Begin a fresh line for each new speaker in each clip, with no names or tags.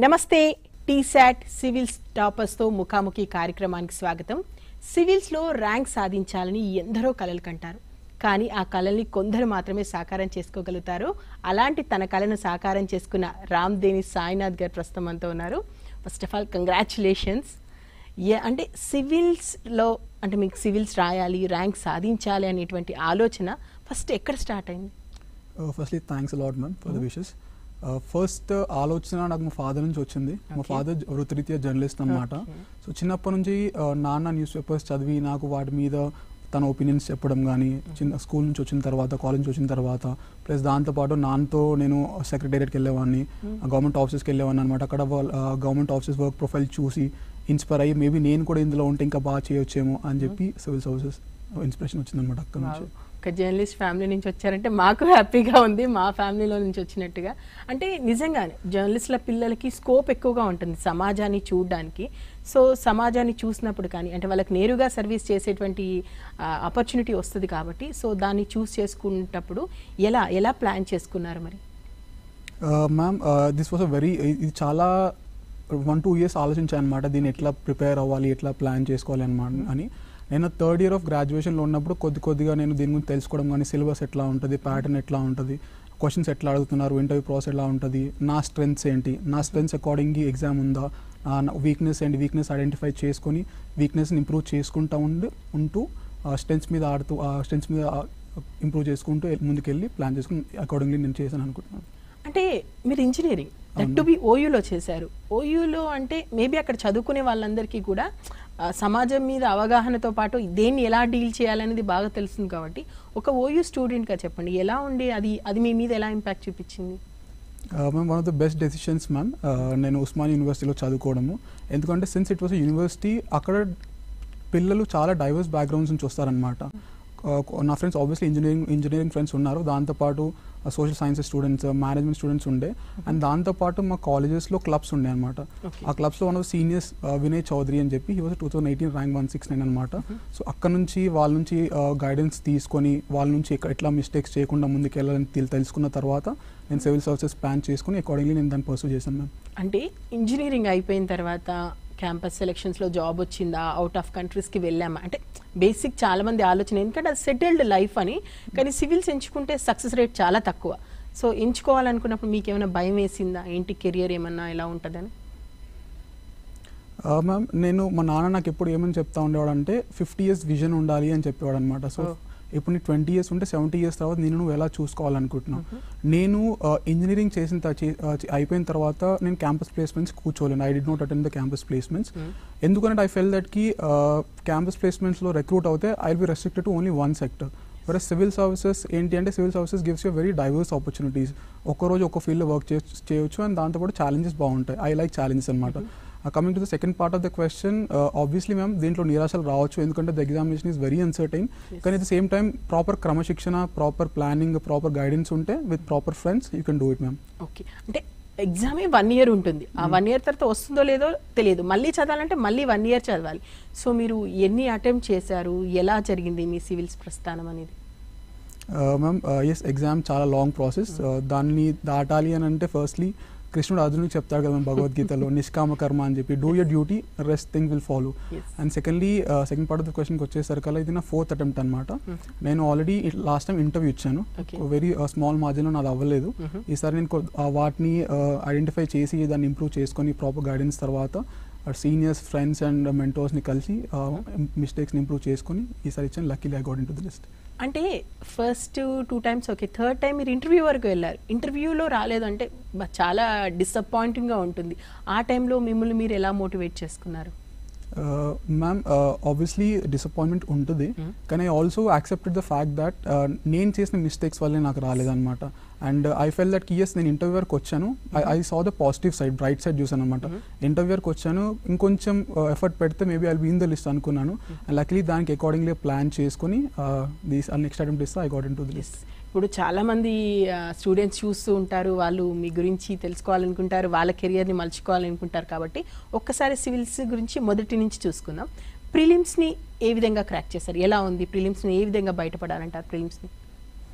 నమస్తే టీశాట్ సివిల్స్ టాపర్స్తో ముఖాముఖి కార్యక్రమానికి స్వాగతం సివిల్స్లో ర్యాంక్ సాధించాలని ఎందరో కలలు కంటారు కానీ ఆ కళల్ని కొందరు మాత్రమే సాకారం చేసుకోగలుగుతారు అలాంటి తన కళను సాకారం చేసుకున్న రామ్ దేని సాయినాథ్ గారు ప్రస్తుతం మనతో ఉన్నారు ఫస్ట్ ఆఫ్ ఆల్ కంగ్రాచులేషన్స్ ఏ అంటే సివిల్స్లో అంటే మీకు సివిల్స్ రాయాలి ర్యాంక్ సాధించాలి అనేటువంటి ఆలోచన ఫస్ట్ ఎక్కడ స్టార్ట్ అయింది
firstly thanks a lot ma'am for the wishes first ఆలోచన నాకు మా ఫాదర్ నుంచి వచ్చింది మా
Okay.
ఫాదర్ వృత్తిరీత్యా జర్నలిస్ట్ అన్నమాట
Okay.
సో చిన్నప్పటి నుంచి uh, నాన్న న్యూస్ పేపర్స్ చదివి నాకు వాటి మీద తన ఒపీనియన్స్ చెప్పడం కానీ చిన్న స్కూల్ నుంచి వచ్చిన తర్వాత కాలేజ్ నుంచి వచ్చిన తర్వాత ప్లస్ దాంతోపాటు నాన్నతో నేను సెక్రటేరియట్కి వెళ్ళేవాడిని గవర్నమెంట్ ఆఫీసెస్కి వెళ్ళేవాడిని అనమాట అక్కడ గవర్నమెంట్ ఆఫీసెస్ వర్క్ ప్రొఫైల్ చూసి ఇన్స్పైర్ అయ్యి మేబీ నేను కూడా ఇందులో ఉంటే ఇంకా బాగా చేయొచ్చేమో అని చెప్పి సివిల్ సర్వీసెస్ ఇన్స్పిరేషన్ వచ్చిందనమాట అక్కడ నుంచి
ఒక జర్నలిస్ట్ ఫ్యామిలీ నుంచి వచ్చారంటే మాకు హ్యాపీగా ఉంది మా ఫ్యామిలీలో నుంచి వచ్చినట్టుగా అంటే నిజంగానే జర్నలిస్టుల పిల్లలకి స్కోప్ ఎక్కువగా ఉంటుంది సమాజాన్ని చూడడానికి సో సమాజాన్ని చూసినప్పుడు కానీ అంటే వాళ్ళకి నేరుగా సర్వీస్ చేసేటువంటి ఆపర్చునిటీ వస్తుంది కాబట్టి సో దాన్ని చూస్ చేసుకునేటప్పుడు ఎలా ఎలా ప్లాన్ చేసుకున్నారు మరి
ma'am this was a very ఇది చాలా వన్ టూ ఇయర్స్ ఆలోచించాను అనమాట దీన్ని ఎట్లా ప్రిపేర్ అవ్వాలి ఎట్లా ప్లాన్ చేసుకోవాలి అనమాట అని నేను థర్డ్ ఇయర్ ఆఫ్ గ్రాడ్యుయేషన్లో ఉన్నప్పుడు కొద్ది కొద్దిగా నేను దీని గురించి తెలుసుకోవడం కానీ సిలబస్ ఎట్లా ఉంటుంది ప్యాటర్న్ ఎట్లా ఉంటుంది క్వశ్చన్స్ ఎట్లా అడుగుతున్నారు ఇంటర్వ్యూ ప్రాసెస్ ఎలా ఉంటుంది నా స్ట్రెంగ్స్ ఏంటి నా స్ట్రెంగ్స్ అకార్డింగ్ ఎగ్జామ్ ఉందా నా వీక్నెస్ ఏంటి వీక్నెస్ ఐడెంటిఫై చేసుకొని వీక్నెస్ని ఇంప్రూవ్ చేసుకుంటూ ఉండి ఉంటూ స్ట్రెంగ్స్ మీద ఆడుతూ స్ట్రెంగ్స్ మీద ఇంప్రూవ్ చేసుకుంటూ ముందుకెళ్ళి ప్లాన్ చేసుకుని అకార్డింగ్లీ నేను చేశాను అనుకుంటున్నాను
అంటే మీరు ఇంజనీరింగ్ దట్
అవును.
టు బి ఓయూలో చేశారు ఓయూలో అంటే మేబీ అక్కడ చదువుకునే వాళ్ళందరికీ కూడా ఆ, సమాజం మీద అవగాహనతో పాటు దేన్ని ఎలా డీల్ చేయాలనేది బాగా తెలుస్తుంది కాబట్టి ఒక ఓయూ స్టూడెంట్గా చెప్పండి ఎలా ఉండి అది అది మీ మీద ఎలా ఇంపాక్ట్ చూపించింది
ma'am one of the best decisions ma'am నేను ఉస్మాన్ యూనివర్సిటీలో చదువుకోవడము ఎందుకంటే సిన్స్ ఇట్ వాస్ యూనివర్సిటీ అక్కడ పిల్లలు చాలా డైవర్స్ బ్యాక్గ్రౌండ్స్ నుంచి వస్తారనమాట నా friends obviously engineering engineering friends ఉన్నారు దాంతోపాటు social sciences students management students ఉండే అండ్ దాంతోపాటు మా కాలేజెస్లో క్లబ్స్ ఉండే అనమాట
Okay.
ఆ క్లబ్స్లో one of seniors Vinay Chowdary అని చెప్పి he was two thousand eighteen rank one six nine అనమాట సో అక్కడ నుంచి వాళ్ళ నుంచి గైడెన్స్ తీసుకొని వాళ్ళ నుంచి ఎక్క- ఎట్లా మిస్టేక్స్ చేయకుండా ముందుకు వెళ్ళాలని తెల్- తెలుసుకున్న తర్వాత నేను సివిల్ సర్వీసెస్ ప్లాన్ చేసుకుని అకార్డింగ్లీ నేను దాన్ని పర్సూ చేశాను మ్యామ్
అంటే ఇంజనీరింగ్ అయిపోయిన తర్వాత క్యాంపస్ సెలెక్షన్స్లో జాబ్ వచ్చిందా అవుట్ ఆఫ్ కంట్రీస్కి వెళ్ళామా అంటే బేసిక్ చాలా మంది ఆలోచన ఎందుకంటే అది సెటిల్డ్ లైఫ్ అని కానీ సివిల్స్ ఎంచుకుంటే సక్సెస్ రేట్ చాలా తక్కువ సో ఎంచుకోవాలనుకున్నప్పుడు మీకు ఏమైనా భయం వేసిందా ఏంటి కెరియర్ ఏమన్నా ఎలా ఉంటుందని
మ్యామ్ నేను మా నాన్న నాకు ఎప్పుడు ఏమని చెప్తా ఉండేవాడు అంటే ఫిఫ్టీ ఇయర్స్ విజన్ ఉండాలి అని చెప్పేవాడు అనమాట సో
Oh.
ఇప్పుడు నీకు ట్వంటీ ఇయర్స్ ఉంటే సెవెంటీ ఇయర్స్ తర్వాత నేను నువ్వు ఎలా చూసుకోవాలనుకుంటున్నావు నేను ఇంజనీరింగ్ చేసిన త- చే- ఆ, చే- అయిపోయిన తర్వాత నేను క్యాంపస్ ప్లేస్మెంట్స్ కూర్చోలేను I did not attend the campus placements ఎందుకంటే ఐ ఫెల్ దట్కి క్యాంపస్ ప్లేస్మెంట్స్లో రిక్రూట్ అవుతే I be restricted to only one sector వరే సివిల్ సర్వీసెస్ ఏంటి అంటే civil services gives you very diverse opportunities ఒక్కరోజు ఒక్క ఫీల్డ్లో వర్క్ చేయొచ్చు అండ్ దాంతోపాటు ఛాలెంజెస్ బాగుంటాయి ఐ లైక్ ఛాలెంజెస్ అనమాట coming to the second part of the question obviously ma'am దీంట్లో నిరాశలు రావచ్చు ఎందుకంటే the examination is very uncertain కానీ at the same time proper క్రమశిక్షణ ప్రాపర్ ప్లానింగ్ ప్రాపర్ గైడెన్స్ ఉంటే with proper friends you can do it ma'am
okay అంటే ఎగ్జామే one year ఉంటుంది ఆ వన్ ఇయర్ తర్వాత వస్తుందో లేదో తెలియదు మళ్ళీ చదవాలంటే మళ్ళీ వన్ ఇయర్ చదవాలి సో మీరు ఎన్ని అటెంప్ట్ చేశారు ఎలా జరిగింది మీ సివిల్స్ ప్రస్థానం అనేది
మ్యామ్ ఎస్ ఎగ్జామ్ చాలా లాంగ్ ప్రాసెస్ దాన్ని దాటాలి అని అంటే ఫస్ట్లీ కృష్ణుడు అర్జునుడికి చెప్తాడు కదా మన భగవద్గీతలో నిష్కామ కర్మ అని చెప్పి do your duty rest thing will follow
Yes.
And secondly second part of the క్వశ్చన్కి వచ్చేసరికల్లా ఇది నా ఫోర్త్ అటెంప్ట్ అనమాట నేను ఆల్రెడీ లాస్ట్ టైం ఇంటర్వ్యూ ఇచ్చాను
Okay.
వెరీ స్మాల్ మార్జిన్లో నాది అవ్వలేదు
Mhm.
ఈసారి నేను కొ- ఆ వాటిని ఐడెంటిఫై చేసి దాన్ని ఇంప్రూవ్ చేసుకొని ప్రాపర్ గైడెన్స్ తర్వాత సీనియర్స్ ఫ్రెండ్స్ అండ్ మెంటోర్స్ని కలిసి మిస్టేక్స్ని ఇంప్రూవ్ చేసుకొని ఈసారి ఇచ్చాను luckily I got in to the list
అంటే first two times okay third time మీరు ఇంటర్వ్యూ వరకు వెళ్ళారు ఇంటర్వ్యూలో రాలేదు అంటే బ- చాలా డిసప్పాయింటింగ్గా ఉంటుంది ఆ టైంలో మిమ్మల్ని మీరు ఎలా మోటివేట్ చేసుకున్నారు
మ్యామ్ ఆబ్వియస్లీ డిసప్పాయింట్మెంట్ ఉంటుంది
Mm.
కానీ I also accepted the fact that నేను చేసిన మిస్టేక్స్ వల్లే నాకు రాలేదన్నమాట and I felt that yes నేను ఇంటర్వ్యూ వరకు వచ్చాను I saw the positive side bright side చూసాను అనమాట ఇంటర్వ్యూ వరకు వచ్చాను ఇంకొంచెం ఎఫర్ట్ పెడితే maybe I be in the list అనుకున్నాను అండ్ లక్లీ దానికి అకార్డింగ్లీ ప్లాన్ చేసుకుని దీస్ నెక్స్ట్ అటెంప్ట్ ఇస్తే I got in to the list
ఇప్పుడు చాలా మంది స్టూడెంట్స్ చూస్తూ ఉంటారు వాళ్ళు మీ గురించి తెలుసుకోవాలనుకుంటారు వాళ్ళ కెరియర్ని మలుచుకోవాలనుకుంటారు కాబట్టి ఒక్కసారి సివిల్స్ గురించి మొదటి నుంచి చూసుకుందాం ప్రిలిమ్స్ని ఏ విధంగా క్రాక్ చేశారు ఎలా ఉంది ప్రిలిమ్స్ని ఏ విధంగా బయటపడాలంటారు ప్రిలిమ్స్ని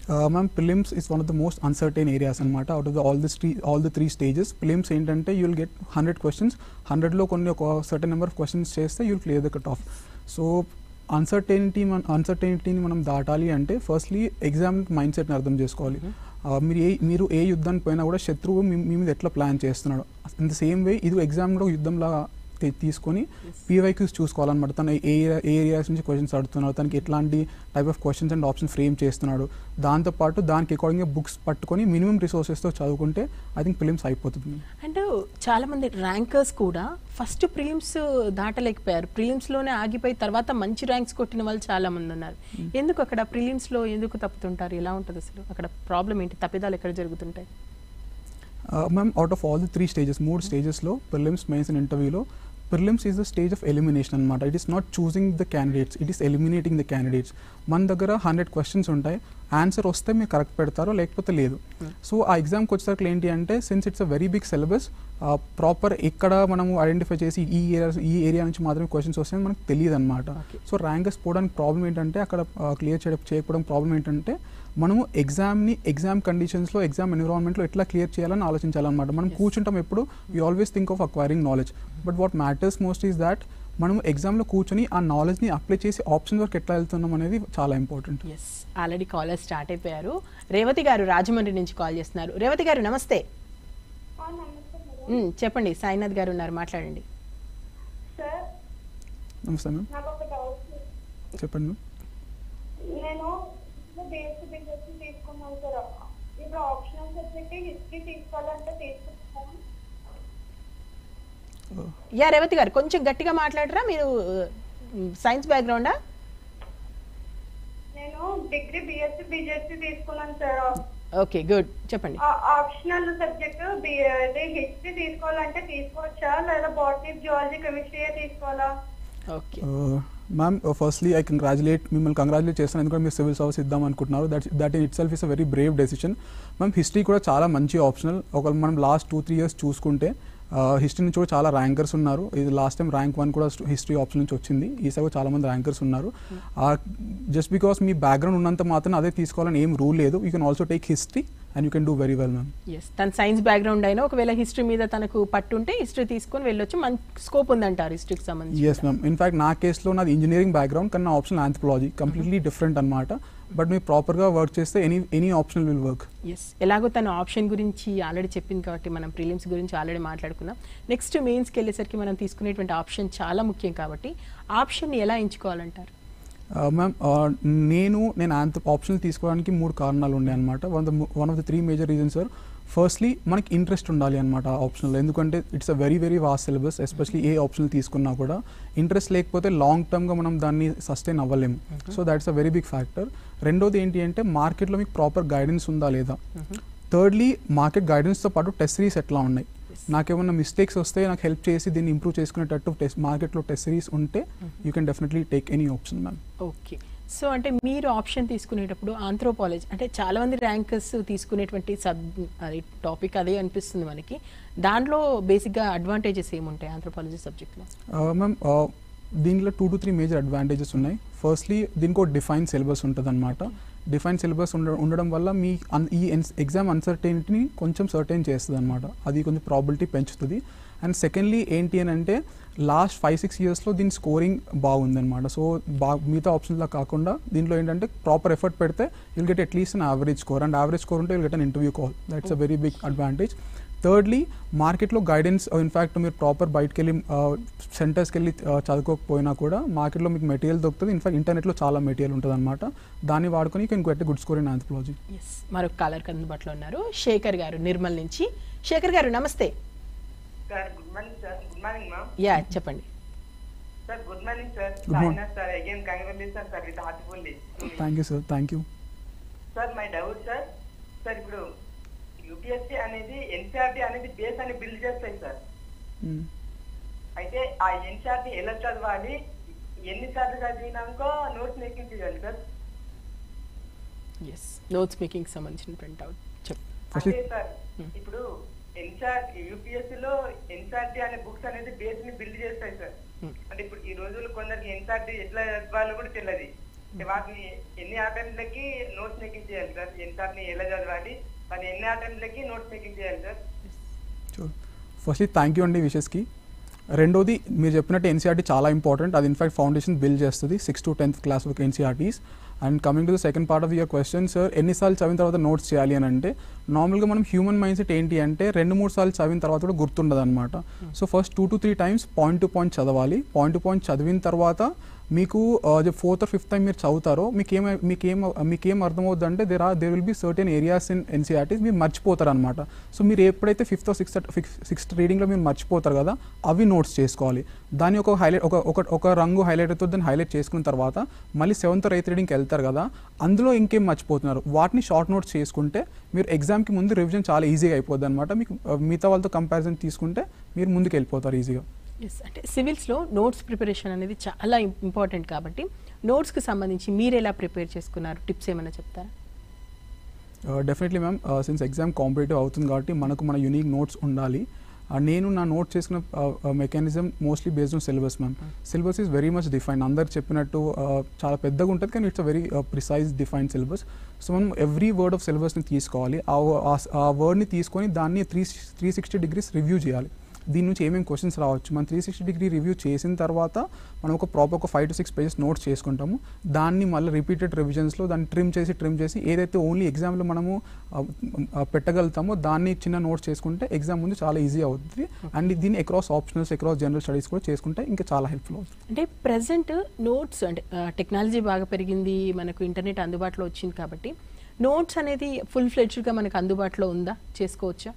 ma'am prelims is one of the most uncertain areas అనమాట out of the all the three all the three stages prelims ఏంటంటే యూల్ గెట్ హండ్రెడ్ క్వశ్చన్స్ హండ్రెడ్లో కొన్ని ఒక సర్టన్ నెంబర్ ఆఫ్ క్వశ్చన్స్ చేస్తే you'll clear the cut off so uncertainty మన అన్సర్టైనిటీని మనం దాటాలి అంటే ఫస్ట్లీ ఎగ్జామ్ మైండ్ సెట్ని అర్థం చేసుకోవాలి ఆ, మీరు ఏ మీరు ఏ యుద్ధానికి పోయినా కూడా శత్రువు మీ మీ మీద ఎట్లా ప్లాన్ చేస్తున్నాడు ఇన్ ద సేమ్ వే ఇది ఎగ్జామ్ కూడా యుద్ధంలా తీ- తీసుకొని పీవైక్యూస్ చూసుకోవాలన్నమాట తను ఏ ఏరియా- ఏ ఏరియాస్ నుంచి క్వశ్చన్స్ అడుగుతున్నాడు తనకి ఎట్లాంటి type of questions and option frame చేస్తున్నాడు దాంతోపాటు దానికి అకార్డింగ్గా బుక్స్ పట్టుకొని మినిమం రిసోర్సెస్తో చదువుకుంటే ఐ థింక్ ఫిలిమ్స్ అయిపోతుంది
అండ్ చాలా మంది ర్యాంకర్స్ కూడా ఫస్ట్ ప్రిలిమ్స్ దాటలేకపోయారు ప్రిలిమ్స్ లోనే ఆగిపోయి తర్వాత మంచి ర్యాంక్స్ కొట్టిన వాళ్ళు చాలా మంది ఉన్నారు ఎందుకు అక్కడ ప్రిలిమ్స్ లో ఎందుకు తప్పుతుంటారు ఎలా ఉంటుంది అసలు అక్కడ ప్రాబ్లం ఏంటి తప్పిదాలు ఎక్కడ జరుగుతుంటాయి
ma'am out of all the three stages మూడు స్టేజెస్లో ప్రిలిమ్స్ మెయిన్స్ అండ్ ఇంటర్వ్యూలో prelims is the stage of elimination అనమాట it is not choosing the candidates it is eliminating the candidates మన దగ్గర హండ్రెడ్ క్వశ్చన్స్ ఉంటాయి ఆన్సర్ వస్తే మీరు కరెక్ట్ పెడతారో లేకపోతే లేదు సో ఆ ఎగ్జామ్కి వచ్చేసరికి ఏంటి అంటే since it's a very big syllabus proper ఎక్కడ మనము ఐడెంటిఫై చేసి ఈ ఏరియా ఈ ఏరియా నుంచి మాత్రమే క్వశ్చన్స్ వస్తాయని మనకు తెలియదు అనమాట
Okay.
సో ర్యాంకర్స్ పోవడానికి ప్రాబ్లం ఏంటంటే అక్కడ క్లియర్ చేయడం చేయకపోవడం ప్రాబ్లం ఏంటంటే మనము ఎగ్జామ్ని ఎగ్జామ్ కండిషన్స్లో ఎగ్జామ్ ఎన్విరాన్మెంట్లో ఎట్లా క్లియర్ చేయాలని ఆలోచించాలన్నమాట మనం
Yes.
కూర్చుంటాం ఎప్పుడు we always think of acquiring knowledge but what matters most is that మనం ఎగ్జామ్లో కూర్చొని ఆ నాలెడ్జ్ని అప్లై చేసి ఆప్షన్ వరకు ఎట్లా వెళ్తున్నాం అనేది చాలా important
yes already caller start అయిపోయారు రేవతి గారు రాజమండ్రి నుంచి కాల్ చేస్తున్నారు రేవతి గారు నమస్తే
ఆ, నమస్తే మేడం.
మ్, చెప్పండి సాయినాథ్ గారు ఉన్నారు మాట్లాడండి
సార్
నమస్తే మ్యామ్
నాకు ఒక డౌట్
చెప్పండి మ్యామ్
నేను బేస్ బిజినెస్ తీసుకున్నాను సార్ ఇప్పుడు ఆప్షనల్ సబ్జెక్ట్ హిస్టరీ తీసుకోవాలంటే తీసుకుంటాను
యా రేవతి గారు కొంచెం గట్టిగా మాట్లాడరా మీరు సైన్స్ బ్యాక్గ్రౌండా
నేను డిగ్రీ బిఎస్సి బీజెస్సీ తీసుకున్నాను సార్
ఓకే గుడ్ చెప్పండి
ఆప్షనల్ సబ్జెక్ట్ హిస్టరీ తీసుకోవాలంటే తీసుకోవచ్చా లేదా బాటనీ జువాలజీ కెమిస్ట్రీ తీసుకోవాలా
okay
ma'am firstly I congratulate మిమ్మల్ని కంగ్రాచులేట్ చేస్తాను ఎందుకంటే మీరు సివిల్ సర్వీస్ ఇద్దాం అనుకుంటున్నారు that that in itself is a very brave decision ma'am history కూడా చాలా మంచి ఆప్షనల్ ఒక మనం లాస్ట్ టూ త్రీ ఇయర్స్ చూసుకుంటే హిస్టరీ నుంచి కూడా చాలా ర్యాంకర్స్ ఉన్నారు ఇది లాస్ట్ టైం ర్యాంక్ వన్ కూడా హిస్టరీ ఆప్షన్ నుంచి వచ్చింది ఈసారి కూడా చాలా మంది ర్యాంకర్స్ ఉన్నారు జస్ట్ బికాస్ మీ బ్యాక్గ్రౌండ్ ఉన్నంత మాత్రం అదే తీసుకోవాలని ఏం రూల్ లేదు you can also take history and you can do very well ma'am
yes తన సైన్స్ బ్యాక్గ్రౌండ్ అయినా ఒకవేళ హిస్టరీ మీద తనకు పట్టుంటే హిస్టరీ తీసుకొని వెళ్ళొచ్చు మంచి స్కోప్ ఉందంటారు హిస్టరీకి సంబంధించి
ఎస్ మ్యామ్ ఇన్ఫాక్ట్ నా కేసులో నాది ఇంజనీరింగ్ బ్యాక్గ్రౌండ్ కానీ నా ఆప్షన్ ఆంథ్రపాలజీ కంప్లీట్లీ డిఫరెంట్ అనమాట బట్ మీరు ప్రాపర్గా వర్క్ చేస్తే any any option will work
yes ఎలాగో తన ఆప్షన్ గురించి ఆల్రెడీ చెప్పింది కాబట్టి మనం ప్రిలిమ్స్ గురించి ఆల్రెడీ మాట్లాడుకున్నాం నెక్స్ట్ మెయిన్స్కి వెళ్ళేసరికి మనం తీసుకునేటువంటి ఆప్షన్ చాలా ముఖ్యం కాబట్టి ఆప్షన్ ఎలా ఎంచుకోవాలంటారు
మ్యామ్ నేను నేను ఆంథ్ ఆప్షనల్ తీసుకోవడానికి మూడు కారణాలు ఉన్నాయి అనమాట one the one of the three major reasons sir firstly మనకి ఇంట్రెస్ట్ ఉండాలి అనమాట ఆప్షనల్ ఎందుకంటే it's a very very vast syllabus especially ఏ ఆప్షనల్ తీసుకున్నా కూడా ఇంట్రెస్ట్ లేకపోతే లాంగ్ టర్మ్గా మనం దాన్ని సస్టైన్ అవ్వలేము so that's a very big factor రెండోది ఏంటి అంటే మార్కెట్లో మీకు ప్రాపర్ గైడెన్స్ ఉందా లేదా థర్డ్లీ మార్కెట్ గైడెన్స్తో పాటు టెస్ట్ సిరీస్ ఎట్లా ఉన్నాయి నాకేమన్నా మిస్టేక్స్ వస్తే నాకు హెల్ప్ చేసి దీన్ని ఇంప్రూవ్ చేసుకునేటట్టు టెస్ట్ మార్కెట్లో టెస్ట్ సిరీస్ ఉంటే you can definitely take any option ma'am
okay so అంటే మీరు ఆప్షన్ తీసుకునేటప్పుడు ఆంథ్రోపాలజీ అంటే చాలా మంది ర్యాంకర్స్ తీసుకునేటువంటి సబ్ అది టాపిక్ అదే అనిపిస్తుంది మనకి దాంట్లో బేసిక్గా అడ్వాంటేజెస్ ఏముంటాయి ఆంథ్రోపాలజీ సబ్జెక్ట్లో
మ్యామ్ దీంట్లో two to three major advantages ఉన్నాయి ఫస్ట్లీ దీనికి ఒక డిఫైన్ సిలబస్ ఉంటుంది అనమాట డిఫైన్ సిలబస్ ఉండ ఉండడం వల్ల మీ అన్- ఈ ఎగ్జామ్ అన్సర్టైనిటీని కొంచెం సర్టైన్ చేస్తుంది అనమాట అది కొంచెం ప్రాబిలిటీ పెంచుతుంది అండ్ సెకండ్లీ ఏంటి అని అంటే లాస్ట్ ఫైవ్ సిక్స్ ఇయర్స్లో దీని స్కోరింగ్ బాగుందన్నమాట సో బా మిగతా ఆప్షన్లా కాకుండా దీంట్లో ఏంటంటే ప్రాపర్ ఎఫర్ట్ పెడితే will get at least an average score and average score ఉంటే will get an interview call that's a very big advantage thirdly మార్కెట్లో గైడెన్స్ ఇన్ఫ్యాక్ట్ మీరు ప్రాపర్ బయటకు వెళ్ళి సెంటర్స్కి వెళ్ళి uh, చదువుకోకపోయినా కూడా మార్కెట్లో మీకు మెటీరియల్ దొరుకుతుంది ఇన్ఫాక్ట్ ఇంటర్నెట్లో చాలా మెటీరియల్ ఉంటుంది అనమాట దాన్ని వాడుకొని you can get good score in anthropology
yes మరొక కాలర్ అందుబాటులో ఉన్నారు శేఖర్ గారు నిర్మల్ నుంచి శేఖర్ గారు నమస్తే
sir good morning sir good morning ma'am
yeah చెప్పండి
sir good morning sir
Good morning.
Sainath sir again congratulation sir with heartfully
thank you sir thank you
sir my doubt sir sir ఇప్పుడు UPSC అనేది NCERT అనేది base అని build చేస్తాయి sir అయితే ఆ NCERT ఎలా చదవాలి ఎన్నిసార్లు చదివినాక నోట్స్ మేకింగ్ చేయాలి సార్
ఎస్ నోట్స్ మేకింగ్ సంబంధించినటువంటి అవుట్ చెప్పు
Firstly-
అంటే సార్ ఇప్పుడు ఎన్సీఆర్ యూపీఎస్సీ లో ఎన్సీఆర్టీ అనే బుక్స్ అనేది బేస్ ని బిల్డ్ చేస్తాయి సార్
Hmm.
అంటే ఇప్పుడు ఈ రోజుల్లో కొందరికి ఎన్సీఆర్టీ ఎట్లా చదవాలో కూడా తెలియదు వాటిని ఎన్ని అటెంప్ట్లకి నోట్స్ మేకింగ్ చేయాలి సార్ ఎన్నిసార్లు ఎలా చదవాలి మరి ఎన్ని అటెంప్ట్లకి నోట్స్ మేకింగ్ చేయాలి sir
sure firstly thank you అండి విషెస్కి రెండోది మీరు చెప్పినట్టు ఎన్సీఆర్టీ చాలా ఇంపార్టెంట్ అది ఇన్ఫాక్ట్ ఫౌండేషన్ బిల్డ్ చేస్తుంది సిక్స్ టు టెన్త్ క్లాస్ వరకు NCERTs and coming to the second part of your question sir ఎన్నిసార్లు చదివిన తర్వాత నోట్స్ చేయాలి అని అంటే నార్మల్గా మనం హ్యూమన్ మైండ్ సెట్ ఏంటి అంటే రెండు మూడు సార్లు చదివిన తర్వాత కూడా గుర్తుండదు అనమాట so first two to three times point to point చదవాలి పాయింట్ టు పాయింట్ చదివిన తర్వాత మీకు ఫోర్త్ ఆర్ ఫిఫ్త్ టైం మీరు చదువుతారో మీకు ఏం మీకేం మీకేం అర్థమవుద్ది అంటే there are there will be certain areas in NCERTs మీరు మర్చిపోతారు అనమాట సో మీరు ఎప్పుడైతే ఫిఫ్త్ సిక్స్త్ సిక్స్త్ రీడింగ్లో మీరు మర్చిపోతారు కదా అవి నోట్స్ చేసుకోవాలి దాని ఒక హైలైట్ ఒక ఒక ఒక రంగు హైలైటర్తో దాన్ని హైలైట్ చేసుకున్న తర్వాత మళ్ళీ సెవెంత్ ఎయిత్ రీడింగ్కి వెళ్తారు కదా అందులో ఇంకేం మర్చిపోతున్నారు వాటిని షార్ట్ నోట్స్ చేసుకుంటే మీరు ఎగ్జామ్కి ముందు రివిజన్ చాలా ఈజీగా అయిపోద్ది అనమాట మీకు ఆ, మిగతా వాళ్ళతో కంపారిజన్ తీసుకుంటే మీరు ముందుకు వెళ్ళిపోతారు ఈజీగా
ఎస్ అంటే సివిల్స్లో నోట్స్ ప్రిపరేషన్ అనేది చాలా ఇంపార్టెంట్ కాబట్టి నోట్స్కి సంబంధించి మీరు ఎలా ప్రిపేర్ చేసుకున్నారు టిప్స్ ఏమైనా చెప్తారా
definitely ma'am since exam competitive అవుతుంది కాబట్టి మనకు మన యూనిక్ నోట్స్ ఉండాలి Uh, నేను నా నోట్ చేసుకున్న mechanism mostly based on syllabus ma'am syllabus is very much define అందరు చెప్పినట్టు uh, చాలా పెద్దగా ఉంటుంది కానీ it's a very precise define syllabus so మనం ఎవ్రీ వర్డ్ ఆఫ్ సిలబస్ని తీసుకోవాలి ఆ ఆ- ఆ వర్డ్ని తీసుకొని దాన్ని three three sixty degrees review చేయాలి దీని నుంచి ఏమేమి క్వశ్చన్స్ రావచ్చు మనం త్రీ సిక్స్టీ డిగ్రీ రివ్యూ చేసిన తర్వాత మనం ఒక ప్రాపర్ ఒక five to six pages notes చేసుకుంటాము దాన్ని మళ్ళీ రిపీటెడ్ రివిజన్స్లో దాన్ని ట్రిమ్ చేసి ట్రిమ్ చేసి ఏదైతే ఓన్లీ ఎగ్జామ్లో మనము ఆ, ఆ, పెట్టగలుగుతామో దాన్ని చిన్న నోట్స్ చేసుకుంటే ఎగ్జామ్ ముందు చాలా ఈజీ అవుతుంది అండ్ దీన్ని across optionals across general studies కూడా చేసుకుంటే ఇంకా చాలా హెల్ప్ఫుల్ అవుతుంది
అంటే ప్రజెంట్ నోట్స్ అంటే టెక్నాలజీ బాగా పెరిగింది మనకు ఇంటర్నెట్ అందుబాటులో వచ్చింది కాబట్టి నోట్స్ అనేది ఫుల్ ఫ్లెడ్జ్గా మనకు అందుబాటులో ఉందా చేసుకోవచ్చా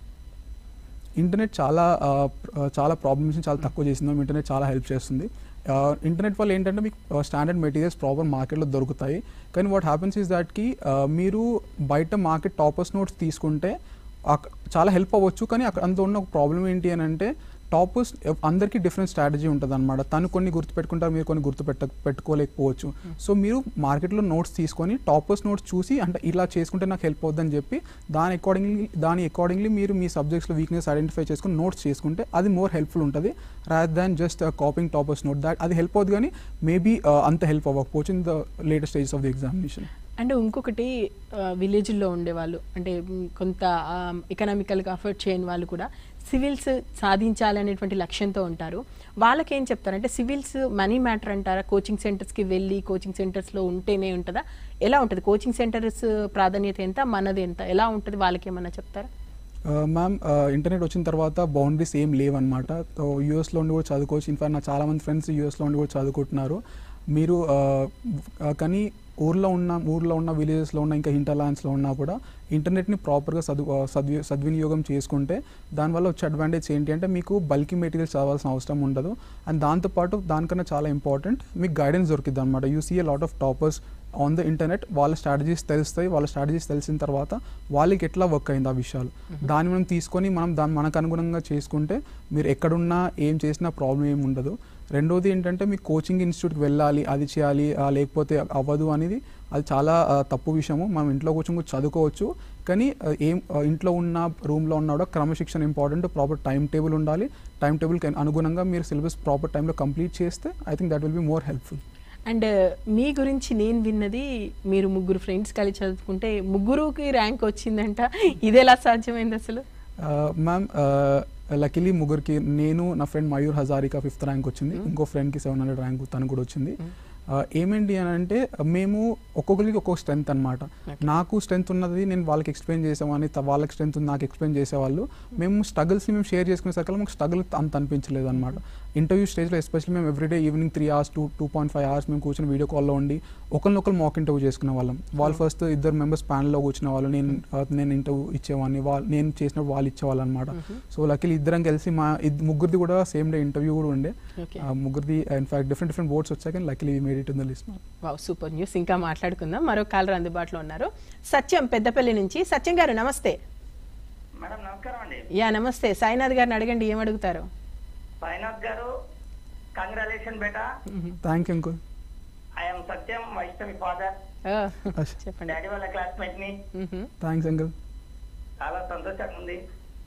ఇంటర్నెట్ చాలా ఆ, ప్ర- ఆ, చాలా ప్రాబ్లమ్స్ని చాలా తక్కువ చేసింది ఇంటర్నెట్ చాలా హెల్ప్ చేస్తుంది ఆ, ఇంటర్నెట్ వల్ల ఏంటంటే మీకు స్టాండర్డ్ మెటీరియల్స్ ప్రాపర్ మార్కెట్లో దొరుకుతాయి కానీ వాట్ హ్యాపెన్స్ ఈస్ దాట్కి మీరు బయట మార్కెట్ టాపర్స్ నోట్స్ తీసుకుంటే అక్- చాలా హెల్ప్ అవ్వచ్చు కానీ అక్కడ అంత ఉన్న ఒక ప్రాబ్లం ఏంటి అని అంటే టాపర్స్ అందరికీ డిఫరెంట్ స్ట్రాటజీ ఉంటుంది అనమాట తను కొన్ని గుర్తుపెట్టుకుంటారు మీరు కొన్ని గుర్తు పెట్ట పెట్టుకోలేకపోవచ్చు సో మీరు మార్కెట్లో నోట్స్ తీసుకొని టాపర్స్ నోట్స్ చూసి అంటే ఇలా చేసుకుంటే నాకు హెల్ప్ అవుతుందని చెప్పి దాని అకార్డింగ్లీ దాని అకార్డింగ్లీ మీరు మీ సబ్జెక్ట్స్లో వీక్నెస్ ఐడెంటిఫై చేసుకుని నోట్స్ చేసుకుంటే అది మోర్ హెల్ప్ఫుల్ ఉంటుంది rather than just copying toppers note that అది హెల్ప్ అవుతుంది కానీ మేబీ అంత హెల్ప్ అవ్వకపోవచ్చు in the latest stages of the examination
and ఇంకొకటి విలేజ్లో ఉండేవాళ్ళు అంటే మ్, కొంత ఎకనామికల్గా అఫోర్డ్ చేయని వాళ్ళు కూడా సివిల్స్ సాధించాలనేటువంటి లక్ష్యంతో ఉంటారు వాళ్ళకి ఏం చెప్తారంటే సివిల్స్ మనీ మ్యాటర్ అంటారా కోచింగ్ సెంటర్స్కి వెళ్ళి కోచింగ్ సెంటర్స్లో ఉంటేనే ఉంటుందా ఎలా ఉంటుంది కోచింగ్ సెంటర్స్ ప్రాధాన్యత ఎంత మనది ఎంత ఎలా ఉంటుంది వాళ్ళకి ఏమన్నా చెప్తారా
మ్యామ్ ఇంటర్నెట్ వచ్చిన తర్వాత బౌండరీస్ ఏం లేవన్నమాట యూఎస్లో ఉండి కూడా చదువుకోవచ్చు ఇన్ఫాక్ట్ నా చాలా మంది ఫ్రెండ్స్ యూఎస్లో ఉండి కూడా చదువుకుంటున్నారు మీరు ఆ, ఆ, కానీ ఊర్లో ఉన్న ఊర్లో ఉన్న విలేజెస్లో ఉన్న ఇంకా హింటర్లాండ్స్లో ఉన్నా కూడా ఇంటర్నెట్ని ప్రాపర్గా సదు ఆ, సద్వి సద్వినియోగం చేసుకుంటే దానివల్ల వచ్చే అడ్వాంటేజ్ ఏంటి అంటే మీకు బల్కీ మెటీరియల్స్ చదవాల్సిన అవసరం ఉండదు అండ్ దాంతోపాటు దానికన్నా చాలా ఇంపార్టెంట్ మీకు గైడెన్స్ దొరికిద్ది అనమాట you see a lot of toppers on the internet వాళ్ళ స్ట్రాటజీస్ తెలుస్తాయి వాళ్ళ స్ట్రాటజీస్ తెలిసిన తర్వాత వాళ్ళకి ఎట్లా వర్క్ అయింది ఆ విషయాలు దాన్ని మనం తీసుకొని మనం దాన్ని మనకు అనుగుణంగా చేసుకుంటే మీరు ఎక్కడున్నా ఏం చేసినా ప్రాబ్లం ఏమి ఉండదు రెండోది ఏంటంటే మీ కోచింగ్ ఇన్స్టిట్యూట్కి వెళ్ళాలి అది చేయాలి ఆ, లేకపోతే అవ్వదు అనేది అది చాలా ఆ, తప్పు విషయము మనం ఇంట్లో కూర్చొని కూడా చదువుకోవచ్చు కానీ ఆ, ఏం ఆ, ఇంట్లో ఉన్న రూమ్లో ఉన్న కూడా క్రమశిక్షణ ఇంపార్టెంట్ ప్రాపర్ టైం టేబుల్ ఉండాలి టైం టేబుల్కి అనుగుణంగా మీరు సిలబస్ ప్రాపర్ టైంలో కంప్లీట్ చేస్తే I think that will be more helpful
and మీ గురించి నేను విన్నది మీరు ముగ్గురు ఫ్రెండ్స్ కలిసి చదువుకుంటే ముగ్గురుకి ర్యాంక్ వచ్చిందంట ఇది ఎలా సాధ్యమైంది అసలు
మ్యామ్ లక్కీలీ ముగ్గురికి నేను నా friend Mayur Hazarika fifth rank వచ్చింది ఇంకో ఫ్రెండ్కి సెవెన్ హండ్రెడ్ ర్యాంక్ తను కూడా వచ్చింది Uh, ఏమేంటి అని అంటే మేము ఒక్కొక్కరికి ఒక్కొక్క స్ట్రెంత్ అనమాట నాకు స్ట్రెంత్ ఉన్నది నేను వాళ్ళకి ఎక్స్ప్లెయిన్ చేసామని త- వాళ్ళకి స్ట్రెంత్ ఉంది నాకు ఎక్స్ప్లెయిన్ చేసేవాళ్ళు మేము స్ట్రగుల్స్ని మేము షేర్ చేసుకునే సరికల్లా మాకు స్ట్రగుల్ అంత అనిపించలేదు అనమాట ఇంటర్వ్యూ స్టేజ్లో ఎస్పెషల్లీ మేము every day evening three hours two two point five hours మేము కూర్చొని వీడియో కాల్లో ఉండి ఒకరినొకరు మాక్ ఇంటర్వ్యూ చేసుకునే వాళ్ళం వాళ్ళు ఫస్ట్ ఇద్దరు మెంబర్స్ ప్యానల్లో కూర్చునే వాళ్ళు నేను uh, నేను ఇంటర్వ్యూ ఇచ్చేవాడిని వాళ్ళు నేను చేసినప్పుడు వాళ్ళు ఇచ్చేవాళ్ళు అనమాట సో లక్కీలీ ఇద్దరం కలిసి మా ఇద్- ముగ్గురిది కూడా సేమ్ డే ఇంటర్వ్యూ కూడా ఉండే
ఓకే
ఆ ముగ్గురిది ఇన్ఫాక్ట్ డిఫరెంట్ డిఫరెంట్ బోర్డ్స్ వచ్చాక luckily made it in the list
wow super news ఇంకా మాట్లాడుకుందాం మరో కాలర్ అందుబాటులో ఉన్నారు సత్యం పెద్దపల్లి నుంచి సత్యం గారు నమస్తే
మేడం నమస్కారం అండి
యా నమస్తే సాయినాథ్ గారిని అడగండి ఏం అడుగుతారు
సాయినాథ్ గారు కంగ్రాచులేషన్ బేటా
thank you uncle
I'm Satyam Vaishnavi father
ఆ,
అశ్-
చెప్పండి
డాడీ వాళ్ళ క్లాస్మేట్ ని
మ్హూ.
థ్యాంక్స్ అంకుల్
చాలా సంతోషంగా ఉంది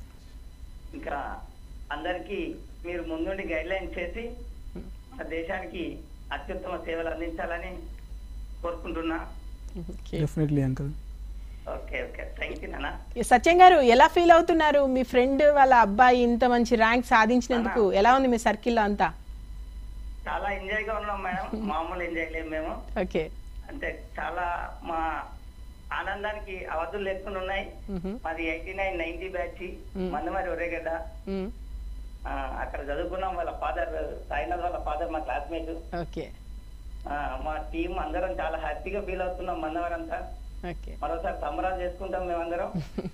ఇంకా అందరికీ మీరు ముందుండి గైడ్ లైన్ చేసి మన దేశానికి అత్యుత్తమ సేవలు అందించాలని కోరుకుంటున్నా
Okay.
Definitely uncle
okay okay thank you నాన్న
సత్యం గారు ఎలా ఫీల్ అవుతున్నారు మీ ఫ్రెండ్ వాళ్ళ అబ్బాయి ఇంత మంచి ర్యాంక్ సాధించినందుకు ఎలా ఉంది మీ సర్కిల్లో అంతా
చాలా ఎంజాయ్ గా ఉన్నాం మేడం మామూలు ఎంజాయ్ లేము మేము
ఓకే
అంటే చాలా మా ఆనందానికి అవధులు లేకుండా ఉన్నాయి మాది eighty nine ninety batch Mandamarri Oregadda ఆ, అక్కడ చదువుకున్నాం వాళ్ళ ఫాదర్ సాయినాథ్ వాళ్ళ ఫాదర్ మా క్లాస్మేట్
ఓకే
మా టీం అందరం చాలా హ్యాపీగా ఫీల్ అవుతున్నాం మందవారంతా
ఓకే
మరోసారి సంబరాలు చేసుకుంటాం మేమందరం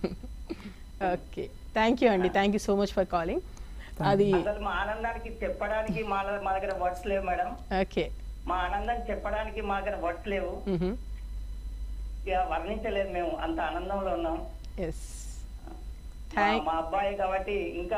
ఓకే థ్యాంక్ యూ అండి thank you so much for calling అది
అసలు మా ఆనందానికి చెప్పడానికి మా మా దగ్గర వర్డ్స్ లేవు మేడం
ఓకే
మా ఆనందాన్ని చెప్పడానికి మా దగ్గర వర్డ్స్ లేవు ఇక వర్ణించలేదు మేము అంత ఆనందంలో ఉన్నాం
ఎస్
మా-
థ్యాంక్
మా అబ్బాయి కాబట్టి ఇంకా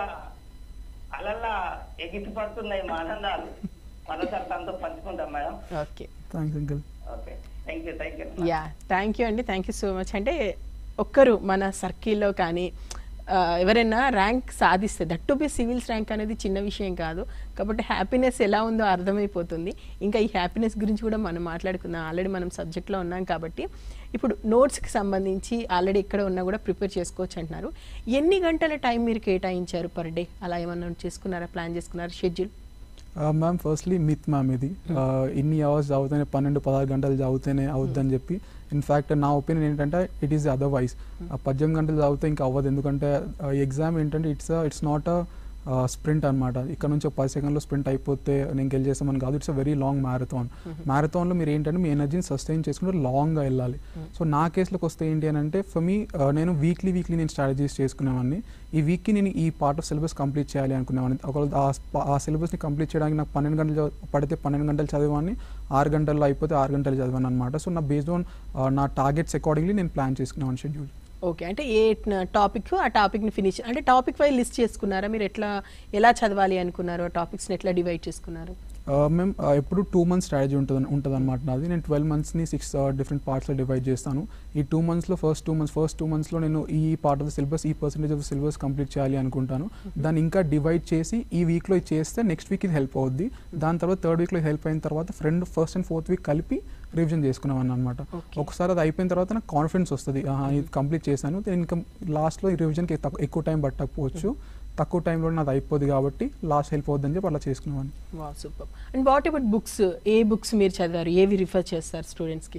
అలల్లా ఎగిసి పడుతున్నాయి మా ఆనందాలు మరోసారి తనతో పంచుకుంటాం madam
okay
thanks uncle
okay thank you thank you
yeah thank you అండి థ్యాంక్ యూ సో మచ్ అంటే ఒక్కరు మన సర్కిల్లో కానీ ఆ, ఎవరైనా ర్యాంక్ సాధిస్తే that too be civils rank అనేది చిన్న విషయం కాదు కాబట్టి హ్యాపీనెస్ ఎలా ఉందో అర్థమైపోతుంది ఇంకా ఈ హ్యాపీనెస్ గురించి కూడా మనం మాట్లాడుకుందాం ఆల్రెడీ మనం సబ్జెక్ట్లో ఉన్నాం కాబట్టి ఇప్పుడు నోట్స్కి సంబంధించి ఆల్రెడీ ఇక్కడ ఉన్నా కూడా ప్రిపేర్ చేసుకోవచ్చు అంటున్నారు ఎన్ని గంటల టైం మీరు కేటాయించారు పర్ డే అలా ఏమన్నా చేసుకున్నారా ప్లాన్ చేసుకున్నారా schedule
ma'am firstly myth ma'am ఇది Uh, ఇన్ని అవర్స్ చదివితేనే పన్నెండు పదహారు గంటలు చదివితేనే అవుద్దని చెప్పి ఇన్ఫ్యాక్ట్ నా ఒపీనియన్ ఏంటంటే ఇట్ ఈస్ అదర్వైజ్ పద్దెనిమిది గంటలు చదివితే ఇంకా అవ్వదు ఎందుకంటే ఎగ్జామ్ ఏంటంటే it's it's not a sprint అనమాట ఇక్కడ నుంచి ఒక పది సెకండ్లో స్ప్రింట్ అయిపోతే నేను గెలిచేస్తామని కాదు it's a very long marathon మ్యారథాన్లో మీరు ఏంటంటే మీ ఎనర్జీని సస్టైన్ చేసుకుంటే లాంగ్గా వెళ్ళాలి సో నా కేసులోకి వస్తే ఏంటి అని అంటే ఫర్ మీ నేను వీక్లీ వీక్లీ నేను స్ట్రాటజీస్ చేసుకునేవాడిని ఈ వీక్కి నేను ఈ పార్ట్ ఆఫ్ సిలబస్ కంప్లీట్ చేయాలి అనుకునేవాడిని ఒకవేళ ఆ sp- ఆ సిలబస్ని కంప్లీట్ చేయడానికి నాకు పన్నెండు గంటలు చదివ- పడితే పన్నెండు గంటలు చదివాన్ని ఆరు గంటల్లో అయిపోతే ఆరు గంటలు చదివాను అనమాట సో నా బేస్డ్ ఆన్ నా టార్గెట్స్ అకార్డింగ్లీ నేను ప్లాన్ చేసుకునేవాడిని షెడ్యూల్
ఓకే అంటే ఏ టాపిక్ ఆ టాపిక్ని ఫినిష్ అంటే టాపిక్ వైజ్ లిస్ట్ చేసుకున్నారా మీరు ఎట్లా ఎలా చదవాలి అనుకున్నారు ఆ టాపిక్స్ని ఎట్లా డివైడ్ చేసుకున్నారు
మేము ఎప్పుడు టూ మంత్స్ స్ట్రాటజీ ఉంటుంది ఉంటుంది అనమాట నాది నేను ట్వెల్వ్ మంత్స్ని సిక్స్ డిఫరెంట్ పార్ట్స్లో డివైడ్ చేస్తాను ఈ టూ మంత్స్లో first two months first two మంత్స్లో నేను ఈ పార్ట్ ఆఫ్ ద సిలబస్ ఈ పర్సెంటేజ్ ఆఫ్ సిలబస్ కంప్లీట్ చేయాలి అనుకుంటాను దాన్ని ఇంకా డివైడ్ చేసి ఈ వీక్లో ఇది చేస్తే నెక్స్ట్ వీక్ ఇది హెల్ప్ అవుద్ది దాని తర్వాత థర్డ్ వీక్లో హెల్ప్ అయిన తర్వాత friend first and fourth week కలిపి రివిజన్ చేసుకున్నామని అనమాట
Okay.
ఒకసారి అది అయిపోయిన తర్వాత నాకు కాన్ఫిడెన్స్ వస్తుంది ఆహా, ఇది కంప్లీట్ చేశాను నేను ఇంకా లాస్ట్లో ఈ రివిజన్కి తక్కువ ఎక్కువ టైం పట్టకపోవచ్చు తక్కువ టైంలో నాది అయిపోద్ది కాబట్టి లాస్ట్ హెల్ప్ అవుద్దని చెప్పి అలా చేసుకున్నామని
wow super and what about books ఏ బుక్స్ మీరు చదివారు ఏవి రిఫర్ చేస్తారు స్టూడెంట్స్కి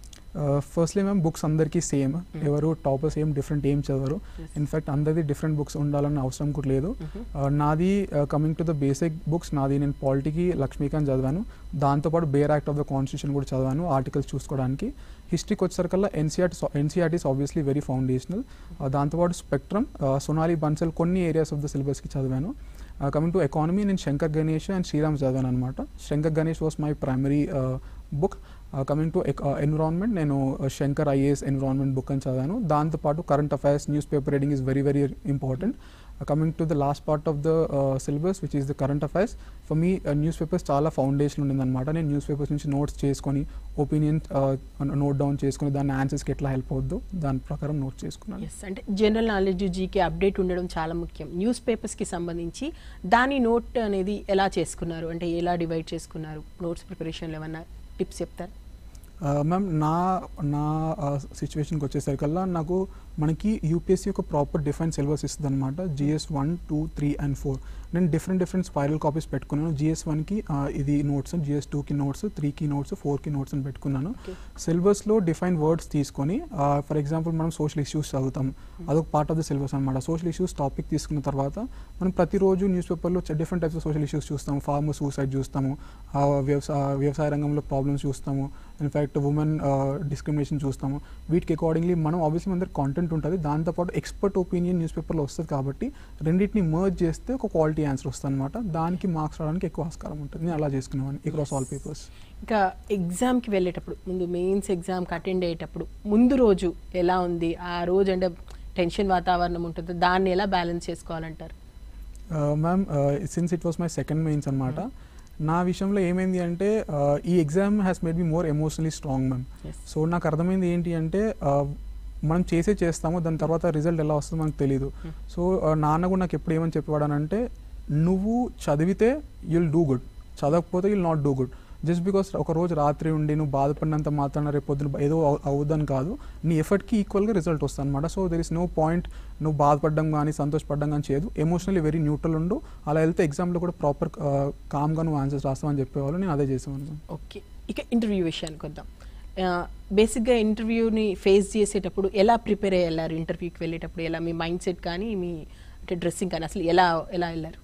ఫస్ట్లీ మేము బుక్స్ అందరికీ సేమ్ ఎవరు టాపర్స్ ఏం డిఫరెంట్ ఏం చదవరు ఇన్ఫాక్ట్ అందరిది డిఫరెంట్ బుక్స్ ఉండాలన్న అవసరం కూడా లేదు Uh, నాది coming to the basic books నాది నేను పాలిటీకి లక్ష్మీకాంత్ చదివాను దాంతోపాటు bare act of the constitution కూడా చదివాను ఆర్టికల్స్ చూసుకోవడానికి హిస్టరీకి వచ్చేసరికల్లా NCERT NCERTs obviously very foundational దాంతోపాటు స్పెక్ట్రమ్ సోనాలి బన్సల్ కొన్ని ఏరియాస్ ఆఫ్ ద సిలబస్కి చదివాను కమింగ్ టు ఎకానమీ నేను శంకర్ గణేష్ అండ్ శ్రీరామ్ చదివాను అనమాట Shankar Ganesh was my primary book coming to environment నేను శంకర్ ఐఏఎస్ ఎన్విరాన్మెంట్ బుక్ అని చదివాను దాంతోపాటు current affairs newspaper reading is very very important coming to the last part of the syllabus which is the current affairs for me newspapers చాలా foundation ఉండిందనమాట నేను newspapers నుంచి notes చేసుకొని opinion note down చేసుకొని దాని ఆన్సర్స్కి ఎట్లా help అవుద్దో దాని ప్రకారం నోట్ చేసుకున్నాను
ఎస్ అంటే జనరల్ నాలెడ్జ్ జీకే అప్డేట్ ఉండడం చాలా ముఖ్యం న్యూస్ పేపర్స్కి సంబంధించి దాని నోట్ అనేది ఎలా చేసుకున్నారు అంటే ఎలా డివైడ్ చేసుకున్నారు నోట్స్ ప్రిపరేషన్లో ఏమన్నా టిప్స్ చెప్తారు
మ్యామ్ నా నా సిచ్యువేషన్కి వచ్చేసరికల్లా నాకు మనకి యూపీఎస్సీ ఒక ప్రాపర్ డిఫైన్ సిలబస్ ఇస్తుంది అనమాట GS one two three and four నేను డిఫరెంట్ డిఫరెంట్ స్పైరల్ కాపీస్ పెట్టుకున్నాను జిఎస్ వన్కి ఇది నోట్స్ జిఎస్ టూకి నోట్స్ త్రీకి నోట్స్ ఫోర్కి నోట్స్ అని పెట్టుకున్నాను
Okay.
సిలబస్లో డిఫైన్ వర్డ్స్ తీసుకొని ఫర్ ఎగ్జాంపుల్ మనం సోషల్ ఇష్యూస్ చదువుతాం అదొక పార్ట్ ఆఫ్ ద సిలబస్ అనమాట సోషల్ ఇష్యూస్ టాపిక్ తీసుకున్న తర్వాత మనం ప్రతిరోజు న్యూస్ పేపర్లో different types of social issues చూస్తాము ఫార్మర్ సూసైడ్ చూస్తాము ఆ, వ్యవసాయ వ్యవసాయ రంగంలో ప్రాబ్లమ్స్ చూస్తాము ఇన్ఫ్యాక్ట్ ఉమెన్ డిస్క్రిమినేషన్ చూస్తాము వీటికి అకార్డింగ్లీ మనం ఆబ్వియస్లీ మన దగ్గర కాంటెంట్ ఉంటుంది దాంతోపాటు ఎక్స్పర్ట్ ఒపీనియన్ న్యూస్ పేపర్లో వస్తుంది కాబట్టి రెండింటిని మర్జ్ చేస్తే ఒక క్వాలిటీ ఆన్సర్ వస్తుంది అనమాట దానికి మార్క్స్ రావడానికి ఎక్కువ ఆస్కారం ఉంటుంది నేను అలా చేసుకునేవాడిని అక్రాస్ ఆల్ పేపర్స్
ఇంకా ఎగ్జామ్కి వెళ్ళేటప్పుడు ముందు మెయిన్స్ ఎగ్జామ్కి అటెండ్ అయ్యేటప్పుడు ముందు రోజు ఎలా ఉంది ఆ రోజు అంటే టెన్షన్ వాతావరణం ఉంటుంది దాన్ని ఎలా బ్యాలెన్స్ చేసుకోవాలంటారు
ma'am since it was my second mains అనమాట నా విషయంలో ఏమైంది అంటే uh, ఈ exam has made me more emotionally strong ma'am
Yes.
So నాకు అర్థమైంది ఏంటి అంటే uh, మనం చేసే చేస్తాము దాని తర్వాత రిజల్ట్ ఎలా వస్తుందో మనకు తెలియదు సో నాన్న కూడా నాకు ఎప్పుడు ఏమని చెప్పేవాడనంటే నువ్వు చదివితే యుల్ డూ గుడ్ చదవకపోతే you'll not do good just because ఒక రోజు రాత్రి ఉండి నువ్వు బాధపడినంత మాత్రాన రేపు పొద్దున ఏదో అవ్- అవుద్దని కాదు నీ ఎఫర్ట్కి ఈక్వల్గా రిజల్ట్ వస్తుంది అనమాట so there is no point నువ్వు బాధపడడం కానీ సంతోషపడడం కానీ చేయదు ఎమోషనల్లీ వెరీ న్యూట్రల్ ఉండు అలా వెళ్తే ఎగ్జామ్లో కూడా ప్రాపర్ కామ్గా నువ్వు ఆన్సర్స్ రాస్తామని చెప్పేవాళ్ళు నేను అదే చేసాను
ఓకే ఇక ఇంటర్వ్యూ విషయానికి వద్దాం బేసిక్గా ఇంటర్వ్యూని ఫేస్ చేసేటప్పుడు ఎలా ప్రిపేర్ అయ్యి వెళ్ళారు ఇంటర్వ్యూకి వెళ్ళేటప్పుడు ఎలా మీ మైండ్ సెట్ కానీ మీ అంటే డ్రెస్సింగ్ కానీ అసలు ఎలా ఎలా వెళ్ళారు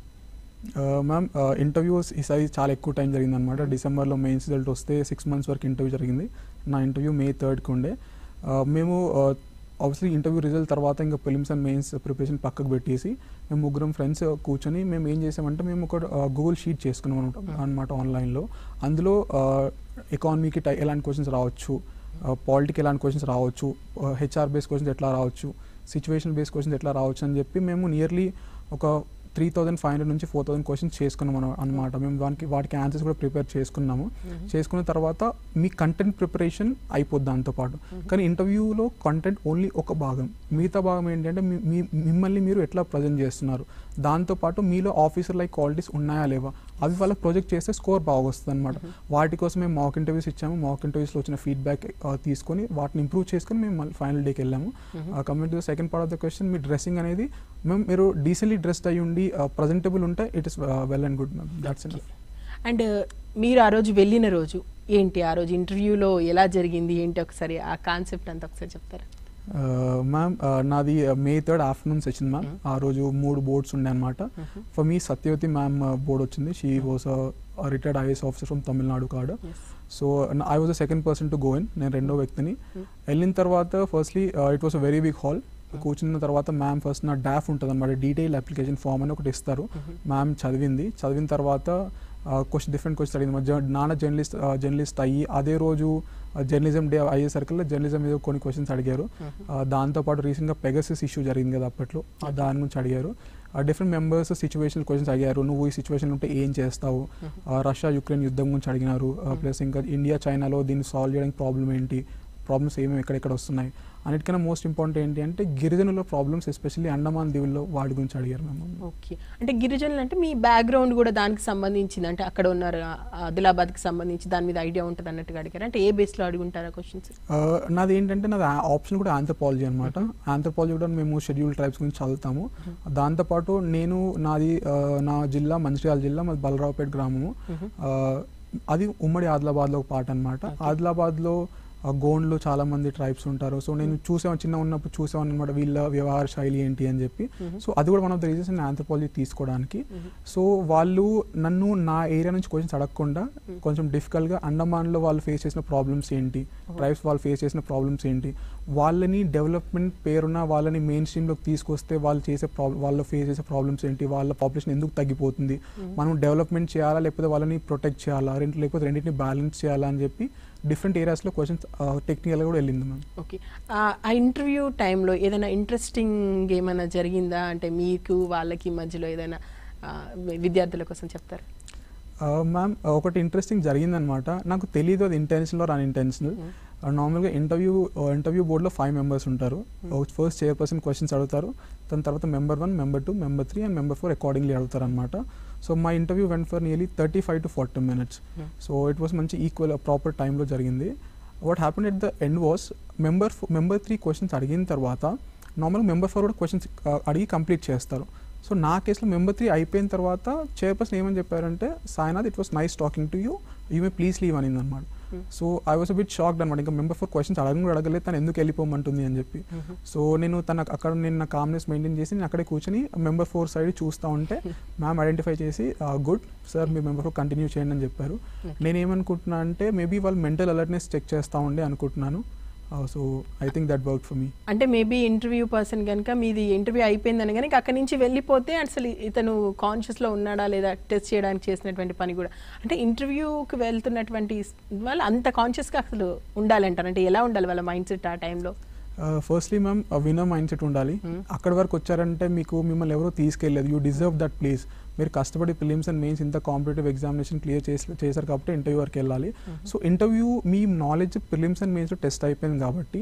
మ్యామ్ ఇంటర్వ్యూస్ ఈసారి చాలా ఎక్కువ టైం జరిగింది అనమాట డిసెంబర్లో మెయిన్స్ రిజల్ట్ వస్తే సిక్స్ మంత్స్ వరకు ఇంటర్వ్యూ జరిగింది నా ఇంటర్వ్యూ మే థర్డ్కి ఉండే Uh, మేము ఆబ్వియస్లీ ఇంటర్వ్యూ రిజల్ట్ తర్వాత ఇంకా ఫిలిమ్స్ అండ్ మెయిన్స్ ప్రిపరేషన్ పక్కకు పెట్టేసి మేము ముగ్గురం ఫ్రెండ్స్ కూర్చొని మేము ఏం చేసామంటే మేము ఒక గూగుల్ షీట్ చేసుకున్నాం అనమాట అనమాట ఆన్లైన్లో అందులో ఎకానమీకి టై ఎలాంటి క్వశ్చన్స్ రావచ్చు పాలిటిక్ ఎలాంటి క్వశ్చన్స్ రావచ్చు హెచ్ఆర్ బేస్ క్వశ్చన్స్ ఎట్లా రావచ్చు సిచ్యువేషన్ బేస్ క్వశ్చన్స్ ఎట్లా రావచ్చు అని చెప్పి మేము నియర్లీ ఒక త్రీ థౌసండ్ ఫైవ్ హండ్రెడ్ నుంచి ఫోర్ థౌసండ్ క్వశ్చన్స్ చేసుకున్నాం అన- అనమాట మేము దానికి వాటికి ఆన్సర్స్ కూడా ప్రిపేర్ చేసుకున్నాము చేసుకున్న తర్వాత మీ కంటెంట్ ప్రిపరేషన్ అయిపోద్ది దాంతోపాటు కానీ ఇంటర్వ్యూలో కంటెంట్ ఓన్లీ ఒక భాగం మిగతా భాగం ఏంటంటే మీ- మీ మిమ్మల్ని మీరు ఎట్లా ప్రజెంట్ చేస్తున్నారు దాంతోపాటు మీలో ఆఫీసర్ లైక్ క్వాలిటీస్ ఉన్నాయా లేవా అవి వాళ్ళకి ప్రొజెక్ట్ చేస్తే స్కోర్ బాగా వస్తుంది అనమాట వాటి కోసం మేము మాక్ ఇంటర్వ్యూస్ ఇచ్చాము మాక్ ఇంటర్వ్యూస్లో వచ్చిన ఫీడ్బ్యాక్ తీసుకొని వాటిని ఇంప్రూవ్ చేసుకొని మేము మళ్ళీ ఫైనల్ డేకి వెళ్ళాము coming to the second part of the question మీ డ్రెస్సింగ్ అనేది మేము మీరు డీసెంట్లీ డ్రెస్డ్ అయ్యి ఉండి ప్రజెంటబుల్ ఉంటే it is well and good ma'am that's enough
and మీరు ఆ రోజు వెళ్ళిన రోజు ఏంటి ఆ రోజు ఇంటర్వ్యూలో ఎలా జరిగింది ఏంటి ఒకసారి ఆ కాన్సెప్ట్ అంతా ఒకసారి చెప్తారా
మ్యామ్ నాది May third afternoon session ma'am ఆ రోజు మూడు బోర్డ్స్ ఉండే అనమాట for me Satyavathi ma'am board వచ్చింది she was retired IAS officer from Tamil Nadu కార్డ్ so I was the second person to go in నేను రెండో వ్యక్తిని వెళ్ళిన తర్వాత firstly it was a very big hall కూర్చున్న తర్వాత మ్యామ్ ఫస్ట్ నా డాఫ్ ఉంటుంది అనమాట డీటెయిల్ అప్లికేషన్ ఫామ్ అని ఒకటి ఇస్తారు మ్యామ్ చదివింది చదివిన తర్వాత క్వశ్చన్ డిఫరెంట్ క్వశ్చన్ అడిగింది మరి జర్- నాన్న జర్నలిస్ట్ జర్నలిస్ట్ అయ్యి అదే రోజు జర్నలిజం డే అయ్యే సర్కిల్లో జర్నలిజం మీద కొన్ని క్వశ్చన్స్ అడిగారు ఆ, దాంతోపాటు రీసెంట్గా పెగసిస్ ఇష్యూ జరిగింది కదా అప్పట్లో ఆ, దాని గురించి అడిగారు డిఫరెంట్ మెంబర్స్ సిచ్యువేషన్ క్వశ్చన్స్ అడిగారు నువ్వు ఈ సిచ్యువేషన్ ఉంటే ఏం చేస్తావు ఆ, రష్యా యుక్రెయిన్ యుద్ధం గురించి అడిగినారు ప్లస్ ఇంకా ఇండియా చైనాలో దీన్ని సాల్వ్ చేయడానికి ప్రాబ్లం ఏంటి ప్రాబ్లమ్స్ ఏమేమి ఎక్కడెక్కడ వస్తున్నాయి అన్నిటికన్నా మోస్ట్ ఇంపార్టెంట్ ఏంటి అంటే గిరిజనుల ప్రాబ్లమ్స్ ఎస్పెషల్లీ అండమాన్ దీవుల్లో వాటి గురించి అడిగారు మేము
ఓకే అంటే గిరిజనులు అంటే మీ బ్యాక్గ్రౌండ్ కూడా దానికి సంబంధించింది అంటే అక్కడ ఉన్నారు ఆ, ఆదిలాబాద్కి సంబంధించి దాని మీద ఐడియా ఉంటుంది అన్నట్టుగా అడిగారు అంటే ఏ బేస్లో అడుగుంటారా క్వశ్చన్స్
ఆ, నాది ఏంటంటే నాది ఆప్షన్ కూడా ఆంథ్రపాలజీ అనమాట ఆంథ్రపాలజీ కూడా మేము షెడ్యూల్ ట్రైబ్స్ గురించి చదువుతాము దాంతోపాటు నేను నాది ఆ, నా జిల్లా మంచిర్యాల జిల్లా మాది బలరావుపేట గ్రామము ఆ, అది ఉమ్మడి ఆదిలాబాద్లో ఒక పార్ట్ అనమాట ఆదిలాబాద్లో ఆ, గోండ్లో చాలా మంది ట్రైబ్స్ ఉంటారు సో నేను చూసాను చిన్న ఉన్నప్పుడు చూసాను అనమాట వీళ్ళ వ్యవహార శైలి ఏంటి అని చెప్పి సో అది కూడా వన్ ఆఫ్ ద రీజన్స్ నేను ఆంథ్రపాలజీ తీసుకోవడానికి సో వాళ్ళు నన్ను నా ఏరియా నుంచి క్వశ్చన్స్ అడగకుండా కొంచెం డిఫికల్ట్గా అండమాన్లో వాళ్ళు ఫేస్ చేసిన ప్రాబ్లమ్స్ ఏంటి ట్రైబ్స్ వాళ్ళు ఫేస్ చేసిన ప్రాబ్లమ్స్ ఏంటి వాళ్ళని డెవలప్మెంట్ పేరున్న వాళ్ళని మెయిన్ స్ట్రీమ్లోకి తీసుకొస్తే వాళ్ళు చేసే ప్రాబ్లం వాళ్ళు ఫేస్ చేసే ప్రాబ్లమ్స్ ఏంటి వాళ్ళ పాపులేషన్ ఎందుకు తగ్గిపోతుంది మనం డెవలప్మెంట్ చేయాలా లేకపోతే వాళ్ళని ప్రొటెక్ట్ చేయాలా రెండు లేకపోతే రెండింటిని బ్యాలెన్స్ చేయాలా అని చెప్పి డిఫరెంట్ ఏరియాస్లో క్వశ్చన్స్ టెక్నికల్గా కూడా వెళ్ళింది మ్యామ్
ఓకే ఆ ఇంటర్వ్యూ టైంలో ఏదైనా ఇంట్రెస్టింగ్ ఏమైనా జరిగిందా అంటే మీకు వాళ్ళకి మధ్యలో ఏదైనా ఆ, విద్యార్థుల కోసం చెప్తారు
మ్యామ్ ఒకటి ఇంట్రెస్టింగ్ జరిగిందనమాట నాకు తెలియదు అది ఇంటెన్షనల్ ఆర్ అన్ఇంటెన్షనల్ నార్మల్గా ఇంటర్వ్యూ ఇంటర్వ్యూ బోర్డులో ఫైవ్ మెంబర్స్ ఉంటారు ఫస్ట్ చైర్పర్సన్ క్వశ్చన్స్ అడుగుతారు దాని తర్వాత member one member two member three and member four accordingly అడుగుతారు అనమాట సో మా interview went for nearly thirty five to forty minutes so it was మంచి ఈక్వల్ ప్రాపర్ టైంలో జరిగింది what happen at the end was member member three questions అడిగిన తర్వాత normal member four కూడా questions అడిగి కంప్లీట్ చేస్తారు సో నా కేసులో మెంబర్ త్రీ అయిపోయిన తర్వాత చైర్పర్సన్ ఏమని చెప్పారంటే Sainath it was nice talking to you you may please leave అనింది అనమాట so I was bit shocked అనమాట ఇంకా మెంబర్ ఫోర్ క్వశ్చన్స్ అడగను కూడా అడగలేదు తను ఎందుకు వెళ్ళిపోమంటుంది అని చెప్పి సో నేను తన అక్కడ నేను నా కామ్నెస్ మెయింటైన్ చేసి నేను అక్కడే కూర్చొని మెంబర్ ఫోర్ సైడ్ చూస్తూ ఉంటే మ్యామ్ ఐడెంటిఫై చేసి గుడ్ సార్ మీ మెంబర్ ఫోర్ కంటిన్యూ చేయండి అని చెప్పారు నేను ఏమనుకుంటున్నా అంటే మేబీ వాళ్ళు మెంటల్ అలర్ట్నెస్ చెక్ చేస్తూ ఉండే అనుకుంటున్నాను so I think that work for me
అంటే మేబీ ఇంటర్వ్యూ పర్సన్ కనుక మీది ఇంటర్వ్యూ అయిపోయిందని కనుక అక్కడి నుంచి వెళ్ళిపోతే అసలు ఇతను కాన్షియస్లో ఉన్నాడా లేదా టెస్ట్ చేయడానికి చేసినటువంటి పని కూడా అంటే ఇంటర్వ్యూకి వెళ్తున్నటువంటి వాళ్ళు అంత కాన్షియస్గా అసలు ఉండాలంటారు అంటే ఎలా ఉండాలి వాళ్ళ మైండ్ సెట్ ఆ టైంలో
firstly ma'am winner mind set ఉండాలి అక్కడి వరకు వచ్చారంటే మీకు మిమ్మల్ని ఎవరో తీసుకెళ్ళలేదు యూ డిజర్వ్ దట్ ప్లేస్ మీరు కష్టపడి ఫిలిమ్స్ అండ్ మెయిన్స్ ఇంత కాంపిటేటివ్ ఎగ్జామినేషన్ క్లియర్ చేసి చేశారు కాబట్టి ఇంటర్వ్యూ వరకు వెళ్ళాలి సో ఇంటర్వ్యూ మీ knowledge prelims and mains test అయిపోయింది కాబట్టి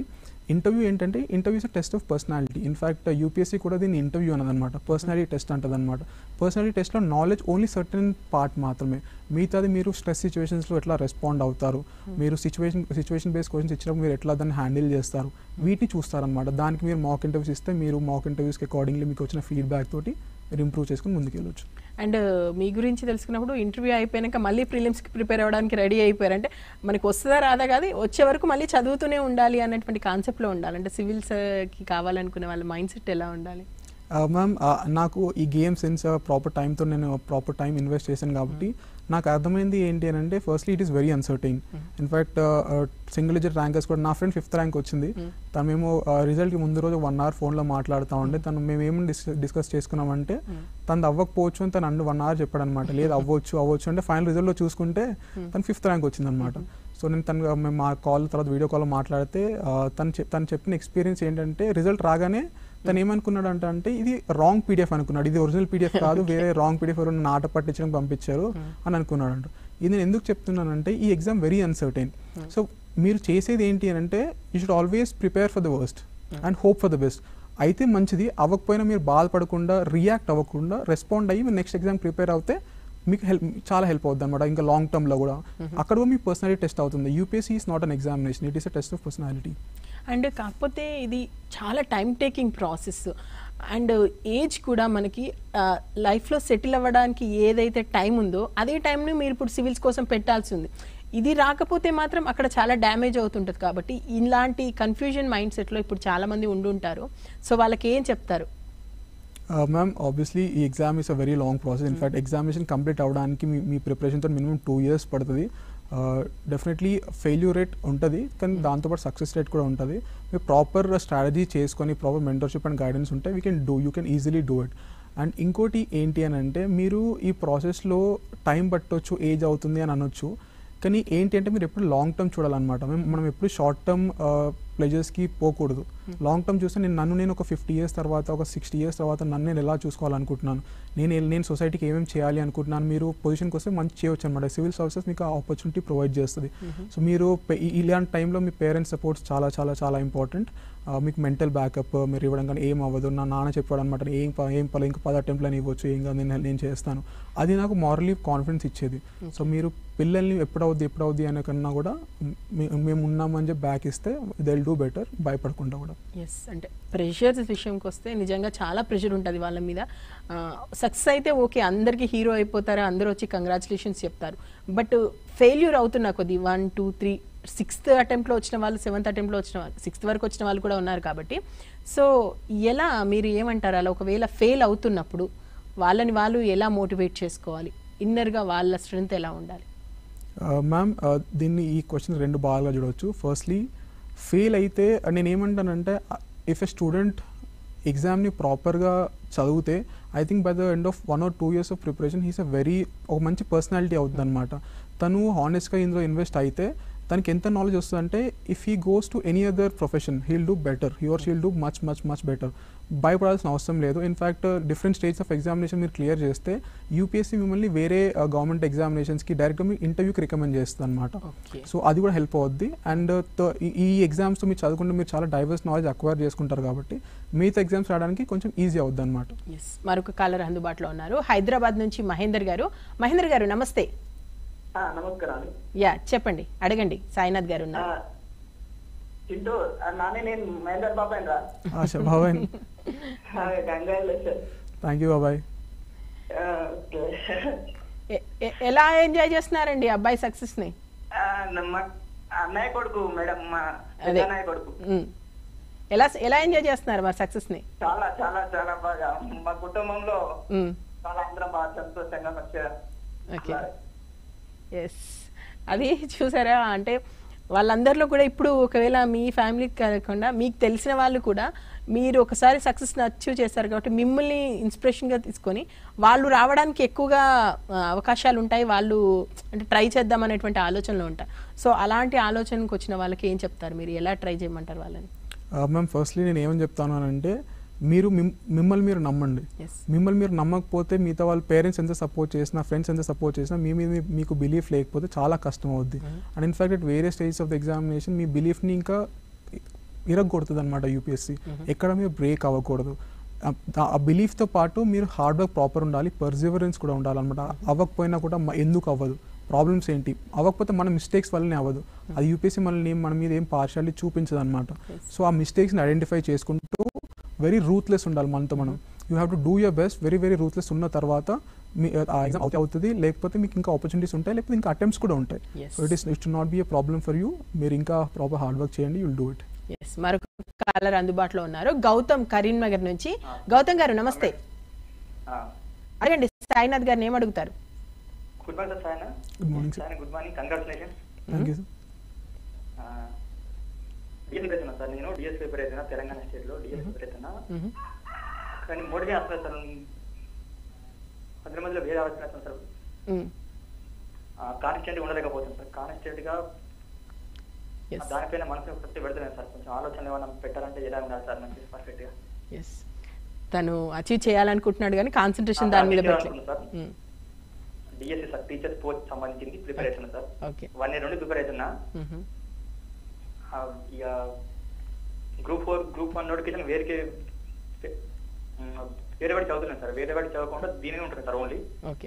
ఇంటర్వ్యూ ఏంటంటే interview is test of personality in fact UPSC కూడా దీన్ని ఇంటర్వ్యూ అనమాట పర్సనాలిటీ టెస్ట్ అంటది అనమాట పర్సనాలిటీ టెస్ట్లో నాలెడ్జ్ ఓన్లీ సర్టన్ పార్ట్ మాత్రమే మిగతాది మీరు స్ట్రెస్ సిచ్యువేషన్స్లో ఎట్లా రెస్పాండ్ అవుతారు మీరు సిచ్యువేషన్ సిచ్యువేషన్ బేస్ క్వశ్చన్స్ ఇచ్చినప్పుడు మీరు ఎట్లా దాన్ని హ్యాండిల్ చేస్తారు వీటిని చూస్తారనమాట దానికి మీరు మాక్ ఇంటర్వ్యూస్ ఇస్తే మీరు మాక్ ఇంటర్వ్యూస్కి అకార్డింగ్లీ మీకు వచ్చిన ఫీడ్బ్యాక్ తోటి మీరు ఇంప్రూవ్ చేసుకుని ముందుకు వెళ్ళొచ్చు
అండ్ మీ గురించి తెలుసుకున్నప్పుడు ఇంటర్వ్యూ అయిపోయాక మళ్ళీ ప్రిలిమ్స్కి ప్రిపేర్ అవ్వడానికి రెడీ అయిపోయారు అంటే మనకి వస్తుందా రాదా కాదు వచ్చే వరకు మళ్ళీ చదువుతూనే ఉండాలి అన్నటువంటి కాన్సెప్ట్లో ఉండాలి అంటే సివిల్స్కి కావాలనుకునే వాళ్ళ మైండ్ సెట్ ఎలా ఉండాలి
మ్యామ్ నాకు ఈ గేమ్ సెన్స్ ప్రాపర్ టైంతో నేను ప్రాపర్ టైం ఇన్వెస్ట్ చేశాను కాబట్టి నాకు అర్థమైంది ఏంటి అని అంటే firstly it is very uncertain in fact single digit rankers కూడా నా ఫ్రెండ్ ఫిఫ్త్ ర్యాంక్ వచ్చింది తను మేము రిజల్ట్కి ముందు రోజు వన్ అవర్ ఫోన్లో మాట్లాడుతూ ఉండే తను మేము ఏమని డిస్కస్ చేసుకున్నామంటే తను అవ్వకపోవచ్చు అని తను అన్ని వన్ అవర్ చెప్పాడు అనమాట లేదు అవ్వచ్చు అవ్వచ్చు అంటే ఫైనల్ రిజల్ట్లో చూసుకుంటే తను ఫిఫ్త్ ర్యాంక్ వచ్చింది అనమాట సో నేను తను మేము మా కాల్ తర్వాత వీడియో కాల్ మాట్లాడితే ఆ, తను చెప్- తను చెప్పిన ఎక్స్పీరియన్స్ ఏంటంటే రిజల్ట్ రాగానే తను ఏమనుకున్నాడు అంటే అంటే ఇది రాంగ్ పీడిఎఫ్ అనుకున్నాడు ఇది ఒరిజినల్ పీడిఎఫ్ కాదు వేరే రాంగ్ పీడిఎఫ్ ఎవరైనా నాట పట్టించడానికి పంపించారు అని అనుకున్నాడు అంట ఇది నేను ఎందుకు చెప్తున్నానంటే ఈ ఎగ్జామ్ వెరీ అన్సర్టైన్ సో మీరు చేసేది ఏంటి అని అంటే you should always prepare for the worst and hope for the best అయితే మంచిది అవ్వకపోయినా మీరు బాధపడకుండా రియాక్ట్ అవ్వకుండా రెస్పాండ్ అయ్యి మీరు నెక్స్ట్ ఎగ్జామ్ ప్రిపేర్ అవుతే మీకు హెల్ప్ చాలా హెల్ప్ అవుతుంది అనమాట ఇంకా లాంగ్ టర్మ్లో కూడా అక్కడ కూడా మీ పర్సనాలిటీ టెస్ట్ అవుతుంది UPSC is not an examination it is a test of personality
and కాకపోతే ఇది చాలా time taking process and age కూడా మనకి లైఫ్లో సెటిల్ అవ్వడానికి ఏదైతే టైం ఉందో అదే టైంని మీరు ఇప్పుడు సివిల్స్ కోసం పెట్టాల్సి ఉంది ఇది రాకపోతే మాత్రం అక్కడ చాలా డ్యామేజ్ అవుతుంటుంది కాబట్టి ఇలాంటి కన్ఫ్యూజన్ మైండ్ సెట్లో ఇప్పుడు చాలా మంది ఉండుంటారు సో వాళ్ళకి ఏం చెప్తారు
మ్యామ్ ఆబ్వియస్లీ ఈ exam is a very long process in fact examination complete అవ్వడానికి మీ మీ ప్రిపరేషన్తో మినిమం టూ ఇయర్స్ పడుతుంది డెఫినెట్లీ ఫెయిల్యూర్ రేట్ ఉంటుంది కానీ దాంతోపాటు సక్సెస్ రేట్ కూడా ఉంటుంది మీరు ప్రాపర్ స్ట్రాటజీ చేసుకొని ప్రాపర్ మెంటర్షిప్ అండ్ గైడెన్స్ ఉంటే we can do you can easily do it and ఇంకోటి ఏంటి అని అంటే మీరు ఈ ప్రాసెస్లో టైం పట్టొచ్చు ఏజ్ అవుతుంది అని అనొచ్చు కానీ ఏంటి అంటే మీరు ఎప్పుడు లాంగ్ టర్మ్ చూడాలన్నమాట మేము- మనం ఎప్పుడు షార్ట్ టర్మ్ ప్లెజర్స్కి పోకూడదు లాంగ్ టర్మ్ చూస్తే నేను నన్ను నేను ఒక ఫిఫ్టీ ఇయర్స్ తర్వాత ఒక సిక్స్టీ ఇయర్స్ తర్వాత నన్ను నేను ఎలా చూసుకోవాలనుకుంటున్నాను నేను ఏ- నేను సొసైటీకి ఏమేమి చేయాలి అనుకుంటున్నాను మీరు పొజిషన్కి వస్తే మంచి చేయవచ్చు అనమాట సివిల్ సర్వీసెస్ మీకు ఆ ఆపర్చునిటీ ప్రొవైడ్ చేస్తుంది సో మీరు pe- ఈ- ఇలాంటి టైంలో మీ పేరెంట్స్ సపోర్ట్స్ చాలా చాలా చాలా ఇంపార్టెంట్ మీకు మెంటల్ బ్యాకప్ మీరు ఇవ్వడం కానీ ఏం అవ్వదు నా నాన్న చెప్పాడు అనమాట ఏం ప- ఏం పర్లేదు ఇంకా పది అటెంప్ట్లు అని ఇవ్వచ్చు ఏం కాదు నేను నేను చేస్తాను అది నాకు మారలీ కాన్ఫిడెన్స్ ఇచ్చేది సో మీరు పిల్లల్ని ఎప్పుడవుద్ది ఎప్పుడవుద్ది అనే కన్నా కూడా మే- మేము ఉన్నామని చెప్పి బ్యాక్ ఇస్తే దెల్ డూ బెటర్ భయపడకుండా కూడా
ఎస్ అంటే ప్రెషర్స్ విషయంకి వస్తే నిజంగా చాలా ప్రెషర్ ఉంటుంది వాళ్ళ మీద సక్సెస్ అయితే ఓకే అందరికీ హీరో అయిపోతారు అందరూ వచ్చి కంగ్రాచులేషన్స్ చెప్తారు బట్ ఫెయిల్యూర్ అవుతున్న కొద్ది వన్ టూ త్రీ సిక్స్త్ అటెంప్ట్లో వచ్చిన వాళ్ళు సెవెంత్ అటెంప్ట్లో వచ్చిన వాళ్ళు సిక్స్త్ వరకు వచ్చిన వాళ్ళు కూడా ఉన్నారు కాబట్టి సో ఎలా మీరు ఏమంటారు అలా ఒకవేళ ఫెయిల్ అవుతున్నప్పుడు వాళ్ళని వాళ్ళు ఎలా మోటివేట్ చేసుకోవాలి ఇన్నర్గా వాళ్ళ స్ట్రెంగ్త్ ఎలా ఉండాలి
మ్యామ్ దీన్ని ఈ క్వశ్చన్ రెండు భాగాలుగా చూడవచ్చు ఫస్ట్లీ ఫెయిల్ అయితే నేను ఏమంటానంటే ఇఫ్ ఎ స్టూడెంట్ ఎగ్జామ్ని ప్రాపర్గా చదివితే I think by the end of one or two years of preparation he's a very ఒక మంచి పర్సనాలిటీ అవుతుంది అనమాట తను హానెస్ట్గా ఇందులో ఇన్వెస్ట్ అయితే తనకి ఎంత నాలెడ్జ్ వస్తుందంటే if he goes to any other profession he'll do better he or she'll do much much much better భయపడాల్సిన అవసరం లేదు in fact different states of examination మీరు క్లియర్ చేస్తే యూపీఎస్సీ మిమ్మల్ని వేరే గవర్నమెంట్ ఎగ్జామినేషన్స్కి డైరెక్ట్గా మీ ఇంటర్వ్యూకి రికమెండ్ చేస్తుంది అనమాట
ఓకే
సో అది కూడా హెల్ప్ అవుద్ది అండ్ ఈ ఎగ్జామ్స్తో మీరు చదువుకుంటే మీరు చాలా డైవర్స్ నాలెడ్జ్ అక్వైర్ చేసుకుంటారు కాబట్టి మిగతా ఎగ్జామ్స్ రావడానికి కొంచెం ఈజీ అవుద్ది అనమాట
ఎస్ మరొక కాలర్ అందుబాటులో ఉన్నారు హైదరాబాద్ నుంచి మహేందర్ గారు మహేందర్ గారు నమస్తే
ఆ, నమస్కారం
యా చెప్పండి అడగండి సాయినాథ్ గారు ఉన్నారు
చింటూ నానే నేను మహేందర్ బాబాయ్ రా
ఆశ బాబాయ్
కంగ్రాచులేషన్
థ్యాంక్ యూ బాబాయ్
ఎ- ఎ- ఎలా ఎంజాయ్ చేస్తున్నారండి అబ్బాయి సక్సెస్ ని
అన్నయ్య కొడుకు మేడం మా
అదే.
అన్నయ్య కొడుకు
ఉమ్. ఎలా ఎలా ఎంజాయ్ చేస్తున్నారు మరి సక్సెస్ ని
చాలా చాలా చాలా బాగా మా కుటుంబంలో
ఉమ్.
చాలా అందరం బాగా సంతోషంగా మంచిగా
ఓకే ఎస్ అది చూసారా అంటే వాళ్ళందరిలో కూడా ఇప్పుడు ఒకవేళ మీ ఫ్యామిలీకి కాకుండా మీకు తెలిసిన వాళ్ళు కూడా మీరు ఒకసారి సక్సెస్ అచీవ్ చేస్తారు కాబట్టి మిమ్మల్ని ఇన్స్పిరేషన్గా తీసుకొని వాళ్ళు రావడానికి ఎక్కువగా ఆ, అవకాశాలు ఉంటాయి వాళ్ళు అంటే ట్రై చేద్దాం అనేటువంటి ఆలోచనలో ఉంటారు సో అలాంటి ఆలోచనకు వచ్చిన వాళ్ళకి ఏం చెప్తారు మీరు ఎలా ట్రై చేయమంటారు వాళ్ళని
మ్యామ్ ఫస్ట్లీ నేను ఏమని చెప్తాను అని అంటే మీరు మిమ్- మిమ్మల్ని మీరు నమ్మండి
ఎస్
మిమ్మల్ని మీరు నమ్మకపోతే మిగతా వాళ్ళ పేరెంట్స్ ఎంత సపోర్ట్ చేసినా ఫ్రెండ్స్ ఎంత సపోర్ట్ చేసినా మీ మీద మీకు బిలీఫ్ లేకపోతే చాలా కష్టం అవుద్ది అండ్ ఇన్ఫాక్ట్ అట్ వేరే స్టేజెస్ ఆఫ్ ద ఎగ్జామినేషన్ మీ బిలీఫ్ని ఇంకా ఇరగొడుతుంది అనమాట యూపీఎస్సీ ఎక్కడ మీరు బ్రేక్ అవ్వకూడదు ఆ- ఆ బిలీఫ్తో పాటు మీరు హార్డ్ వర్క్ ప్రాపర్ ఉండాలి పర్సివరెన్స్ కూడా ఉండాలన్నమాట అవ్వకపోయినా కూడా మ- ఎందుకు అవ్వదు ప్రాబ్లమ్స్ ఏంటి అవ్వకపోతే మన మిస్టేక్స్ వల్లనే అవ్వదు అది యూపీఎస్సీ మనల్ని ఏం- మన మీద ఏం పార్షాలిటీ చూపించదు అనమాట సో ఆ మిస్టేక్స్ని ఐడెంటిఫై చేసుకుంటూ వెరీ రూత్లెస్ ఉండాలి మనతో మనం you have to do your best very very ruthless ఉన్న తర్వాత మీ ఆ ఎగ్జామ్ అవుతే అవుతుంది లేకపోతే మీకు ఇంకా ఆపర్చునిటీస్ ఉంటాయి లేకపోతే ఇంకా అటెంప్ట్స్ కూడా ఉంటాయి
Yes.
So it is it not be a problem for you మీరు ఇంకా ప్రాపర్ హార్డ్ వర్క్ చేయండి యుల్ డూ ఇట్
ఎస్ మరొక కాలర్ అందుబాటులో ఉన్నారు గౌతమ్ కరీంనగర్ నుంచి గౌతమ్ గారు నమస్తే అడగండి సాయినాథ్ గారిని ఏం అడుగుతారు
good morning sir sir
good morning sir
sir good morning congratulations
thank you
DS prepare అవుతున్నా సార్ నేను డిఎస్ ప్రిపేర్ అవుతున్నా తెలంగాణ స్టేట్ లో డిఎస్ ప్రిపేర్ అవుతున్నా
మ్మ్.
కానీ మోడీ వస్తుంది సార్ మధ్య మధ్యలో వేరే ఆలోచన వస్తుంది సార్
మ్మ్.
కాన్స్టెంట్ ఉండలేకపోతుంది సార్ కాన్స్టెంట్ గా
ఎస్
దానిపైన మనసు పెట్టి పెడతలేదు సార్ కొంచెం ఆలోచన ఏమైనా పెట్టాలంటే ఎలా ఉండాలి సార్ మంచి పర్ఫెక్ట్ గా
ఎస్ తను అచీవ్ చేయాలనుకుంటున్నాడు కానీ కాన్సన్ట్రేషన్ దాని మీద పెట్టలేదు
sir DSC sir teachers post సంబంధించింది ప్రిపేర్ అవుతున్నా సార్
ఓకే
వన్ ఇయర్ నుండి ప్రిపేర్ అవుతున్నా ఆ, ఇక group four group one notification వేరే వేరే వాడి చదువుతున్నాను సార్ వేరే వాడి చదవకుండా దీని ఉంటుంది సార్ ఓన్లీ
ఓకే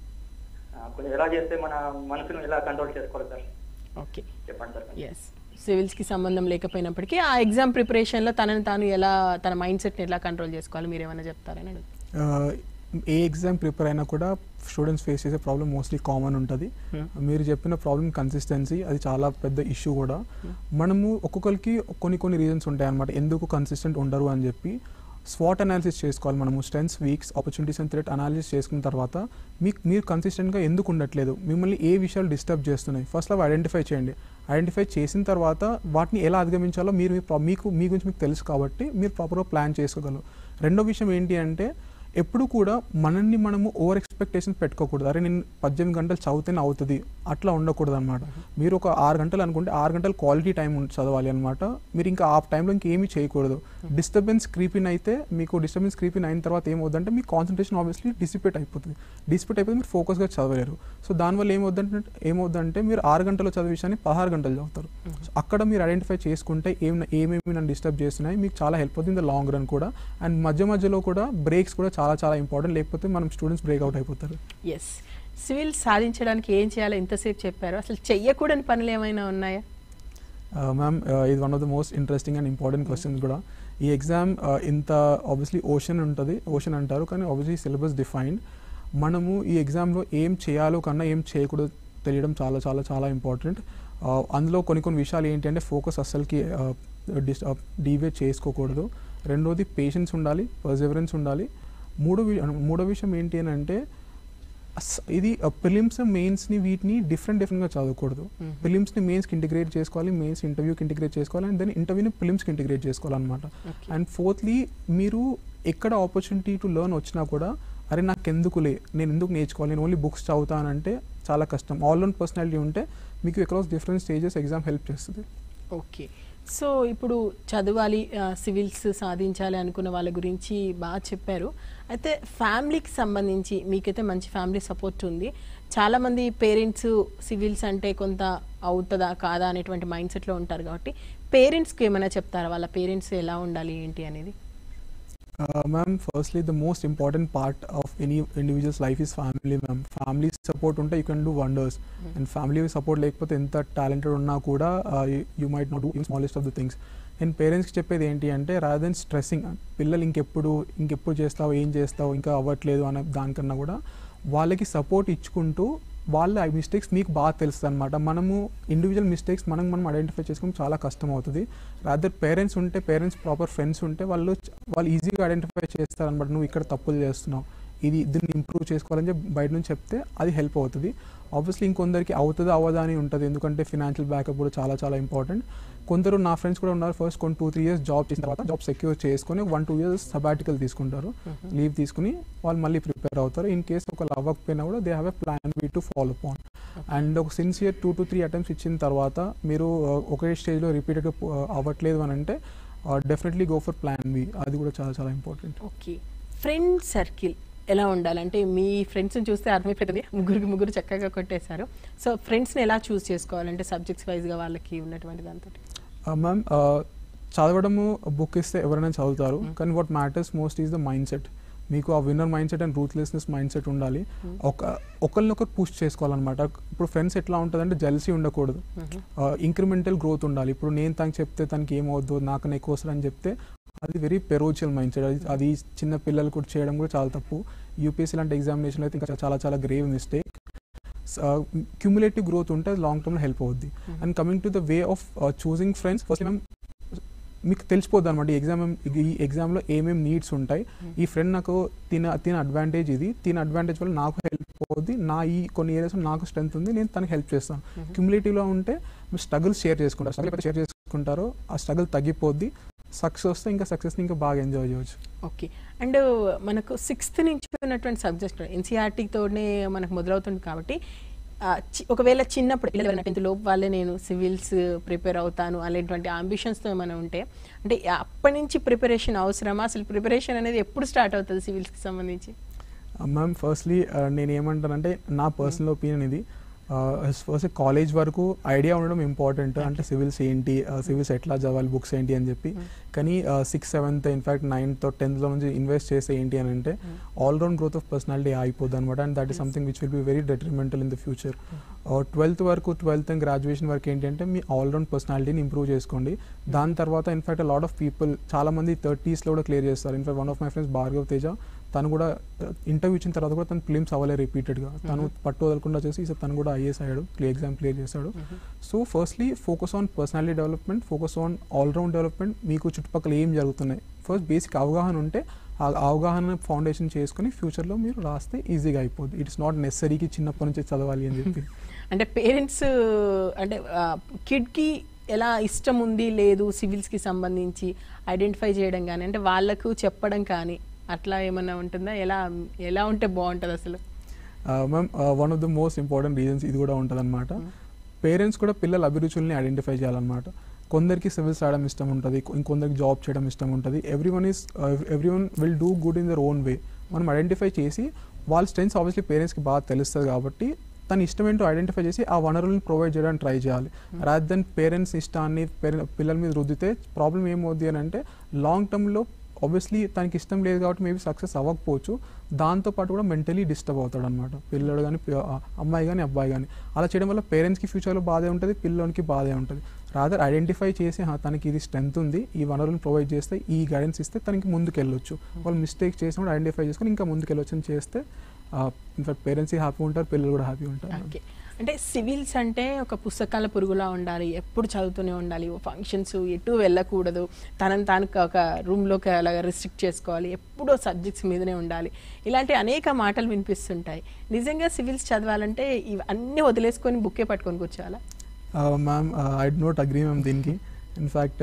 కొంచెం ఎలా చేస్తే మన మనసును ఎలా కంట్రోల్ చేసుకోవాలి సార్
ఓకే
చెప్పండి సార్
ఎస్ సివిల్స్కి సంబంధం లేకపోయినప్పటికీ ఆ ఎగ్జామ్ ప్రిపరేషన్లో తనని తాను ఎలా తన మైండ్ సెట్ని ఎలా కంట్రోల్ చేసుకోవాలి మీరు ఏమైనా చెప్తారని అడుగు
ఏ ఎగ్జామ్ ప్రిపేర్ అయినా కూడా స్టూడెంట్స్ ఫేస్ చేసే ప్రాబ్లమ్ మోస్ట్లీ కామన్ ఉంటుంది
Hmm.
మీరు చెప్పిన ప్రాబ్లమ్ కన్సిస్టెన్సీ అది చాలా పెద్ద ఇష్యూ కూడా మనము ఒక్కొక్కరికి కొన్ని కొన్ని రీజన్స్ ఉంటాయి అనమాట ఎందుకు కన్సిస్టెంట్ ఉండరు అని చెప్పి స్వాట్ అనాలిసిస్ చేసుకోవాలి మనము strengths weaks opportunities and threat analysis చేసుకున్న తర్వాత మీకు మీరు కన్సిస్టెంట్గా ఎందుకు ఉండట్లేదు మిమ్మల్ని ఏ విషయాలు డిస్టర్బ్ చేస్తున్నాయి ఫస్ట్ అవి ఐడెంటిఫై చేయండి ఐడెంటిఫై చేసిన తర్వాత వాటిని ఎలా అధిగమించాలో మీరు మీ ప్రా- మీకు మీ గురించి మీకు తెలుసు కాబట్టి మీరు ప్రాపర్గా ప్లాన్ చేసుకోగలరు రెండో విషయం ఏంటి అంటే ఎప్పుడు కూడా మనల్ని మనము ఓవర్ ఎక్స్పెక్టేషన్స్ పెట్టుకోకూడదు అరే నేను పద్దెనిమిది గంటలు చదివితేనే అవుతుంది అట్లా ఉండకూడదు అనమాట మీరు ఒక ఆరు గంటలు అనుకుంటే ఆరు గంటలు క్వాలిటీ టైం చదవాలి అనమాట మీరు ఇంకా ఆ టైంలో ఇంకేమీ చేయకూడదు డిస్టర్బెన్స్ క్రీపిన్ అయితే మీకు డిస్టర్బెన్స్ క్రీపిన్ అయిన తర్వాత ఏమవుతుందంటే మీ కాన్సన్ట్రేషన్ ఆబ్వియస్లీ డిసిపేట్ అయిపోతుంది డిసిపేట్ అయిపోతే మీరు ఫోకస్గా చదవలేరు సో దానివల్ల ఏమవుతుందంటే ఏమవుతుందంటే మీరు ఆరు గంటలు చదివే విషయాన్ని పదహారు గంటలు చదువుతారు సో అక్కడ మీరు ఐడెంటిఫై చేసుకుంటే ఏం ఏమేమి నన్ను డిస్టర్బ్ చేస్తున్నాయి మీకు చాలా హెల్ప్ అవుతుంది ఇన్ ద లాంగ్ రన్ కూడా అండ్ మధ్య మధ్యలో కూడా బ్రేక్స్ కూడా చాలా చాలా ఇంపార్టెంట్ లేకపోతే మనం స్టూడెంట్స్ బ్రేక్ అవుట్ అయిపోతారు
ఎస్ సివిల్ సాధించడానికి ఏం చేయాలో ఎంతసేపు చెప్పారు అసలు చెయ్యకూడని పనులు ఏమైనా ఉన్నాయా
మ్యామ్ ఇది one of the most interesting and important questions కూడా ఈ ఎగ్జామ్ ఇంత ఆబ్వియస్లీ ఓషన్ ఉంటుంది ఓషన్ అంటారు కానీ ఆబ్వియస్లీ సిలబస్ డిఫైన్డ్ మనము ఈ ఎగ్జామ్లో ఏం చేయాలో కన్నా ఏం చేయకూడదు తెలియడం చాలా చాలా చాలా ఇంపార్టెంట్ అందులో కొన్ని కొన్ని విషయాలు ఏంటి అంటే ఫోకస్ అస్సలకి డిస్ డీవేట్ చేసుకోకూడదు రెండోది పేషెన్స్ ఉండాలి పర్జెవరెన్స్ ఉండాలి మూడో వి- మూడో విషయం ఏంటి అని అంటే అస్- ఇది ప్రిలిమ్స్ మెయిన్స్ని వీటిని డిఫరెంట్ డిఫరెంట్గా చదవకూడదు
Mhm.
ప్రిలిమ్స్ని మెయిన్స్కి ఇంటిగ్రేట్ చేసుకోవాలి మెయిన్స్ ఇంటర్వ్యూకి ఇంటిగ్రేట్ చేసుకోవాలి అండ్ దెన్ ఇంటర్వ్యూని ప్రిలిమ్స్కి ఇంటిగ్రేట్ చేసుకోవాలన్నమాట
Okay.
అండ్ ఫోర్త్లీ మీరు ఎక్కడ ఆపర్చునిటీ టు లెర్న్ వచ్చినా కూడా అరే నాకు ఎందుకులే నేను ఎందుకు నేర్చుకోవాలి నేను ఓన్లీ బుక్స్ చదువుతానంటే చాలా కష్టం ఆల్ రౌండ్ పర్సనాలిటీ ఉంటే మీకు across different stages exam help చేస్తుంది
ఓకే సో ఇప్పుడు చదవాలి సివిల్స్ సాధించాలి అనుకున్న వాళ్ళ గురించి బాగా చెప్పారు అయితే ఫ్యామిలీకి సంబంధించి మీకైతే మంచి ఫ్యామిలీ సపోర్ట్ ఉంది చాలామంది పేరెంట్స్ సివిల్స్ అంటే కొంత అవుతుందా కాదా అనేటువంటి మైండ్ సెట్లో ఉంటారు కాబట్టి పేరెంట్స్కి ఏమైనా చెప్తారా వాళ్ళ పేరెంట్స్ ఎలా ఉండాలి ఏంటి అనేది
ma'am firstly the most important part of any individuals life is family ma'am family support ఉంటే you can do wonders and family support లేకపోతే ఎంత టాలెంటెడ్ ఉన్నా కూడా you might not do smallest of the things నేను పేరెంట్స్కి చెప్పేది ఏంటి అంటే రాదర్ దెన్ స్ట్రెస్సింగ్ పిల్లలు ఇంకెప్పుడు ఇంకెప్పుడు చేస్తావు ఏం చేస్తావు ఇంకా అవ్వట్లేదు అనే దానికన్నా కూడా వాళ్ళకి సపోర్ట్ ఇచ్చుకుంటూ వాళ్ళ మిస్టేక్స్ మీకు బాగా తెలుస్తుంది అనమాట మనము ఇండివిజువల్ మిస్టేక్స్ మనం మనం ఐడెంటిఫై చేసుకుని చాలా కష్టం అవుతుంది రాదర్ పేరెంట్స్ ఉంటే పేరెంట్స్ ప్రాపర్ ఫ్రెండ్స్ ఉంటే వాళ్ళు వాళ్ళు ఈజీగా ఐడెంటిఫై చేస్తారనమాట నువ్వు ఇక్కడ తప్పులు చేస్తున్నావు ఇది దీన్ని ఇంప్రూవ్ చేసుకోవాలని చెప్పి బయట నుంచి చెప్తే అది హెల్ప్ అవుతుంది ఆబ్వియస్లీ ఇంకొందరికి అవుతుందా అవ్వదా అని ఉంటుంది ఎందుకంటే ఫినాన్షియల్ బ్యాకప్ కూడా చాలా చాలా ఇంపార్టెంట్ కొందరు నా ఫ్రెండ్స్ కూడా ఉన్నారు ఫస్ట్ కొన్ని టూ త్రీ ఇయర్స్ జాబ్ చేసిన తర్వాత జాబ్ సెక్యూర్ చేసుకొని వన్ టూ ఇయర్స్ సబాటికల్ తీసుకుంటారు లీవ్ తీసుకుని వాళ్ళు మళ్ళీ ప్రిపేర్ అవుతారు ఇన్ కేస్ ఒక అవ్వకపోయినా కూడా they have a plan we to follow upon and ఒక sincere two to three attempts ఇచ్చిన తర్వాత మీరు uh, ఒకే స్టేజ్లో రిపీటెడ్గా అవ్వట్లేదు అని అంటే definitely go for plan B అది కూడా చాలా చాలా ఇంపార్టెంట్
ఓకే ఫ్రెండ్ సర్కిల్ ఎలా ఉండాలంటే మీ ఫ్రెండ్స్ని చూస్తే అర్థమైపోతుంది ముగ్గురికి ముగ్గురు చక్కగా కొట్టేశారు సో ఫ్రెండ్స్ని ఎలా చూస్ చేసుకోవాలంటే సబ్జెక్ట్స్ వైజ్గా వాళ్ళకి ఉన్నటువంటి దాంతో
మ్యామ్ చదవడము బుక్ ఇస్తే ఎవరైనా చదువుతారు కానీ what matters most is the mind set మీకు ఆ winner mind set and ruthlessness mind set ఉండాలి ఒక ఒకరినొకరు పుష్ చేసుకోవాలన్నమాట ఇప్పుడు ఫ్రెండ్స్ ఎట్లా ఉంటుందంటే జెల్సీ ఉండకూడదు ఇంక్రిమెంటల్ గ్రోత్ ఉండాలి ఇప్పుడు నేను తనకి చెప్తే తనకి ఏమవుద్దు నాకు ఎక్కువ వస్తుంది అని చెప్తే అది వెరీ పెరోచియల్ మైండ్ సెట్ అది అది చిన్న పిల్లలు కూడా చేయడం కూడా చాలా తప్పు యూపీఎస్సీ లాంటి ఎగ్జామినేషన్ అయితే ఇంకా చాలా చాలా గ్రేవ్ మిస్టేక్ క్యూములేటివ్ గ్రోత్ ఉంటే అది లాంగ్ టర్మ్లో హెల్ప్ అవుద్ది and coming to the way of choosing friends first ma'am మీకు తెలిసిపోద్ది అనమాట ఈ ఎగ్జామ్ ఈ ఎగ్జామ్లో ఏమేమి నీడ్స్ ఉంటాయి ఈ ఫ్రెండ్ నాకు తిన తిన అడ్వాంటేజ్ ఇది తిన అడ్వాంటేజ్ వల్ల నాకు హెల్ప్ అవుద్ది నా ఈ కొన్ని ఏరియాస్లో నాకు స్ట్రెంత్ ఉంది నేను తనకి హెల్ప్ చేస్తాను క్యూములేటివ్లో ఉంటే మీరు స్ట్రగుల్స్ షేర్ చేసుకుంటారు స్ట్రగుల్ షేర్ చేసుకుంటారో ఆ స్ట్రగుల్ తగ్గిపోద్ది సక్సెస్ వస్తే ఇంకా సక్సెస్ని ఇంకా బాగా ఎంజాయ్ చేయవచ్చు
ఓకే అండ్ మనకు సిక్స్త్ నుంచి ఉన్నటువంటి సబ్జెక్ట్ ఎన్సీఆర్టీతోనే మనకు మొదలవుతుంది కాబట్టి ఆ, చి- ఒకవేళ చిన్నప్పుడు పిల్లలు టెన్త్ లోపు వాళ్ళే నేను సివిల్స్ ప్రిపేర్ అవుతాను అనేటువంటి అంబిషన్స్తో ఏమైనా ఉంటే అంటే అప్పటి నుంచి ప్రిపరేషన్ అవసరమా అసలు ప్రిపరేషన్ అనేది ఎప్పుడు స్టార్ట్ అవుతుంది సివిల్స్కి సంబంధించి
మ్యామ్ ఫస్ట్లీ నేను ఏమంటానంటే నా పర్సనల్ ఒపీనియన్ ఇది ఫస్ట్ కాలేజ్ వరకు ఐడియా ఉండడం ఇంపార్టెంట్ అంటే సివిల్స్ ఏంటి సివిల్స్ ఎట్లా చదవాలి బుక్స్ ఏంటి అని చెప్పి కానీ సిక్స్ సెవెంత్ ఇన్ఫాక్ట్ నైన్త్ టెన్త్లో నుంచి ఇన్వెస్ట్ చేస్తే ఏంటి అని అంటే ఆల్రౌండ్ గ్రోత్ ఆఫ్ పర్సనాలిటీ అయిపోద్ది అనమాట and that is something which will be very detrimental in the future twelfth వరకు ట్వెల్త్ అండ్ గ్రాడ్యుయేషన్ వరకు ఏంటంటే మీ ఆల్రౌండ్ పర్సనాలిటీని ఇంప్రూవ్ చేసుకోండి దాని తర్వాత ఇన్ఫాక్ట్ లాట్ ఆఫ్ పీపుల్ చాలా మంది థర్టీస్లో కూడా క్లియర్ చేస్తారు in fact one of my friends Bhargav Teja తను కూడా ఇంటర్వ్యూ ఇచ్చిన తర్వాత కూడా తను ఫిలిమ్స్ అవ్వలే రిపీటెడ్గా తను పట్టు వదలకుండా చేసి ఈసారి తను కూడా ఐఏఎస్ అయ్యాడు ఎగ్జామ్ క్లియర్ చేశాడు so firstly focus on personality development focus on all round development మీకు చుట్టుపక్కల ఏం జరుగుతున్నాయి ఫస్ట్ బేసిక్ అవగాహన ఉంటే ఆ అవగాహన ఫౌండేషన్ చేసుకుని ఫ్యూచర్లో మీరు రాస్తే ఈజీగా అయిపోద్ది ఇట్స్ నాట్ నెసరీకి చిన్నప్పటి నుంచి చదవాలి అని చెప్పి
అంటే పేరెంట్స్ అంటే కిడ్కి ఎలా ఇష్టం ఉంది లేదు సివిల్స్కి సంబంధించి ఐడెంటిఫై చేయడం కానీ అంటే వాళ్ళకు చెప్పడం కానీ అట్లా ఏమన్నా ఉంటుందా ఎలా ఎలా ఉంటే బాగుంటుంది అసలు
ma'am one of the most important reasons ఇది కూడా ఉంటుంది అనమాట పేరెంట్స్ కూడా పిల్లల అభిరుచుల్ని ఐడెంటిఫై చేయాలన్నమాట కొందరికి సివిల్స్ ఆడడం ఇష్టం ఉంటుంది ఇంకొందరికి జాబ్ చేయడం ఇష్టం ఉంటుంది every one is every one will do good in their own way మనం ఐడెంటిఫై చేసి వాళ్ళ స్ట్రెంగ్స్ ఆబ్వియస్లీ పేరెంట్స్కి బాగా తెలుస్తుంది కాబట్టి తన ఇష్టం ఏంటో ఐడెంటిఫై చేసి ఆ వనరులను ప్రొవైడ్ చేయడానికి ట్రై చేయాలి రాదర్ దెన్ పేరెంట్స్ ఇష్టాన్ని పేరెంట్ పిల్లల మీద రుద్దితే ప్రాబ్లం ఏమవుద్ది అని అంటే లాంగ్ టర్మ్లో ఆబ్వియస్లీ తనకి ఇష్టం లేదు కాబట్టి మేబీ సక్సెస్ అవ్వకపోవచ్చు దాంతోపాటు కూడా మెంటలీ డిస్టర్బ్ అవుతాడు అనమాట పిల్లడు కానీ అమ్మాయి కానీ అబ్బాయి కానీ అలా చేయడం వల్ల పేరెంట్స్కి ఫ్యూచర్లో బాధే ఉంటుంది పిల్లోనికి బాధే ఉంటుంది రాదర్ ఐడెంటిఫై చేసి "హా, తనకి ఇది స్ట్రెంత్ ఉంది ఈ వనరులను ప్రొవైడ్ చేస్తే ఈ గైడెన్స్ ఇస్తే తనకి ముందుకు వెళ్ళొచ్చు వాళ్ళు మిస్టేక్ చేసినప్పుడు ఐడెంటిఫై చేసుకొని ఇంకా ముందుకు వెళ్ళొచ్చు అని చేస్తే ఇన్ఫాక్ట్ పేరెంట్స్ హ్యాపీ ఉంటారు పిల్లలు కూడా హ్యాపీ ఉంటారు
ఓకే అంటే సివిల్స్ అంటే ఒక పుస్తకాల పురుగులా ఉండాలి ఎప్పుడు చదువుతూనే ఉండాలి ఫంక్షన్స్ ఎటు వెళ్ళకూడదు తనని తాను ఒక రూమ్లోకి అలాగా రిస్ట్రిక్ట్ చేసుకోవాలి ఎప్పుడూ సబ్జెక్ట్స్ మీదనే ఉండాలి ఇలాంటి అనేక మాటలు వినిపిస్తుంటాయి నిజంగా సివిల్స్ చదవాలంటే ఇవన్నీ వదిలేసుకొని బుక్కే పట్టుకొని కూర్చోవాలా
ma'am I not agree ma'am దీనికి ఇన్ఫ్యాక్ట్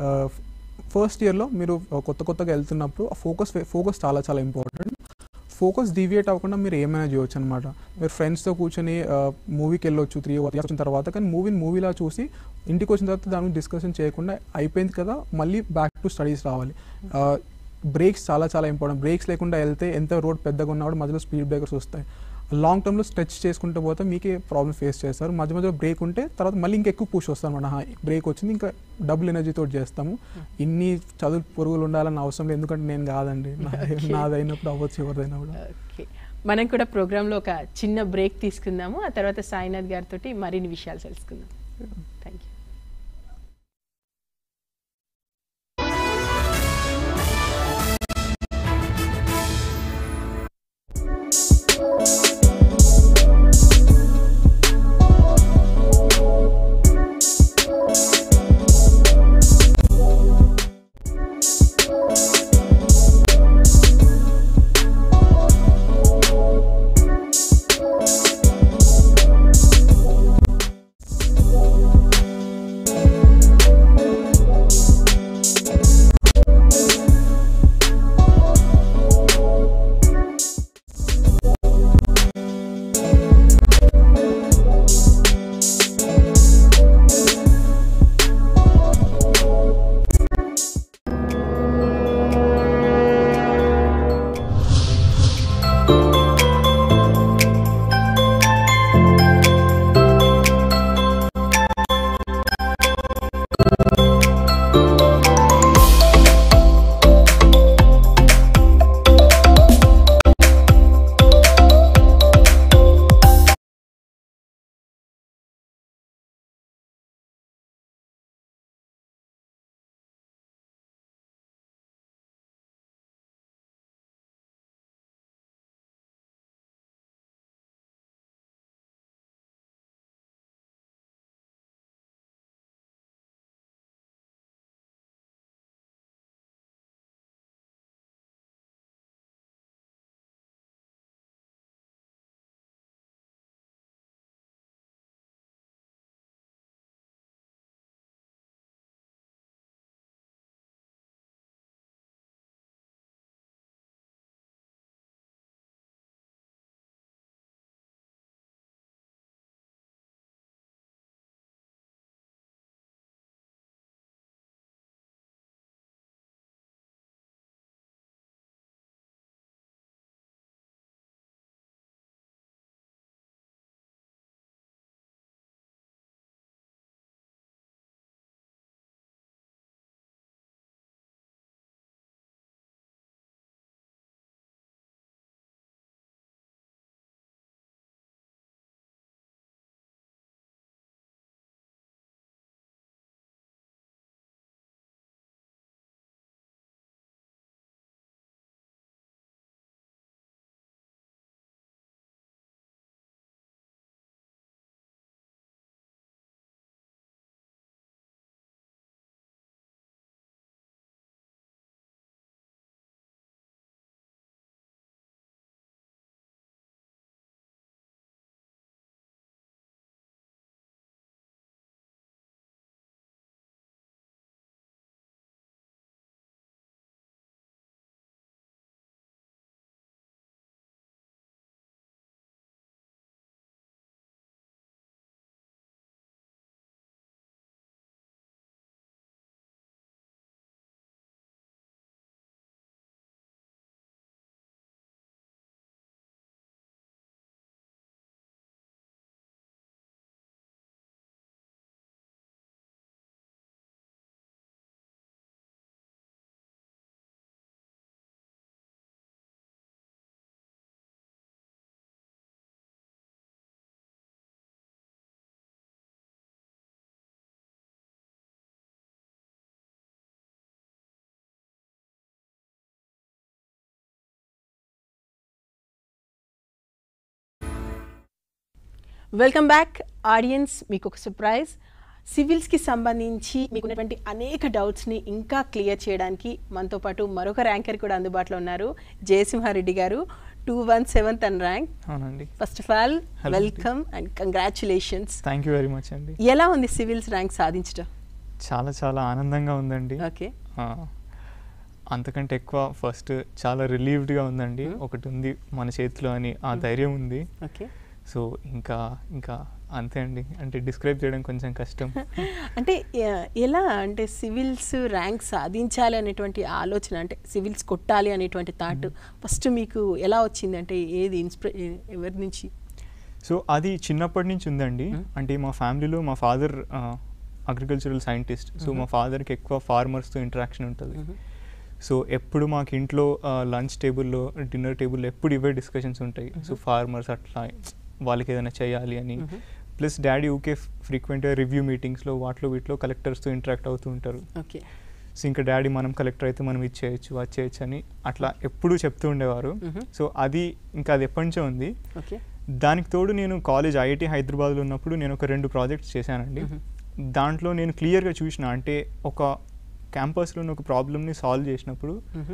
ఫస్ట్ ఇయర్లో మీరు కొత్త కొత్తగా వెళ్తున్నప్పుడు ఫోకస్ ఫోకస్ చాలా చాలా ఇంపార్టెంట్ ఫోకస్ డివియేట్ అవ్వకుండా మీరు ఏమైనా చేయొచ్చు అనమాట మీరు ఫ్రెండ్స్తో కూర్చొని మూవీకి వెళ్ళొచ్చు త్రీ వచ్చిన తర్వాత కానీ మూవీని మూవీలా చూసి ఇంటికి వచ్చిన తర్వాత దాని గురించి డిస్కషన్ చేయకుండా అయిపోయింది కదా మళ్ళీ బ్యాక్ టు స్టడీస్ రావాలి బ్రేక్స్ చాలా చాలా ఇంపార్టెంట్ బ్రేక్స్ లేకుండా వెళ్తే ఎంత రోడ్ పెద్దగా ఉన్నా కూడా మధ్యలో స్పీడ్ బ్రేకర్స్ వస్తాయి లాంగ్ టర్మ్లో స్ట్రెచ్ చేసుకుంటూ పోతే మీకే ప్రాబ్లమ్ ఫేస్ చేస్తారు మధ్య మధ్యలో బ్రేక్ ఉంటే తర్వాత మళ్ళీ ఇంకా ఎక్కువ పుష్ వస్తాం అనమాట బ్రేక్ వచ్చింది ఇంకా డబుల్ ఎనర్జీతో చేస్తాము ఇన్ని చదువు పురుగులు ఉండాలని అవసరం లేదు ఎందుకంటే నేను కాదండి నాది- నాదైనప్పుడు అవ్వచ్చు ఎవరిదైనా కూడా
ఓకే మనం కూడా ప్రోగ్రాంలో ఒక చిన్న బ్రేక్ తీసుకుందాము ఆ తర్వాత సాయినాథ్ గారితో మరిన్ని విషయాలు తెలుసుకుందాం thank you welcome back audience మీకు ఒక సర్ప్రైజ్ సివిల్స్కి సంబంధించి మీకున్నటువంటి అనేక డౌట్స్ని ఇంకా క్లియర్ చేయడానికి మనతో పాటు మరొక ర్యాంకర్ కూడా అందుబాటులో ఉన్నారు జయసింహారెడ్డి గారు two one seventh and rank
అవునండి
first of all
Hello.
Welcome and congratulations
thank you very much అండి
ఎలా ఉంది సివిల్స్ ర్యాంక్ సాధించడం
చాలా చాలా ఆనందంగా ఉందండి
ఓకే
ఆ, అంతకంటే ఎక్కువ ఫస్ట్ చాలా రిలీవ్డ్గా ఉందండి
Hmm.
ఒకటి ఉంది మన చేతిలో అని ఆ ధైర్యం ఉంది
ఓకే
సో ఇంకా ఇంకా అంతే అండి అంటే డిస్క్రైబ్ చేయడం కొంచెం కష్టం
అంటే ఎ- ఎలా అంటే సివిల్స్ ర్యాంక్ సాధించాలి అనేటువంటి ఆలోచన అంటే సివిల్స్ కొట్టాలి అనేటువంటి థాట్ ఫస్ట్ మీకు ఎలా వచ్చింది అంటే ఏది ఇన్స్పిరే ఎవరి నుంచి
సో అది చిన్నప్పటి నుంచి ఉందండి
Hmm.
అంటే మా ఫ్యామిలీలో మా ఫాదర్ అగ్రికల్చరల్ సైంటిస్ట్ సో మా ఫాదర్కి ఎక్కువ ఫార్మర్స్తో ఇంటరాక్షన్ ఉంటుంది సో ఎప్పుడు మాకు ఇంట్లో లంచ్ టేబుల్లో డిన్నర్ టేబుల్లో ఎప్పుడు ఇవే డిస్కషన్స్ ఉంటాయి సో ఫార్మర్స్ అట్లా వాళ్ళకి ఏదైనా చేయాలి అని ప్లస్ డాడీ ఊకే ఫ్రీక్వెంట్గా రివ్యూ మీటింగ్స్లో వాటిలో వీటిలో కలెక్టర్స్తో ఇంటరాక్ట్ అవుతూ ఉంటారు
ఓకే
సో ఇంకా డాడీ మనం కలెక్టర్ అయితే మనం ఇది చేయొచ్చు అది చేయొచ్చు అని అట్లా ఎప్పుడూ చెప్తూ ఉండేవారు
Mhm.
సో అది ఇంకా అది ఎప్పటి నుంచో ఉంది
ఓకే
దానికి తోడు నేను కాలేజ్ ఐఐటి హైదరాబాద్లో ఉన్నప్పుడు నేను ఒక రెండు ప్రాజెక్ట్స్ చేశానండి
Mhm.
దాంట్లో నేను క్లియర్గా చూసిన అంటే ఒక క్యాంపస్లో ఒక ప్రాబ్లమ్ని సాల్వ్ చేసినప్పుడు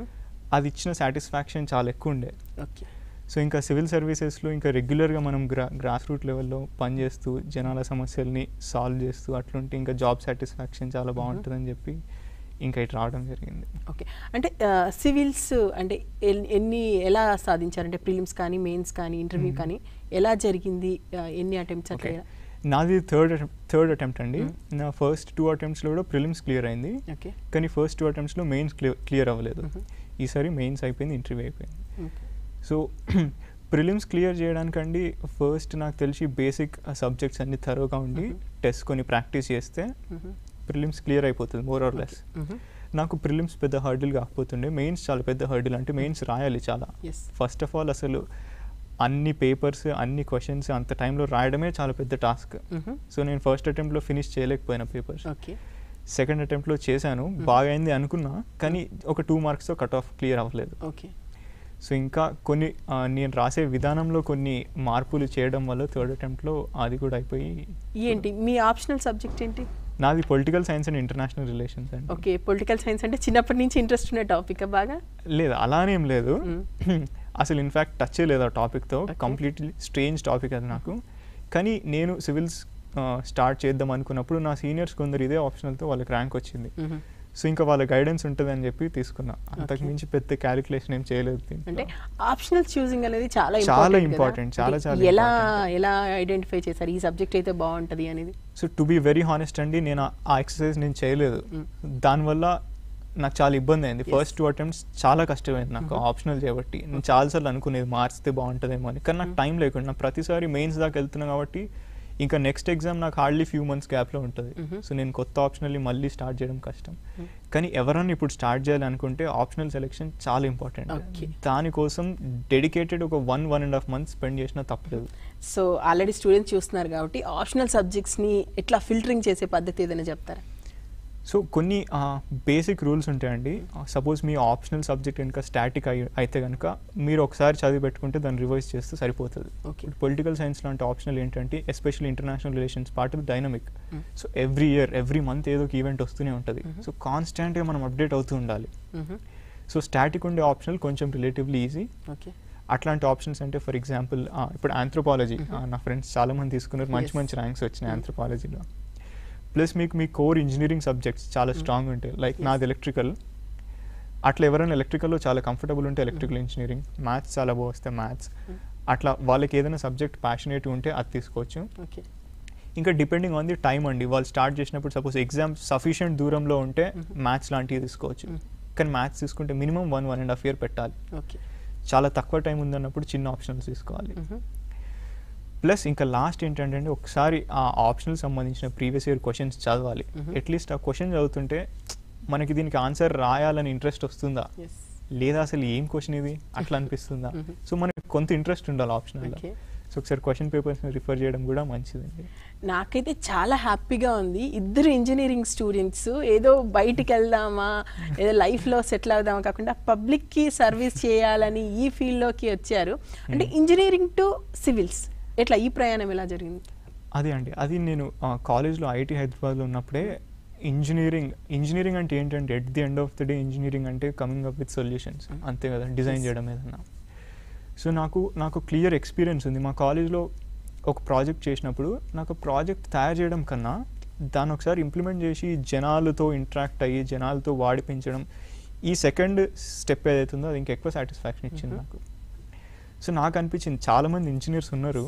అది ఇచ్చిన సాటిస్ఫాక్షన్ చాలా ఎక్కువ ఉండే
ఓకే
సో ఇంకా సివిల్ సర్వీసెస్లో ఇంకా రెగ్యులర్గా మనం గ్రా గ్రాస్ రూట్ లెవెల్లో పనిచేస్తూ జనాల సమస్యల్ని సాల్వ్ చేస్తూ అట్లుంటే ఇంకా జాబ్ సాటిస్ఫాక్షన్ చాలా బాగుంటుందని చెప్పి ఇంకా ఇటు రావడం జరిగింది
ఓకే అంటే సివిల్స్ అంటే ఎన్- ఎన్ని ఎలా సాధించారంటే ప్రిలిమ్స్ కానీ మెయిన్స్ కానీ ఇంటర్వ్యూ
Mhm.
కానీ ఎలా జరిగింది ఆ, ఎన్ని అటెంప్ట్స్ అట్లా
ఓకే
ఎలా?
నాది థర్డ్ థర్డ్ అటెంప్ట్ అండి
Hmm.
నా ఫస్ట్ టూ అటెంప్ట్స్లో కూడా ప్రిలిమ్స్ క్లియర్ అయింది
ఓకే
కానీ ఫస్ట్ టూ అటెంప్ట్స్లో మెయిన్స్ క్లియర్ క్లియర్ అవ్వలేదు
Mhm.
ఈసారి మెయిన్స్ అయిపోయింది ఇంటర్వ్యూ అయిపోయింది
ఓకే.
సో ప్రిలిమ్స్ క్లియర్ చేయడానికండి ఫస్ట్ నాకు తెలిసి బేసిక్ సబ్జెక్ట్స్ అన్ని థరోగా ఉండి
Mhm.
టెస్ట్ కొన్ని ప్రాక్టీస్ చేస్తే
Mhm.
ప్రిలిమ్స్ క్లియర్ అయిపోతుంది మోర్ ఆర్ లెస్
Mhm.
నాకు ప్రిలిమ్స్ పెద్ద హర్డిల్ కాకపోతుండే మెయిన్స్ చాలా పెద్ద హర్డిల్ అంటే మెయిన్స్ రాయాలి చాలా
Yes.
ఫస్ట్ ఆఫ్ ఆల్ అసలు అన్ని పేపర్స్ అన్ని క్వశ్చన్స్ అంత టైంలో రాయడమే చాలా పెద్ద టాస్క్
Mhm.
సో నేను ఫస్ట్ అటెంప్ట్లో ఫినిష్ చేయలేకపోయినా పేపర్స్
ఓకే
సెకండ్ అటెంప్ట్లో చేశాను
Mhm.
బాగా అయింది అనుకున్నా కానీ ఒక టూ మార్క్స్తో కట్ ఆఫ్ క్లియర్ అవ్వలేదు
ఓకే
సో ఇంకా కొన్ని ఆ, నేను రాసే విధానంలో కొన్ని మార్పులు చేయడం వల్ల థర్డ్ అటెంప్ట్లో అది కూడా అయిపోయి
ఏంటి మీ ఆప్షనల్ సబ్జెక్ట్ ఏంటి
నాది political science and international relations అండి
ఓకే పొలిటికల్ సైన్స్ అంటే చిన్నప్పటి నుంచి ఇంట్రెస్ట్ ఉన్న టాపిక్ బాగా
లేదు అలానేం లేదు
Mm.
అసలు ఇన్ఫ్యాక్ట్ టచ్ లేదు ఆ టాపిక్తో
Okay.
కంప్లీట్లీ స్ట్రేంజ్ టాపిక్ అది నాకు కానీ నేను సివిల్స్ స్టార్ట్ చేద్దాం అనుకున్నప్పుడు నా సీనియర్స్ కొందరు ఇదే ఆప్షనల్తో వాళ్ళకి ర్యాంక్ వచ్చింది
Mhm.
సో ఇంకా వాళ్ళ గైడెన్స్ ఉంటుంది అని చెప్పి తీసుకున్నా అంతకు
Okay.
మించి పెద్ద క్యాలిక్యులేషన్ ఏం చేయలేదు దీంట్లో.
అంటే ఆప్షనల్ చూసింగ్ అనేది చాలా
చాలా
important కదా.
important, చాలా
అంటే
చాలా
ఎలా
important.
ఎలా ఐడెంటిఫై చేశారు ఈ సబ్జెక్ట్ అయితే బాగుంటది అనేది
so to be very honest అండి నేను ఆ- ఆ ఎక్సర్సైజ్ నేను చేయలేదు
Mm.
దానివల్ల నాకు చాలా ఇబ్బంది అయింది
Yes.
ఫస్ట్ టూ అటెంప్ట్స్ చాలా కష్టమైంది నాకు
Mhm.
ఆప్షనల్ చేయబట్టి నేను చాలాసార్లు అనుకునేది మార్చితే బాగుంటుందేమో అని కానీ నాకు
Mm.
టైం లేకుండా ప్రతిసారి మెయిన్స్ దాకా వెళ్తున్నా కాబట్టి ఇంకా నెక్స్ట్ ఎగ్జామ్ నాకు హార్డ్లీ ఫ్యూ మంత్స్ గ్యాప్లో ఉంటుంది
Mhm.
సో నేను కొత్త ఆప్షనల్ని మళ్ళీ స్టార్ట్ చేయడం కష్టం
Mm.
కానీ ఎవరన్నా ఇప్పుడు స్టార్ట్ చేయాలనుకుంటే ఆప్షనల్ సెలెక్షన్ చాలా ఇంపార్టెంట్
Okay.
దానికోసం డెడికేటెడ్ ఒక one one and half months spend చేసినా తప్పలేదు
సో ఆల్రెడీ స్టూడెంట్స్ చూస్తున్నారు కాబట్టి ఆప్షనల్ సబ్జెక్ట్స్ ని ఎట్లా ఫిల్టరింగ్ చేసే పద్ధతి ఏదైనా చెప్తారా
సో కొన్ని బేసిక్ రూల్స్ ఉంటాయండి సపోజ్ మీ ఆప్షనల్ సబ్జెక్ట్ కనుక స్టాటిక్ అయి అయితే కనుక మీరు ఒకసారి చదివి పెట్టుకుంటే దాన్ని రివైజ్ చేస్తే సరిపోతుంది
Okay.
పొలిటికల్ సైన్స్ లాంటి ఆప్షనల్ ఏంటంటే especially international relations part of dynamic
Mm.
So every year every month ఏదో ఒక ఈవెంట్ వస్తూనే ఉంటుంది
Mhm.
సో కాన్స్టాంట్గా మనం అప్డేట్ అవుతూ ఉండాలి
Mhm.
సో స్టాటిక్ ఉండే ఆప్షనల్ కొంచెం రిలేటివ్లీ ఈజీ
ఓకే
అట్లాంటి ఆప్షన్స్ అంటే ఫర్ ఎగ్జాంపుల్ ఇప్పుడు ఆంథ్రోపాలజీ
Mhm.
నా ఫ్రెండ్స్ చాలా మంది తీసుకున్నారు మంచి
Yes.
మంచి ర్యాంక్స్ వచ్చినాయి
Mhm.
ఆంథ్రోపాలజీలో ప్లస్ మీకు మీ కోర్ ఇంజనీరింగ్ సబ్జెక్ట్స్ చాలా
Mhm.
స్ట్రాంగ్ ఉంటాయి లైక్
Yes.
నాది ఎలక్ట్రికల్ అట్లా ఎవరైనా ఎలక్ట్రికల్లో చాలా కంఫర్టబుల్ ఉంటే ఎలక్ట్రికల్ ఇంజనీరింగ్ మ్యాథ్స్ చాలా బాగా వస్తే మ్యాథ్స్
Mhm.
అట్లా వాళ్ళకి ఏదైనా సబ్జెక్ట్ ప్యాషనేట్ ఉంటే అది తీసుకోవచ్చు
ఓకే
ఇంకా డిపెండింగ్ ఆన్ ది టైం అండి వాళ్ళు స్టార్ట్ చేసినప్పుడు సపోజ్ ఎగ్జామ్ సఫిషియంట్ దూరంలో ఉంటే
Mhm.
మ్యాథ్స్ లాంటివి తీసుకోవచ్చు
Mhm.
కానీ మ్యాథ్స్ తీసుకుంటే minimum one one and half year పెట్టాలి
ఓకే
చాలా తక్కువ టైం ఉందన్నప్పుడు చిన్న ఆప్షన్స్ తీసుకోవాలి
Mhm.
ప్లస్ ఇంకా లాస్ట్ ఏంటంటే అండి ఒకసారి ఆ ఆప్షనల్ సంబంధించిన ప్రీవియస్ ఇయర్ క్వశ్చన్స్ చదవాలి
Mhm.
అట్లీస్ట్ ఆ క్వశ్చన్ చదువుతుంటే మనకి దీనికి ఆన్సర్ రాయాలని ఇంట్రెస్ట్ వస్తుందా
ఎస్
లేదా అసలు ఏం క్వశ్చన్ ఇది అట్లా అనిపిస్తుందా
Mhm.
సో మనకి కొంత ఇంట్రెస్ట్ ఉండాలి ఆప్షనల్లో
ఓకే
సో ఒకసారి క్వశ్చన్ పేపర్స్ని రిఫర్ చేయడం కూడా మంచిదండి
నాకైతే చాలా హ్యాపీగా ఉంది ఇద్దరు ఇంజనీరింగ్ స్టూడెంట్స్ ఏదో బయటికి వెళ్దామా ఏదో లైఫ్లో సెటిల్ అవుదామా కాకుండా పబ్లిక్కి సర్వీస్ చేయాలని ఈ ఫీల్డ్లోకి వచ్చారు అంటే ఇంజనీరింగ్ టు సివిల్స్ ఎట్లా ఈ ప్రయాణం ఎలా జరిగింది
అదే అండి అది నేను కాలేజ్లో ఐఐటి హైదరాబాద్లో ఉన్నప్పుడే ఇంజనీరింగ్ ఇంజనీరింగ్ అంటే ఏంటంటే at the end of the day engineering అంటే కమింగ్ అప్ విత్ సొల్యూషన్స్ అంతే కదా డిజైన్ చేయడం ఏదన్నా సో నాకు నాకు క్లియర్ ఎక్స్పీరియన్స్ ఉంది మా కాలేజ్లో ఒక ప్రాజెక్ట్ చేసినప్పుడు నాకు ప్రాజెక్ట్ తయారు చేయడం కన్నా దాన్ని ఒకసారి ఇంప్లిమెంట్ చేసి జనాలతో ఇంటరాక్ట్ అయ్యి జనాలతో వాడిపించడం ఈ సెకండ్ స్టెప్ ఏదైతుందో అది ఇంకా ఎక్కువ సాటిస్ఫాక్షన్ ఇచ్చింది నాకు సో నాకు అనిపించింది చాలామంది ఇంజనీర్స్ ఉన్నారు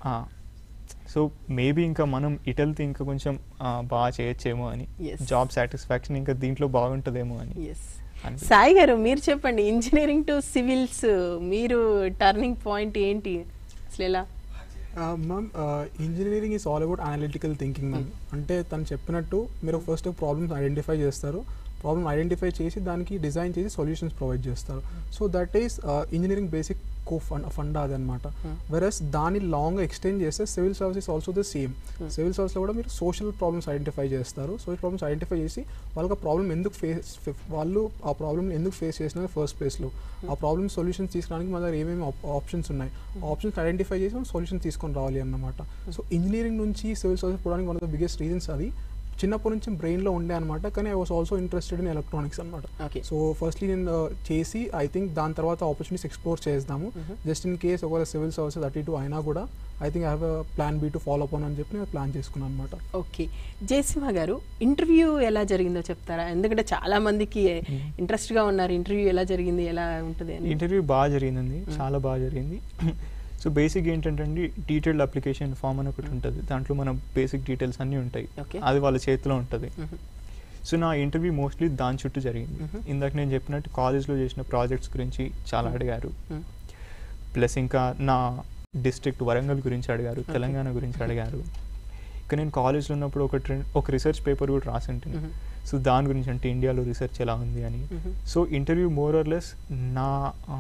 సో మేబీ ఇంకా మనం ఇటల్తో ఇంకా కొంచెం ఆ, బాగా చేయొచ్చేమో అని
Yes.
జాబ్ సాటిస్ఫాక్షన్ ఇంకా దీంట్లో బాగుంటుందేమో అని
ఎస్
అనిపించింది.
సాయి గారు మీరు చెప్పండి ఇంజనీరింగ్ టు సివిల్స్ మీరు టర్నింగ్ పాయింట్ ఏంటి అసలు ఎలా
ma'am engineering is all about analytical thinking ma'am అంటే తను చెప్పినట్టు మీరు ఫస్ట్ ప్రాబ్లమ్స్ ఐడెంటిఫై చేస్తారు ప్రాబ్లమ్ ఐడెంటిఫై చేసి దానికి డిజైన్ చేసి సొల్యూషన్స్ ప్రొవైడ్ చేస్తారు so that is engineering basic కో ఫండ్ ఫండా అదనమాట వెరస్ దాన్ని లాంగ్ ఎక్స్టెండ్ చేస్తే civil service also the same civil సర్వీస్లో కూడా మీరు సోషల్ ప్రాబ్లమ్స్ ఐడెంటిఫై చేస్తారు సోషల్ ప్రాబ్లమ్స్ ఐడెంటిఫై చేసి వాళ్ళకి ఆ ప్రాబ్లమ్ ఎందుకు ఫేస్ వాళ్ళు ఆ ప్రాబ్లమ్ ఎందుకు ఫేస్ చేసిన ఫస్ట్ ప్లేస్లో ఆ ప్రాబ్లమ్ సొల్యూషన్స్ తీసుకోవడానికి మన దగ్గర ఏమేమి ఆప్షన్స్ ఉన్నాయి ఆప్షన్స్ ఐడెంటిఫై చేసి మనం సొల్యూషన్ తీసుకొని రావాలి అన్నమాట సో ఇంజనీరింగ్ నుంచి సివిల్ సర్వీస్ పోవడానికి one of the biggest reasons అది చిన్నప్పటి నుంచి బ్రెయిన్లో ఉండే అనమాట కానీ I was also interested in electronics అనమాట
ఓకే
సో ఫస్ట్లీ నేను uh, చేసి ఐ థింక్ దాని తర్వాత ఆపర్చునిటీస్ ఎక్స్ప్లోర్ చేద్దాము జస్ట్ ఇన్ కేస్ ఒకవేళ సివిల్ సర్వీసెస్ అటు ఇటు అయినా కూడా I think I have plan B to follow up అని చెప్పి నేను ప్లాన్ చేసుకున్నాను అనమాట
ఓకే జయసింహ గారు ఇంటర్వ్యూ ఎలా జరిగిందో చెప్తారా ఎందుకంటే చాలా మందికి ఇంట్రెస్ట్ గా ఉన్నారు ఇంటర్వ్యూ ఎలా జరిగింది ఎలా ఉంటుంది అని
ఇంటర్వ్యూ బాగా జరిగిందండి చాలా బాగా జరిగింది సో బేసిక్ ఏంటంటే అండి డీటెయిల్డ్ అప్లికేషన్ ఫామ్ అని ఒకటి ఉంటుంది దాంట్లో మన బేసిక్ డీటెయిల్స్ అన్నీ ఉంటాయి
Okay.
అది వాళ్ళ చేతిలో ఉంటుంది
మ్మ్.
సో నా ఇంటర్వ్యూ మోస్ట్లీ దాని చుట్టూ జరిగింది
Mhm.
ఇందాక నేను చెప్పినట్టు కాలేజ్లో చేసిన ప్రాజెక్ట్స్ గురించి చాలా అడిగారు
మ్మ్.
ప్లస్ ఇంకా నా డిస్ట్రిక్ట్ వరంగల్ గురించి అడిగారు తెలంగాణ గురించి అడిగారు ఇక నేను కాలేజ్లో ఉన్నప్పుడు ఒక ట్రెండ్ ఒక రీసెర్చ్ పేపర్ కూడా రాసి ఉంటుంది
మ్మ్.
సో దాని గురించి అంటే ఇండియాలో రీసెర్చ్ ఎలా ఉంది అని
మ్మ్.
So interview more or less నా ఆ,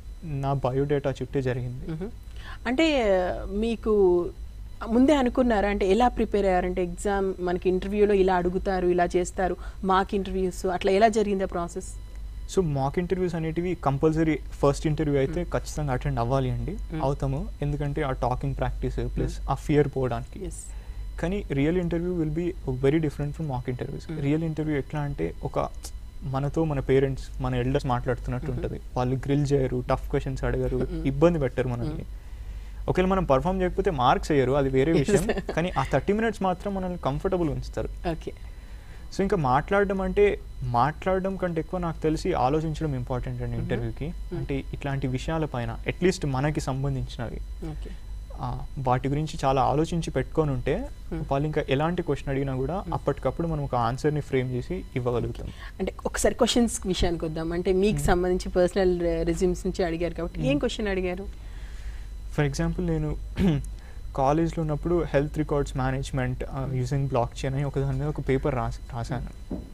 నా బయోడేటా చుట్టే జరిగింది
మ్మ్. అంటే మీకు ముందే అనుకున్నారా అంటే ఎలా ప్రిపేర్ అయ్యారంటే ఎగ్జామ్ మనకి ఇంటర్వ్యూలో ఇలా అడుగుతారు ఇలా చేస్తారు మాక్ ఇంటర్వ్యూస్ అట్లా ఎలా జరిగింది ఆ ప్రాసెస్
సో మాక్ ఇంటర్వ్యూస్ అనేటివి కంపల్సరీ ఫస్ట్ ఇంటర్వ్యూ అయితే ఖచ్చితంగా అటెండ్ అవ్వాలి అండి
Mm.
అవుతాము ఎందుకంటే ఆ టాకింగ్ ప్రాక్టీస్ ప్లస్ ఆ ఫియర్ పోవడానికి
ఎస్
కానీ real interview will be very different from mock interviews
Mm.
Real interview ఎట్లా అంటే ఒక మనతో మన పేరెంట్స్ మన ఎల్డర్స్ మాట్లాడుతున్నట్టు
Mhm.
ఉంటుంది వాళ్ళు గ్రిల్ చేయరు టఫ్ క్వశ్చన్స్ అడగరు
Mm.
ఇబ్బంది పెట్టరు మనల్ని ఒకవేళ మనం పర్ఫామ్ చేయకపోతే మార్క్స్ అయ్యారు అది వేరే విషయం కానీ ఆ థర్టీ మినిట్స్ మాత్రం మనల్ని కంఫర్టబుల్ ఉంచుతారు
ఓకే
సో ఇంకా మాట్లాడడం అంటే మాట్లాడడం కంటే ఎక్కువ నాకు తెలిసి ఆలోచించడం ఇంపార్టెంట్ అండి ఇంటర్వ్యూకి అంటే ఇట్లాంటి విషయాలపైన అట్లీస్ట్ మనకి సంబంధించినవి
ఓకే
ఆ, వాటి గురించి చాలా ఆలోచించి పెట్టుకొని ఉంటే
Hmm.
వాళ్ళు ఇంకా ఎలాంటి క్వశ్చన్ అడిగినా కూడా అప్పటికప్పుడు మనం ఒక ఆన్సర్ని ఫ్రేమ్ చేసి ఇవ్వగలుగుతాం
అంటే ఒకసారి క్వశ్చన్స్ విషయానికి వద్దాం అంటే మీకు సంబంధించి పర్సనల్ రెజ్యూమ్స్ నుంచి అడిగారు కాబట్టి ఏం క్వశ్చన్ అడిగారు
ఫర్ ఎగ్జాంపుల్ నేను కాలేజ్లో ఉన్నప్పుడు health records management using blockchain అని ఒక దాని మీద ఒక పేపర్ రాసి రాశాను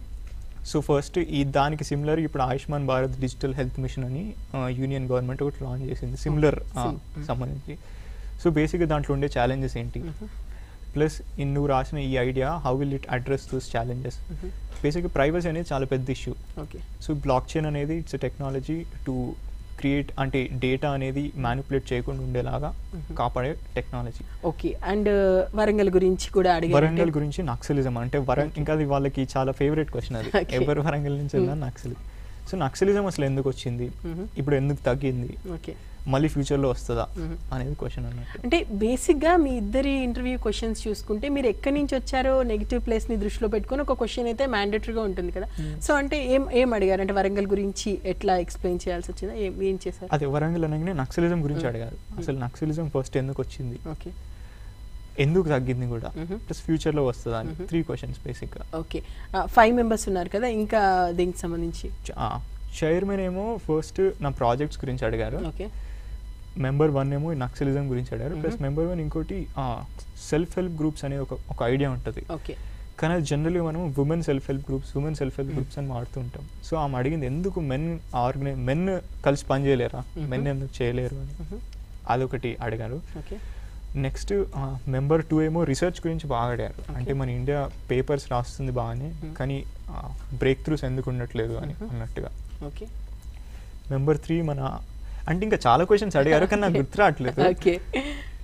సో ఫస్ట్ ఈ దానికి సిమిలర్ ఇప్పుడు Ayushman Bharat digital health mission అని యూనియన్ గవర్నమెంట్ ఒకటి లాంచ్ చేసింది సిమిలర్
sim.
సంబంధించి సో బేసిక్గా దాంట్లో ఉండే ఛాలెంజెస్ ఏంటి ప్లస్ నువ్వు రాసిన ఈ idea how will it address those challenges బేసిక్గా ప్రైవసీ అనేది చాలా పెద్ద issue
okay
so blockchain అనేది ఇట్స్ టెక్నాలజీ టు క్రియేట్ అంటే డేటా అనేది మ్యానిపులేట్ చేయకుండా ఉండేలాగా కాపాడే టెక్నాలజీ
ఓకే అండ్ వరంగల్ గురించి కూడా అడిగారు
వరంగల్ గురించి నక్సలిజం అంటే వరంగల్ ఇంకా అది వాళ్ళకి చాలా ఫేవరెట్ క్వశ్చన్ అది
Okay.
ఎవరు వరంగల్ నుంచి వెళ్ళినా నక్సలి సో నక్సలిజం అసలు ఎందుకు వచ్చింది
Mhm.
ఇప్పుడు ఎందుకు తగ్గింది
ఓకే
మళ్ళీ ఫ్యూచర్లో వస్తుందా
Mhm.
అనేది క్వశ్చన్ అన్నట్టు
అంటే బేసిక్గా మీ ఇద్దరి ఇంటర్వ్యూ క్వశ్చన్స్ చూసుకుంటే మీరు ఎక్కడి నుంచి వచ్చారో నెగిటివ్ ప్లేస్ని దృష్టిలో పెట్టుకొని ఒక క్వశ్చన్ అయితే మ్యాండేటరీగా ఉంటుంది కదా సో అంటే ఏం ఏం అడిగారు అంటే వరంగల్ గురించి ఎట్లా ఎక్స్ప్లెయిన్ చేయాల్సి వచ్చిందా ఏం ఏం చేశారు
అదే వరంగల్ అనగానే నక్సలిజం గురించి
Mm.
అడిగారు అసలు నక్సలిజం ఫస్ట్ ఎందుకు వచ్చింది
ఓకే
ఎందుకు తగ్గింది కూడా
Mhm.
ప్లస్ ఫ్యూచర్లో వస్తుందా అని
Mhm.
త్రీ క్వశ్చన్స్ బేసిక్గా
ఓకే ఫైవ్ మెంబర్స్ ఉన్నారు కదా ఇంకా దీనికి సంబంధించి
చైర్మన్ ఏమో ఫస్ట్ నా ప్రాజెక్ట్స్ గురించి అడిగారు
ఓకే
మెంబర్ వన్ ఏమో నక్సలిజం గురించి అడిగారు ప్లస్
Mhm.
మెంబర్ వన్ ఇంకోటి సెల్ఫ్ హెల్ప్ గ్రూప్స్ అనే ఒక ఒక ఐడియా ఉంటుంది
ఓకే
కానీ అది జనరల్లీ మనం women self help groups women self help groups అని వాడుతూ ఉంటాం సో ఆమె అడిగింది ఎందుకు మెన్ ఆర్గనై మెన్ కలిసి పని చేయలేరా
Mhm.
మెన్ ఎందుకు చేయలేరు అని అదొకటి అడిగారు
ఓకే
నెక్స్ట్ మెంబర్ టూ ఏమో రీసెర్చ్ గురించి బాగా అడిగారు
Okay.
అంటే మన ఇండియా పేపర్స్ రాస్తుంది బాగానే
Mhm.
కానీ బ్రేక్ త్రూస్ ఎందుకు ఉండట్లేదు అని
Mhm.
అన్నట్టుగా
ఓకే
మెంబర్ త్రీ మన అంటే ఇంకా చాలా క్వశ్చన్స్ అడిగారు కానీ నాకు గుర్తు రావట్లేదు
ఓకే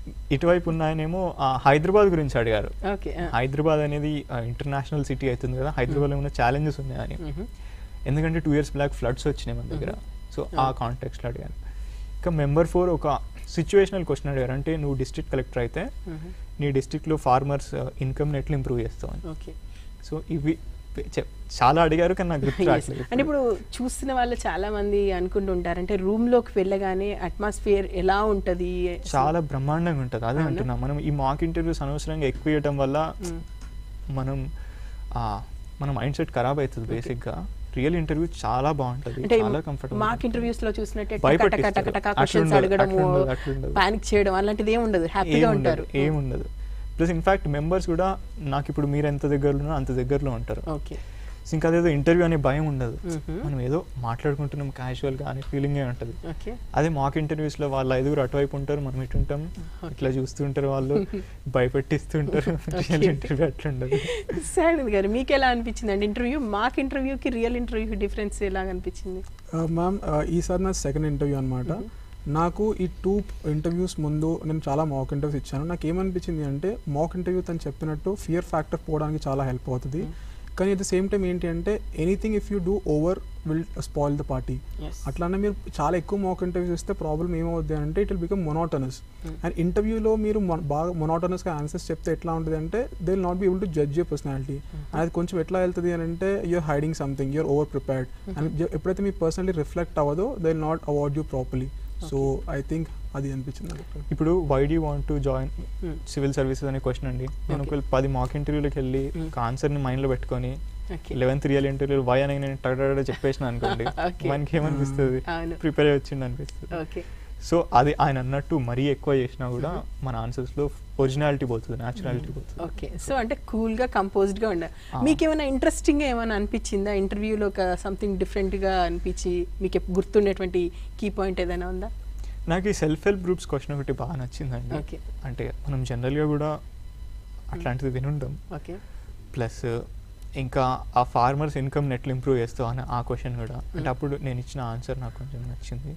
ఇటువైపు ఉన్న ఆయనేమో ఆ, హైదరాబాద్ గురించి అడిగారు
ఓకే
హైదరాబాద్ అనేది ఇంటర్నేషనల్ సిటీ అవుతుంది కదా హైదరాబాద్లో ఉన్న ఛాలెంజెస్ ఉన్నాయని ఎందుకంటే టూ ఇయర్స్ బ్లాక్ ఫ్లడ్స్ వచ్చినాయి మన దగ్గర సో ఆ కాంటెక్స్లో అడిగాను ఇంకా మెంబర్ ఫోర్ ఒక సిచ్యువేషనల్ క్వశ్చన్ అడిగారు అంటే నువ్వు డిస్ట్రిక్ట్ కలెక్టర్ అయితే నీ డిస్ట్రిక్ట్లో ఫార్మర్స్ ఇన్కమ్ని ఎట్లా ఇంప్రూవ్ చేస్తావు అని
ఓకే
సో ఇవి చెప్- చాలా అడిగారు కానీ నాకు గుర్తు రావట్లేదు
అంటే ఇప్పుడు చూస్తున్న వాళ్ళు చాలా మంది అనుకుంటుంటారు అంటే రూమ్ లోకి వెళ్ళగానే అట్మాస్ఫియర్ ఎలా ఉంటది
చాలా బ్రహ్మాండంగా ఉంటుంది అదే
అవునా?
అంటున్నా మనం ఈ మాక్ ఇంటర్వ్యూస్ అనవసరంగా ఎక్కువ ఇవ్వటం వల్ల
మ్మ్.
మనం ఆ, మన మైండ్ సెట్ ఖరాబ్ అవుతుంది బేసిక్గా రియల్ ఇంటర్వ్యూ చాలా బాగుంటుంది
అంటే
చాలా కంఫర్టబుల్
మాక్ ఇంటర్వ్యూస్ లో చూసినట్టే
భయపెట్టిస్తారు.
టక టక టక
అట్లా
క్వశ్చన్స్
ఉండదు,
అడగడము
అట్లా ఉండదు, అట్లా ఉండదు.
పానిక్ చేయడం అలాంటిది ఏమి ఉండదు హ్యాపీగా ఉంటారు
ఏముండదు ప్లస్ ఇన్ఫాక్ట్ మెంబర్స్ కూడా నాకు ఇప్పుడు మీరు ఎంత దగ్గరలో ఉన్నా అంత దగ్గరలో ఉంటారు
ఓకే
సో ఇంకా అదేదో ఇంటర్వ్యూ అనే భయం ఉండదు
మ్మ్.
మనం ఏదో మాట్లాడుకుంటున్నాం క్యాజువల్గా అనే ఫీలింగే ఉంటుంది
ఓకే
అదే మాక్ ఇంటర్వ్యూస్లో వాళ్ళు ఐదుగురు అటువైపు ఉంటారు మనం ఇటు ఉంటాం ఇట్లా చూస్తుంటారు వాళ్ళు భయపెట్టిస్తుంటారు రియల్ ఇంటర్వ్యూ అట్లా ఉండదు
సాయండ్ గారు మీకు ఎలా అనిపించింది అండి ఇంటర్వ్యూ మాక్ ఇంటర్వ్యూకి రియల్ ఇంటర్వ్యూకి డిఫరెన్స్ ఎలా అనిపించింది
మ్యామ్ ఈసారి నా సెకండ్ ఇంటర్వ్యూ అనమాట నాకు ఈ టూ ఇంటర్వ్యూస్ ముందు నేను చాలా మాక్ ఇంటర్వ్యూస్ ఇచ్చాను నాకు ఏమనిపించింది అంటే మాక్ ఇంటర్వ్యూ తను చెప్పినట్టు ఫియర్ ఫ్యాక్టర్ పోవడానికి చాలా హెల్ప్ అవుతుంది కానీ అట్ ద సేమ్ టైం ఏంటి అంటే anything if you do over will spoil the party అట్లానే మీరు చాలా ఎక్కువ మాక్ ఇంటర్వ్యూస్ ఇస్తే ప్రాబ్లం ఏమవుద్ది అంటే it will become monotonous and ఇంటర్వ్యూలో మీరు mon- బాగా మొనోటనస్గా ఆన్సర్స్ చెప్తే ఎట్లా ఉంటుంది అంటే they will not be able to judge your personality అది కొంచెం ఎట్లా వెళ్తుంది అని అంటే you're hiding something you're over prepared and ఎప్పుడైతే మీ పర్సనలీ రిఫ్లెక్ట్ అవ్వదో they will not award you properly so I think అది అనిపించింది నాకు
ఇప్పుడు why do want to join
Hmm.
Civil services అనే క్వశ్చన్ అండి నేను
Okay.
ఒకవేళ పది మాక్ ఇంటర్వ్యూలకు వెళ్ళి
Hmm.
ఒక ఆన్సర్ని మైండ్లో పెట్టుకొని
okay
eleventh real interview why అని నేను టగడ చెప్పేసిన అనుకోండి
Okay.
మనకి ఏమనిపిస్తుంది
అవును.
ప్రిపేర్ అయ్యి వచ్చింది అనిపిస్తుంది
ఓకే
సో అది ఆయన అన్నట్టు మరీ ఎక్కువ చేసినా కూడా మన ఆన్సర్స్లో ఒరిజినాలిటీ పోతుంది న్యాచురాలిటీ పోతుంది
ఓకే సో అంటే కూల్ గా కంపోజ్డ్ గా ఉండాలి
ఆ.
మీకు ఏమైనా ఇంట్రెస్టింగ్ గా ఏమైనా అనిపించిందా ఇంటర్వ్యూలో ఒక సంథింగ్ డిఫరెంట్ గా అనిపించి మీకు ఎప్పు- గుర్తుండేటువంటి కీ పాయింట్ ఏదైనా ఉందా
నాకు ఈ సెల్ఫ్ హెల్ప్ గ్రూప్స్ క్వశ్చన్ ఒకటి బాగా నచ్చిందండి
Okay.
అంటే మనం జనరల్గా కూడా అట్లాంటిది వినుంటాం
ఓకే
ప్లస్ ఇంకా ఆ ఫార్మర్స్ ఇన్కమ్ నెట్లు ఇంప్రూవ్ చేస్తావు అని ఆ క్వశ్చన్ కూడా అంటే అప్పుడు నేను ఇచ్చిన ఆన్సర్ నాకు కొంచెం నచ్చింది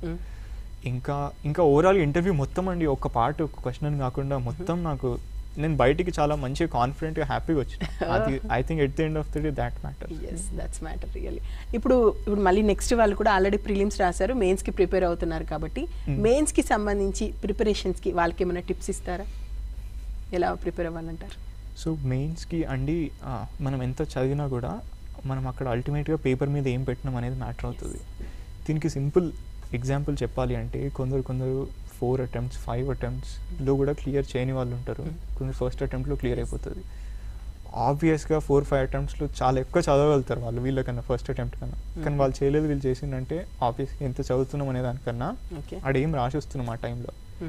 ఇంకా ఇంకా ఓవరాల్ ఇంటర్వ్యూ మొత్తం అండి ఒక పార్ట్ ఒక క్వశ్చన్ అని కాకుండా మొత్తం నాకు నేను బయటికి చాలా మంచిగా కాన్ఫిడెంట్గా హ్యాపీగా వచ్చిన అది I think at the end of the day that matter
yes that's matter really ఇప్పుడు ఇప్పుడు మళ్ళీ నెక్స్ట్ వాళ్ళు కూడా ఆల్రెడీ ప్రిలిమ్స్ రాశారు మెయిన్స్ కి ప్రిపేర్ అవుతున్నారు కాబట్టి
Hmm.
మెయిన్స్ కి సంబంధించి ప్రిపరేషన్స్ కి వాళ్ళకి ఏమైనా టిప్స్ ఇస్తారా ఎలా ప్రిపేర్ అవ్వాలంటారు
సో మెయిన్స్కి అండి ఆ, మనం ఎంత చదివినా కూడా మనం అక్కడ అల్టిమేట్గా పేపర్ మీద ఏం పెట్టినాం అనేది మ్యాటర్ అవుతుంది దీనికి సింపుల్ ఎగ్జాంపుల్ చెప్పాలి అంటే కొందరు కొందరు ఫోర్ అటెంప్ట్స్ ఫైవ్ అటెంప్ట్స్లో కూడా క్లియర్ చేయని వాళ్ళు ఉంటారు కొందరు ఫస్ట్ అటెంప్ట్లో క్లియర్ అయిపోతుంది ఆబ్వియస్గా ఫోర్ ఫైవ్ అటెంప్ట్స్లో చాలా ఎక్కువ చదవగలుగుతారు వాళ్ళు వీళ్ళకన్నా ఫస్ట్ అటెంప్ట్ కన్నా కానీ వాళ్ళు చేయలేదు వీళ్ళు చేసిందంటే ఆబ్వియస్గా ఎంత చదువుతున్నాం అనే దానికన్నా
ఓకే
ఆడేం రాసి వస్తున్నాం ఆ టైంలో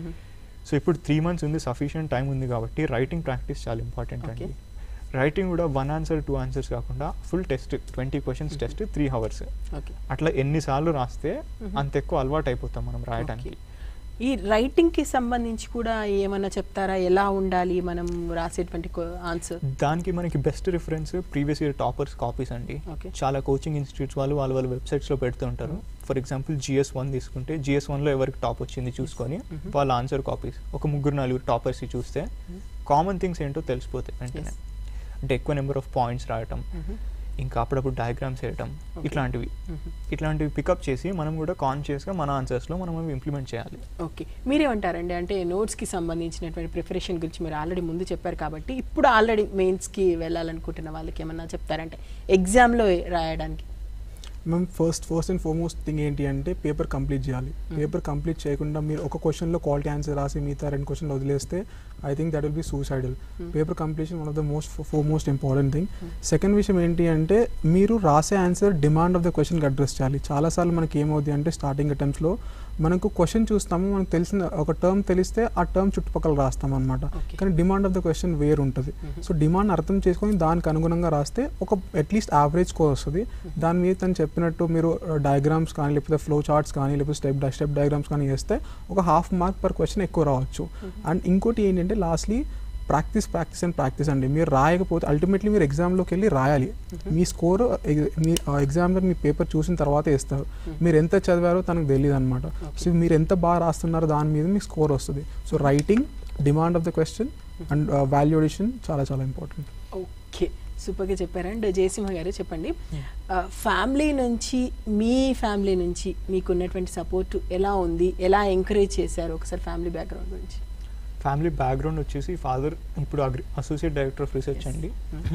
సో ఇప్పుడు త్రీ మంత్స్ ఉంది సఫిషియంట్ టైం ఉంది కాబట్టి రైటింగ్ ప్రాక్టీస్ చాలా ఇంపార్టెంట్ అండి
Okay.
రైటింగ్ కూడా వన్ ఆన్సర్ టూ ఆన్సర్స్ కాకుండా full test twenty questions test three hours
okay
అట్లా ఎన్నిసార్లు రాస్తే
Mhm.
అంత ఎక్కువ అలవాటు అయిపోతాం మనం రాయడానికి
ఈ రైటింగ్ కి సంబంధించి కూడా ఏమన్నా చెప్తారా ఎలా ఉండాలి మనం రాసేటువంటి ఆన్సర్
దానికి మనకి best reference previous year toppers copies అండి
Okay.
చాలా కోచింగ్ ఇన్స్టిట్యూట్స్ వాళ్ళు వాళ్ళ వాళ్ళ వెబ్సైట్స్లో పెడుతూ ఉంటారు ఫర్ ఎగ్జాంపుల్ జిఎస్ వన్ తీసుకుంటే జిఎస్ వన్లో ఎవరికి టాప్ వచ్చింది చూసుకొని
Mhm.
వాళ్ళ ఆన్సర్ కాపీస్ ఒక ముగ్గురు నలుగురు టాపర్స్ చూస్తే కామన్ థింగ్స్ ఏంటో తెలిసిపోతాయి వెంటనే
Yes.
అంటే ఎక్కువ నెంబర్ ఆఫ్ పాయింట్స్ రాయటం ఇంకా అప్పుడప్పుడు డయాగ్రామ్స్ వేయటం
Okay.
ఇట్లాంటివి ఇట్లాంటివి పికప్ చేసి మనం కూడా కాన్షియస్గా మన ఆన్సర్స్లో మనం అవి ఇంప్లిమెంట్ చేయాలి
ఓకే మీరేమంటారండి అంటే నోట్స్కి సంబంధించినటువంటి ప్రిపరేషన్ గురించి మీరు ఆల్రెడీ ముందు చెప్పారు కాబట్టి ఇప్పుడు ఆల్రెడీ మెయిన్స్కి వెళ్ళాలనుకుంటున్న వాళ్ళకి ఏమన్నా చెప్తారంటే ఎగ్జామ్లో రాయడానికి
మేము first first and foremost thing ఏంటి అంటే పేపర్ కంప్లీట్ చేయాలి పేపర్ కంప్లీట్ చేయకుండా మీరు ఒక క్వశ్చన్లో క్వాలిటీ ఆన్సర్ రాసి మిగతా రెండు క్వశ్చన్లు వదిలేస్తే I think that will be suicidal paper completion one of the most foremost important thing second విషయం ఏంటి అంటే మీరు రాసే ఆన్సర్ డిమాండ్ ఆఫ్ ద క్వశ్చన్కి అడ్రస్ చేయాలి చాలాసార్లు మనకి ఏమవుతుంది అంటే స్టార్టింగ్ అటెంప్ట్స్లో మనకు క్వశ్చన్ చూస్తాము మనకు తెలిసిన ఒక టర్మ్ తెలిస్తే ఆ టర్మ్ చుట్టుపక్కల రాస్తాం అనమాట
Okay.
కానీ డిమాండ్ ఆఫ్ ద క్వశ్చన్ వేరు ఉంటుంది సో డిమాండ్ అర్థం చేసుకొని దానికి అనుగుణంగా రాస్తే ఒక అట్లీస్ట్ యావరేజ్ స్కోర్ వస్తుంది దాని మీద తను చెప్పినట్టు మీరు డయాగ్రామ్స్ కానీ లేకపోతే ఫ్లో చార్ట్స్ కానీ లేకపోతే స్టెప్ స్టెప్ డయాగ్రామ్స్ కానీ వేస్తే ఒక హాఫ్ మార్క్ పర్ క్వశ్చన్ ఎక్కువ రావచ్చు అండ్ ఇంకోటి ఏంటంటే lastly practice practice and practice అండి మీరు రాయకపోతే అల్టిమేట్లీ మీరు ఎగ్జామ్లోకి వెళ్ళి రాయాలి మీ స్కోర్ మీ ఎగ్జామ్లో మీ పేపర్ చూసిన తర్వాత వేస్తారు మీరు ఎంత చదివారో తనకు తెలియదు అనమాట సో మీరు ఎంత బాగా రాస్తున్నారో దాని మీద మీ స్కోర్ వస్తుంది so writing demand of the question and value addition చాలా చాలా ఇంపార్టెంట్
ఓకే సూపర్గా చెప్పారు అండ్ జయసింహ గారు చెప్పండి ఫ్యామిలీ నుంచి మీ ఫ్యామిలీ నుంచి మీకు ఉన్నటువంటి సపోర్ట్ ఎలా ఉంది ఎలా ఎంకరేజ్ చేశారు ఒకసారి ఫ్యామిలీ బ్యాక్గ్రౌండ్ గురించి
ఫ్యామిలీ బ్యాక్గ్రౌండ్ వచ్చేసి ఫాదర్ ఇప్పుడు agri associate director of research అండి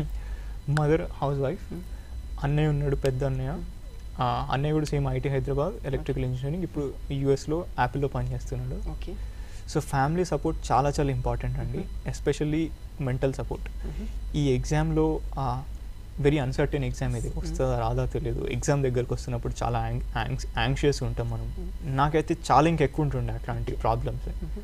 మదర్ హౌస్ వైఫ్ అన్నయ్య ఉన్నాడు పెద్ద అన్నయ్య ఆ, అన్నయ్య కూడా same IIT Hyderabad electrical engineering ఇప్పుడు యూఎస్లో యాపిల్లో పనిచేస్తున్నాడు
ఓకే
సో ఫ్యామిలీ సపోర్ట్ చాలా చాలా ఇంపార్టెంట్ అండి ఎస్పెషల్లీ మెంటల్ సపోర్ట్ ఈ ఎగ్జామ్లో వెరీ అన్సర్టెన్ ఎగ్జామ్ ఇది వస్తుందా రాదా తెలియదు ఎగ్జామ్ దగ్గరకు వస్తున్నప్పుడు చాలా యాంగ్షియస్ ఉంటాం మనం నాకైతే చాలా ఇంకెక్కువ ఉంటుండే అట్లాంటి ప్రాబ్లమ్స్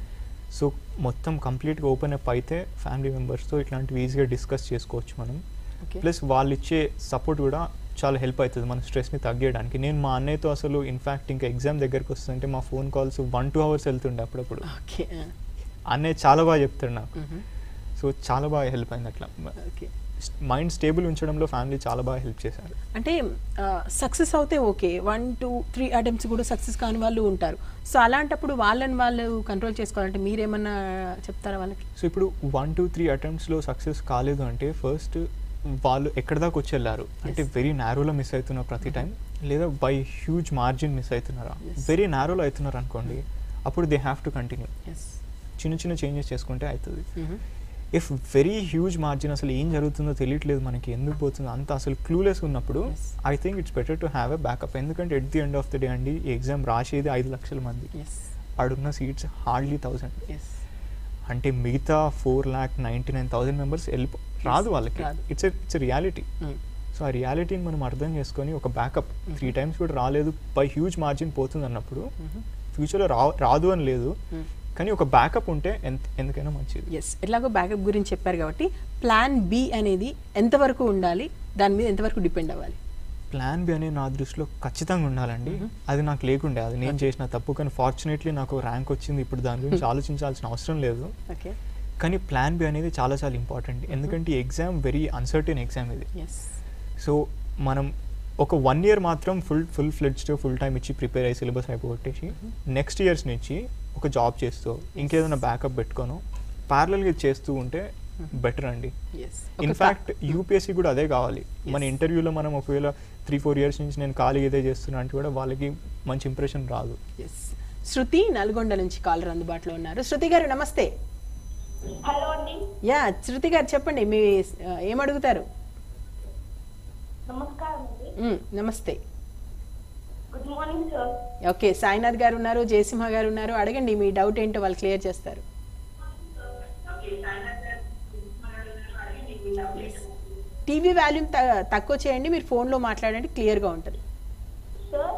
సో మొత్తం కంప్లీట్గా ఓపెన్ అప్ అయితే ఫ్యామిలీ మెంబర్స్తో ఇట్లాంటివి ఈజీగా డిస్కస్ చేసుకోవచ్చు మనం
ఓకే
ప్లస్ వాళ్ళు ఇచ్చే సపోర్ట్ కూడా చాలా హెల్ప్ అవుతుంది మన స్ట్రెస్ని తగ్గడానికి నేను మా అన్నయ్యతో అసలు ఇన్ఫ్యాక్ట్ ఇంకా ఎగ్జామ్ దగ్గరకు వస్తుంటే మా phone calls one two hours వెళ్తుండే అప్పుడప్పుడు
ఓకే
అన్నయ్య చాలా బాగా చెప్తాడు నాకు సో చాలా బాగా హెల్ప్ అయింది అట్లా
ఓకే
మైండ్ స్టేబుల్ ఉంచడంలో ఫ్యామిలీ చాలా బాగా హెల్ప్ చేశారు
అంటే సక్సెస్ అవుతే okay one two three attempts కూడా సక్సెస్ కాని వాళ్ళు ఉంటారు సో అలాంటప్పుడు వాళ్ళని వాళ్ళు కంట్రోల్ చేసుకోవాలంటే మీరేమన్నా చెప్తారా వాళ్ళకి
సో ఇప్పుడు వన్ టూ త్రీ అటెంప్ట్స్లో సక్సెస్ కాలేదు అంటే ఫస్ట్ వాళ్ళు ఎక్కడి దాకా వచ్చి వెళ్ళారు అంటే వెరీ నేరోలో మిస్ అవుతున్నారు ప్రతి టైం లేదా బై హ్యూజ్ మార్జిన్ మిస్ అవుతున్నారా
Yes.
వెరీ నేరోలో అవుతున్నారు అనుకోండి అప్పుడు they have to continue
yes
చిన్న చిన్న చేంజెస్ చేసుకుంటే అవుతుంది ఇఫ్ వెరీ హ్యూజ్ మార్జిన్ అసలు ఏం జరుగుతుందో తెలియట్లేదు మనకి ఎందుకు పోతుందో అంత అసలు క్లూలెస్ ఉన్నప్పుడు
Yes.
I think it's better to have a backup ఎందుకంటే at the end of the day అండి ఈ ఎగ్జామ్ రాసేది ఐదు లక్షల మంది
ఎస్
ఆడున్న సీట్స్ హార్డ్లీ థౌసండ్
ఎస్
అంటే మిగతా four lakh ninety nine thousand members వెళ్ళిపో రాదు వాళ్ళకి
రాదు.
ఇట్స్ ఇట్స్ రియాలిటీ సో ఆ రియాలిటీని మనం అర్థం చేసుకొని ఒక బ్యాకప్ త్రీ టైమ్స్ కూడా రాలేదు బై హ్యూజ్ మార్జిన్ పోతుంది అన్నప్పుడు ఫ్యూచర్లో రా రాదు అని లేదు కానీ ఒక బ్యాకప్ ఉంటే ఎంత ఎందుకైనా మంచిది
ఎస్ ఎట్లాగో బ్యాకప్ గురించి చెప్పారు కాబట్టి ప్లాన్ బి అనేది ఎంతవరకు ఉండాలి దాని మీద ఎంతవరకు డిపెండ్ అవ్వాలి
ప్లాన్ బి అనేది నా దృష్టిలో ఖచ్చితంగా ఉండాలండి అది నాకు లేకుండే అది నేను చేసిన తప్పు కానీ ఫార్చునేట్లీ నాకు ర్యాంక్ వచ్చింది ఇప్పుడు దాని గురించి ఆలోచించాల్సిన అవసరం లేదు
ఓకే
కానీ ప్లాన్ బి అనేది చాలా చాలా ఇంపార్టెంట్ ఎందుకంటే ఈ ఎగ్జామ్ వెరీ అన్సర్టెన్ ఎగ్జామ్ ఇది
ఎస్
సో మనం ఒక వన్ ఇయర్ మాత్రం full full fledged full time ఇచ్చి ప్రిపేర్ అయ్యి సిలబస్ అయిపోగొట్టేసి నెక్స్ట్ ఇయర్స్ నుంచి ఒక జాబ్ చేస్తూ ఇంకేదైనా బ్యాకప్ పెట్టుకోను ప్యారలల్గా చేస్తూ ఉంటే బెటర్ అండి
ఎస్
ఇన్ఫ్యాక్ట్ యూపీఎస్సీ కూడా అదే కావాలి మన
Yes.
ఇంటర్వ్యూలో మనం ఒకవేళ త్రీ ఫోర్ ఇయర్స్ నుంచి నేను ఖాళీగా ఇదే చేస్తున్నా అంటే కూడా వాళ్ళకి మంచి ఇంప్రెషన్ రాదు
ఎస్ శృతి నల్గొండ నుంచి కాలర్ అందుబాటులో ఉన్నారు శృతి గారు నమస్తే
హలో అండి
యా శృతి గారు చెప్పండి మీ ఆ, ఏం అడుగుతారు
నమస్కారం అండి
మ్, నమస్తే
good morning sir
okay Sainath గారు ఉన్నారు జయసింహ గారు ఉన్నారు అడగండి మీ డౌట్ ఏంటో వాళ్ళు క్లియర్ చేస్తారు టీవీ వాల్యూమ్ త- తక్కువ చేయండి మీరు ఫోన్లో మాట్లాడండి క్లియర్గా ఉంటుంది
సార్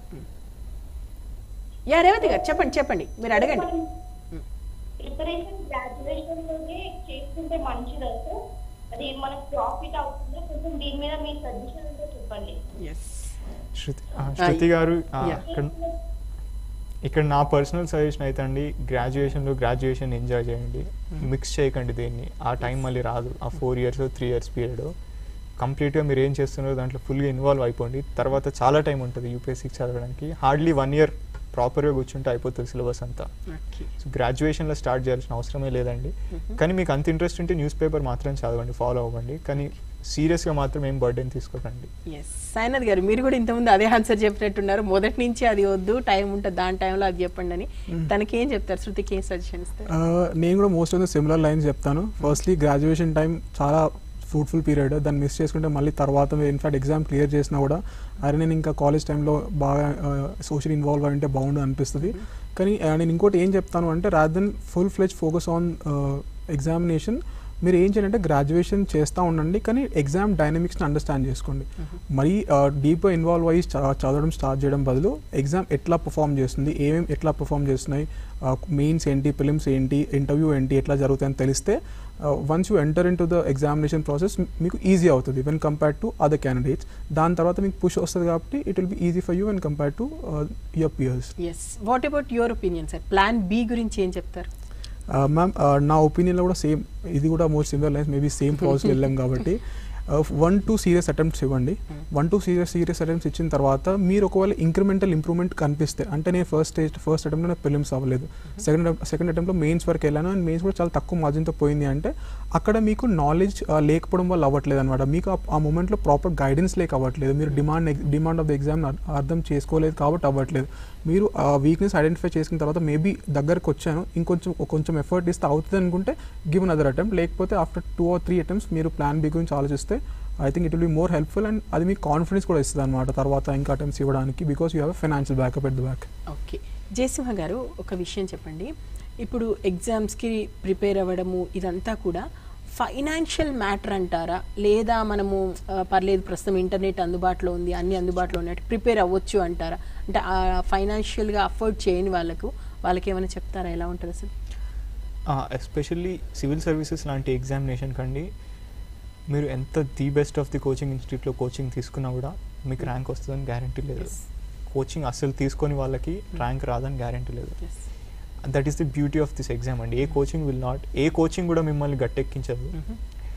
యా రేవతి గారు చెప్పండి చెప్పండి మీరు అడగండి
ప్రిపరేషన్ గ్రాడ్యుయేషన్ లోనే చేసుకుంటే మంచిదా సార్ అది మనకు ప్రాఫిట్ అవుతుందా కొంచెం దీని మీద మీ సజెషన్ ఉంటే చెప్పండి
ఎస్
శృతి ఆ, శృతి గారు ఆ,
Yeah.
ఇక్కడ ఇక్కడ నా పర్సనల్ సజెషన్ అయితే అండి గ్రాడ్యుయేషన్లో గ్రాడ్యుయేషన్ ఎంజాయ్ చేయండి మిక్స్ చేయకండి దీన్ని ఆ టైం మళ్ళీ రాదు ఆ four years three years period కంప్లీట్గా మీరు ఏం చేస్తున్నారో దాంట్లో ఫుల్గా ఇన్వాల్వ్ అయిపోండి తర్వాత చాలా టైం ఉంటుంది యూపీఎస్సీకి చదవడానికి హార్డ్లీ వన్ ఇయర్ ప్రాపర్గా కూర్చుంటే అయిపోతుంది సిలబస్ అంతా
ఓకే
సో గ్రాడ్యుయేషన్లో స్టార్ట్ చేయాల్సిన అవసరమే లేదండి కానీ మీకు అంత ఇంట్రెస్ట్ ఉంటే న్యూస్ పేపర్ మాత్రం చదవండి ఫాలో అవ్వండి కానీ సీరియస్గా మాత్రం ఏం బర్డెన్ తీసుకోకండి
ఎస్ సాయినాథ్ గారు మీరు కూడా ఇంతకుముందు అదే ఆన్సర్ చెప్పినట్టున్నారు మొదటి నుంచి అది వద్దు టైం ఉంటుంది దాని టైంలో అది చెప్పండి అని తనకి ఏం చెప్తారు శృతికి ఏం సజెషన్ ఇస్తారు
Uh, నేను కూడా most of the similar lines చెప్తాను ఫస్ట్లీ గ్రాడ్యుయేషన్ టైం చాలా ఫ్రూట్ఫుల్ పీరియడ్ దాన్ని మిస్ చేసుకుంటే మళ్ళీ తర్వాత ఇన్ఫాక్ట్ ఎగ్జామ్ క్లియర్ చేసినా కూడా అరే నేను ఇంకా కాలేజ్ టైంలో బాగా సోషల్ ఇన్వాల్వ్ అయి ఉంటే బాగుండు అనిపిస్తుంది కానీ uh, నేను ఇంకోటి ఏం చెప్తాను అంటే rather then full fledge focus on examination మీరు ఏం చేయాలంటే గ్రాడ్యుయేషన్ చేస్తూ ఉండండి కానీ ఎగ్జామ్ డైనమిక్స్ని అండర్స్టాండ్ చేసుకోండి మరీ డీప్గా ఇన్వాల్వ్ అయ్యి చ- చదవడం స్టార్ట్ చేయడం బదులు ఎగ్జామ్ ఎట్లా పర్ఫామ్ చేస్తుంది ఏమేమి ఎట్లా పర్ఫామ్ చేస్తున్నాయి మెయిన్స్ ఏంటి ఫిలిమ్స్ ఏంటి ఇంటర్వ్యూ ఏంటి ఎట్లా జరుగుతాయని తెలిస్తే once you enter into the examination process మీకు ఈజీ అవుతుంది when compare to other candidates దాని తర్వాత మీకు పుష్ వస్తుంది కాబట్టి it will be easy for you when compare to your peers
yes what about your opinion sir plan B గురించి ఏం చెప్తారు
మ్యామ్ నా ఒపీనియన్లో కూడా సేమ్ ఇది కూడా most similar lines maybe same process వెళ్ళాం కాబట్టి వన్ టూ సీరియస్ అటెంప్ట్స్ ఇవ్వండి one two serious serious attempts ఇచ్చిన తర్వాత మీరు ఒకవేళ ఇంక్రిమెంటల్ ఇంప్రూవ్మెంట్ కనిపిస్తే అంటే నేను ఫస్ట్ స్టేజ్ ఫస్ట్ అటెంప్ట్లో నాకు ప్రిలిమ్స్ అవ్వలేదు సెకండ్ సెకండ్ అటెంప్ట్లో మెయిన్స్ వరకు వెళ్ళాను అండ్ మెయిన్స్ కూడా చాలా తక్కువ మార్జిన్తో పోయింది అంటే అక్కడ మీకు నాలెడ్జ్ లేకపోవడం వల్ల అవ్వట్లేదు అనమాట మీకు ఆ- ఆ మూమెంట్లో ప్రాపర్ గైడెన్స్ లేక అవ్వట్లేదు మీరు demand demand of the exam అర్థం చేసుకోలేదు కాబట్టి అవ్వట్లేదు మీరు ఆ వీక్నెస్ ఐడెంటిఫై చేసుకున్న తర్వాత మేబీ దగ్గరకు వచ్చాను ఇంకొంచెం కొంచెం ఎఫర్ట్ ఇస్తే అవుతుంది అనుకుంటే గివ్ అదర్ అటెంప్ట్ లేకపోతే after two or three attempts మీరు ప్లాన్ బి గురించి ఆలోచిస్తే I think it will be more helpful and అది మీకు కాన్ఫిడెన్స్ కూడా ఇస్తుంది అనమాట తర్వాత ఇంకా అటెంప్ట్స్ ఇవ్వడానికి because you have financial backup at the back
okay Jayasimha గారు ఒక విషయం చెప్పండి ఇప్పుడు ఎగ్జామ్స్కి ప్రిపేర్ అవ్వడము ఇదంతా కూడా ఫైనాన్షియల్ మ్యాటర్ అంటారా లేదా మనము ఆ, పర్లేదు ప్రస్తుతం ఇంటర్నెట్ అందుబాటులో ఉంది అన్ని అందుబాటులో ఉన్నట్టు ప్రిపేర్ అవ్వచ్చు అంటారా అంటే ఫైనాన్షియల్గా అఫోర్డ్ చేయని వాళ్ళకు వాళ్ళకి ఏమైనా చెప్తారా ఎలా ఉంటుంది అసలు
ఎస్పెషల్లీ సివిల్ సర్వీసెస్ లాంటి ఎగ్జామినేషన్ కండి మీరు ఎంత the best of the coaching ఇన్స్టిట్యూట్లో కోచింగ్ తీసుకున్నా కూడా మీకు ర్యాంక్ వస్తుందని గ్యారంటీ లేదు
Yes.
కోచింగ్ అస్సలు తీసుకొని వాళ్ళకి ర్యాంక్ రాదని గ్యారంటీ లేదు
Yes.
That is the beauty of this exam అండి a coaching will not a coaching కూడా మిమ్మల్ని గట్టెక్కించదు
Mhm.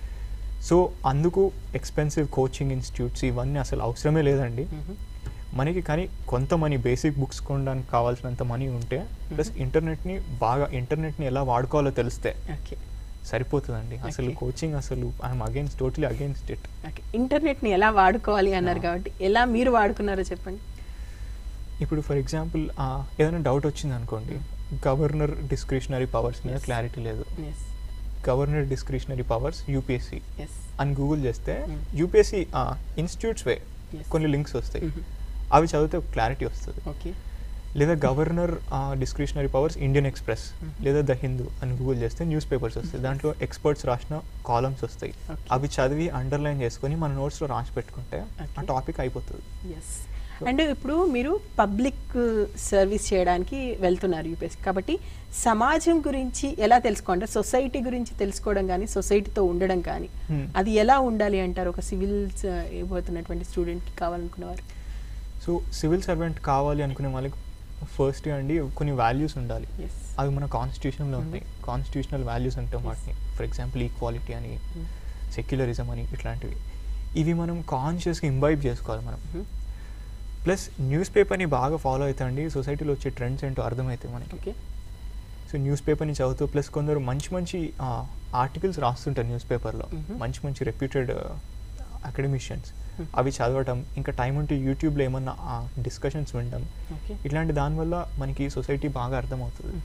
సో అందుకు ఎక్స్పెన్సివ్ కోచింగ్ ఇన్స్టిట్యూట్స్ ఇవన్నీ అసలు అవసరమే లేదండి
Mhm.
మనకి కానీ కొంత మనీ బేసిక్ బుక్స్ కొనడానికి కావాల్సినంత మనీ ఉంటే ప్లస్ ఇంటర్నెట్ని బాగా ఇంటర్నెట్ని ఎలా వాడుకోవాలో తెలిస్తే
ఓకే
సరిపోతుందండి అసలు
Okay.
కోచింగ్ అసలు I'm against totally against it
okay ఇంటర్నెట్ని ఎలా వాడుకోవాలి అన్నారు కాబట్టి ఎలా మీరు వాడుకున్నారో చెప్పండి
ఇప్పుడు ఫర్ ఎగ్జాంపుల్ ఏదైనా డౌట్ వచ్చింది అనుకోండి గవర్నర్ డిస్క్రిషనరీ పవర్స్ మీద
Yes.
క్లారిటీ లేదు
yes
governor discretionary powers UPSC
yes
అని గూగుల్ చేస్తే
Mm.
UPSC institutes way
Yes.
కొన్ని లింక్స్ వస్తాయి
Mhm.
అవి చదివితే క్లారిటీ వస్తుంది
ఓకే
లేదా governor discretionary powers Indian Express
Mhm.
లేదా ద హిందూ అని గూగుల్ చేస్తే న్యూస్ పేపర్స్ వస్తాయి దాంట్లో ఎక్స్పర్ట్స్ రాసిన కాలమ్స్ వస్తాయి
Okay.
అవి చదివి అండర్లైన్ చేసుకొని మన నోట్స్లో రాసి పెట్టుకుంటే ఆ
Okay.
టాపిక్ అయిపోతుంది
ఎస్ అండ్ ఇప్పుడు మీరు పబ్లిక్ సర్వీస్ చేయడానికి వెళ్తున్నారు యూపీఎస్సీ కాబట్టి సమాజం గురించి ఎలా తెలుసుకోండి సొసైటీ గురించి తెలుసుకోవడం కానీ సొసైటీతో ఉండడం కానీ
Hmm.
అది ఎలా ఉండాలి అంటారు ఒక సివిల్స్ ఇవ్వబోతున్నటువంటి స్టూడెంట్కి కావాలనుకున్నవారు
సో సివిల్ సర్వెంట్ కావాలి అనుకునే వాళ్ళకి ఫస్ట్ అండి కొన్ని వాల్యూస్ ఉండాలి
ఎస్
అవి మన కాన్స్టిట్యూషన్లో ఉన్నాయి కాన్స్టిట్యూషనల్ వాల్యూస్ అంటాం వాటిని ఫర్ ఎగ్జాంపుల్ ఈక్వాలిటీ అని సెక్యులరిజం అని ఇట్లాంటివి ఇవి మనం కాన్షియస్గా ఇంబైబ్ చేసుకోవాలి మనం ప్లస్ న్యూస్ పేపర్ని బాగా ఫాలో అవుతా అండి సొసైటీలో వచ్చే ట్రెండ్స్ ఏంటో అర్థమవుతాయి మనకి
ఓకే
సో న్యూస్ పేపర్ని చదువుతూ ప్లస్ కొందరు మంచి మంచి ఆర్టికల్స్ రాస్తుంటారు న్యూస్ పేపర్లో
Mhm.
మంచి మంచి రెప్యూటెడ్ అకాడమిషియన్స్
Mhm.
అవి చదవటం ఇంకా టైం ఉంటే యూట్యూబ్లో ఏమన్నా డిస్కషన్స్ వినడం
ఓకే
ఇట్లాంటి దానివల్ల మనకి సొసైటీ బాగా అర్థమవుతుంది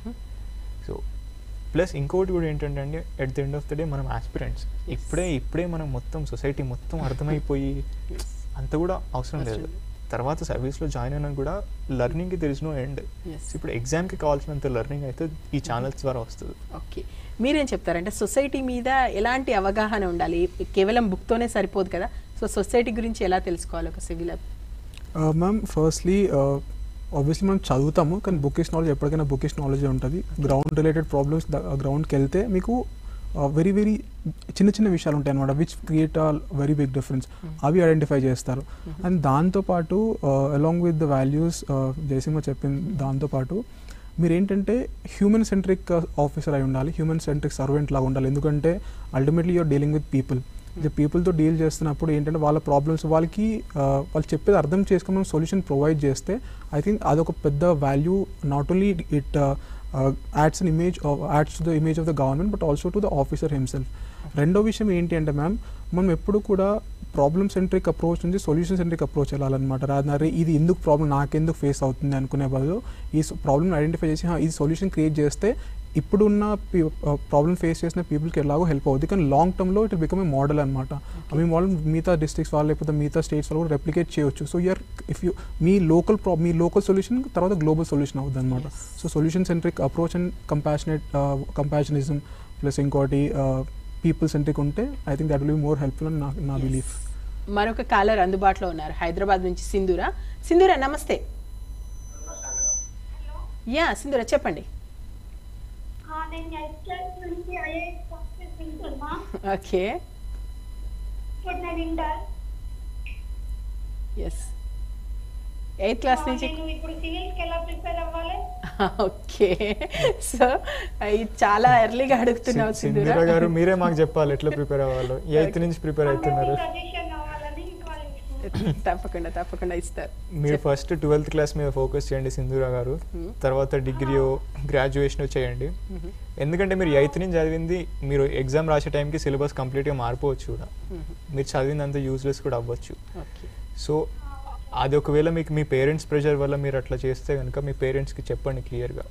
సో ప్లస్ ఇంకోటి కూడా ఏంటంటే అండి at the end of the day మనం ఆస్పిరెంట్స్
Yes.
ఇప్పుడే ఇప్పుడే మనం మొత్తం సొసైటీ మొత్తం అర్థమైపోయి అంత కూడా అవసరం లేదు
అవసరం లేదు.
తర్వాత సర్వీస్లో జాయిన్ అయినా కూడా లెర్నింగ్కి there is no end
Yes.
ఇప్పుడు ఎగ్జామ్కి కావాల్సినంత లెర్నింగ్ అయితే ఈ ఛానల్స్ ద్వారా వస్తుంది
ఓకే మీరేం చెప్తారంటే సొసైటీ మీద ఎలాంటి అవగాహన ఉండాలి కేవలం బుక్తోనే సరిపోదు కదా సో సొసైటీ గురించి ఎలా తెలుసుకోవాలి ఒక సివిల్
మ్యామ్ ఫస్ట్లీ ఆబ్వియస్లీ మనం చదువుతాము కానీ బుకిష్ నాలెడ్జ్ ఎప్పటికైనా బుకిష్ నాలెడ్జ్ ఉంటుంది గ్రౌండ్ రిలేటెడ్ ప్రాబ్లమ్స్ గ్రౌండ్కి వెళ్తే మీకు వెరీ వెరీ చిన్న చిన్న విషయాలు ఉంటాయి అనమాట which create a very big difference అవి ఐడెంటిఫై చేస్తారు అండ్ దాంతోపాటు along with the values Jayasimha చెప్పింది దాంతోపాటు మీరు ఏంటంటే హ్యూమన్ సెంట్రిక్ ఆఫీసర్ అయి ఉండాలి హ్యూమన్ సెంట్రిక్ సర్వెంట్ లాగా ఉండాలి ఎందుకంటే ultimately you're dealing with people ఇది పీపుల్తో డీల్ చేస్తున్నప్పుడు ఏంటంటే వాళ్ళ ప్రాబ్లమ్స్ వాళ్ళకి ఆ, వాళ్ళు చెప్పేది అర్థం చేసుకుని మనం సొల్యూషన్ ప్రొవైడ్ చేస్తే ఐ థింక్ అదొక పెద్ద value not only it adds an image adds to the image of the government but also to the officer himself రెండో విషయం ఏంటి అంటే మ్యామ్ మనం ఎప్పుడు కూడా ప్రాబ్లమ్ సెంట్రిక్ అప్రోచ్ నుంచి సొల్యూషన్ సెంట్రిక్ అప్రోచ్ వెళ్ళాలన్నమాట రాదరే ఇది ఎందుకు ప్రాబ్లం నాకెందుకు ఫేస్ అవుతుంది అనుకునే బదులు ఈ ప్రాబ్లమ్ ఐడెంటిఫై చేసి "హా, ఇది సొల్యూషన్ క్రియేట్ చేస్తే ఇప్పుడున్న ప్రాబ్లమ్ ఫేస్ చేసిన పీపుల్కి ఎలాగో హెల్ప్ అవుతుంది కానీ లాంగ్ టర్మ్లో ఇట్ బికమ్ ఏ మోడల్ అనమాట మీ మోడల్ మిగతా డిస్ట్రిక్ట్స్ వాళ్ళు లేకపోతే మిగతా స్టేట్స్ వాళ్ళు కూడా రెప్లికేట్ చేయొచ్చు సో యూఆర్ ఇఫ్ యూ మీ లోకల్ ప్రా మీ లోకల్ సొల్యూషన్ తర్వాత గ్లోబల్ సొల్యూషన్ అవుతుంది అనమాట
Yes.
So solution centric approach and compassionate compassionism plus ఇంకోటి పీపుల్ సెంట్రిక్ ఉంటే I think that will be more helpful అని నా నా బిలీఫ్
మరొక కాలర్ అందుబాటులో ఉన్నారు హైదరాబాద్ నుంచి సింధూర సింధూర నమస్తే యా సింధూర చెప్పండి
ఆ, నేను ఎయిత్ క్లాస్ నుంచి ఐఐఎస్ సక్సెస్ వింటున్నా
ఓకే
ఇప్పుడు నేను ఇంటర్
ఎస్ ఎయిత్ క్లాస్ నుంచి
నేను ఇప్పుడు సివిల్స్ కి ఎలా ప్రిపేర్ అవ్వాలి
ఓకే సో ఇది చాలా ఎర్లీగా అడుగుతున్నావు
సింధూర
సింధూరా
గారు మీరే మాకు చెప్పాలి ఎట్లా ప్రిపేర్ అవ్వాలో ఎయిత్ నుంచి ప్రిపేర్ అవుతున్నారు
సజెషన్ కావాలని కాల్
తప్పకుండా తప్పకుండా ఇస్తారు
మీరు ఫస్ట్ ట్వెల్త్ క్లాస్ మీద ఫోకస్ చేయండి సింధూర గారు తర్వాత డిగ్రీ గ్రాడ్యుయేషన్ చేయండి ఎందుకంటే మీరు ఎయిత్ నుంచి చదివింది మీరు ఎగ్జామ్ రాసే టైంకి సిలబస్ కంప్లీట్గా మారిపోవచ్చు కూడా మీరు చదివిందంత యూజ్లెస్ కూడా అవ్వచ్చు
ఓకే
సో అది ఒకవేళ మీకు మీ పేరెంట్స్ ప్రెషర్ వల్ల మీరు అట్లా చేస్తే కనుక మీ పేరెంట్స్కి చెప్పండి క్లియర్గా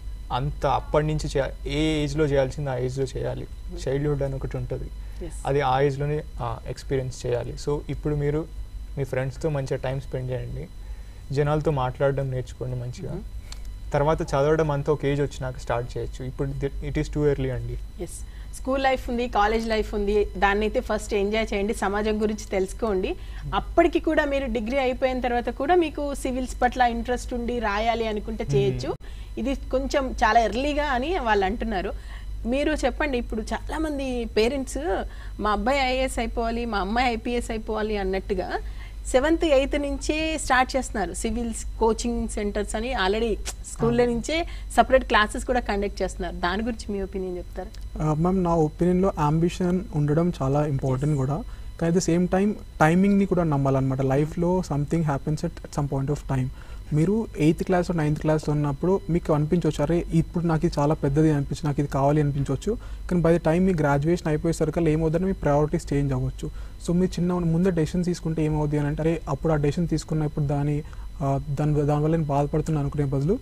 అంత అప్పటి నుంచి చేయాలి ఏ ఏజ్లో చేయాల్సింది ఆ ఏజ్లో చేయాలి చైల్డ్హుడ్ అని ఒకటి ఉంటుంది
Yes.
అది ఆ ఏజ్లోనే ఎక్స్పీరియన్స్ చేయాలి సో ఇప్పుడు మీరు మీ ఫ్రెండ్స్తో మంచిగా టైం స్పెండ్ చేయండి జనాలతో మాట్లాడడం నేర్చుకోండి మంచిగా తర్వాత చదవడం అంతా ఒక ఏజ్ వచ్చినాక స్టార్ట్ చేయొచ్చు ఇప్పుడు ఇట్ ఈస్ టూ ఎర్లీ అండి
ఎస్ స్కూల్ లైఫ్ ఉంది కాలేజ్ లైఫ్ ఉంది దాన్ని అయితే ఫస్ట్ ఎంజాయ్ చేయండి సమాజం గురించి తెలుసుకోండి అప్పటికి కూడా మీరు డిగ్రీ అయిపోయిన తర్వాత కూడా మీకు సివిల్స్ పట్ల ఇంట్రెస్ట్ ఉండి రాయాలి అనుకుంటే చేయొచ్చు ఇది కొంచెం చాలా ఎర్లీగా అని వాళ్ళు అంటున్నారు మీరు చెప్పండి ఇప్పుడు చాలా మంది పేరెంట్స్ మా అబ్బాయి ఐఏఎస్ అయిపోవాలి మా అమ్మాయి ఐపీఎస్ అయిపోవాలి అన్నట్టుగా సెవెంత్ ఎయిత్ నుంచే స్టార్ట్ చేస్తున్నారు సివిల్స్ కోచింగ్ సెంటర్స్ అని ఆల్రెడీ స్కూల్లో నుంచే సపరేట్ క్లాసెస్ కూడా కండక్ట్ చేస్తున్నారు దాని గురించి మీ ఒపీనియన్ చెప్తారా
మ్యామ్ నా ఒపీనియన్లో అంబిషన్ ఉండడం చాలా ఇంపార్టెంట్ కూడా కానీ అట్ ద సేమ్ టైం టైమింగ్ని కూడా నమ్మాలన్నమాట లైఫ్లో something happens at some point of time మీరు ఎయిత్ క్లాస్ నైన్త్ క్లాస్ ఉన్నప్పుడు మీకు అనిపించవచ్చు అరే ఇప్పుడు నాకు ఇది చాలా పెద్దది అనిపించి నాకు ఇది కావాలి అనిపించవచ్చు కానీ బై ద టైం మీ గ్రాడ్యుయేషన్ అయిపోయేసరికి ఏమవుతుందని మీ ప్రయారిటీస్ చేంజ్ అవ్వచ్చు సో మీరు చిన్న ముందే డెసిషన్ తీసుకుంటే ఏమవుద్ది అని అంటే అరే అప్పుడు ఆ డెసిషన్ తీసుకున్నప్పుడు దాని ఆ, దాని దానివల్ల నేను బాధపడుతున్నాను అనుకునే బదులు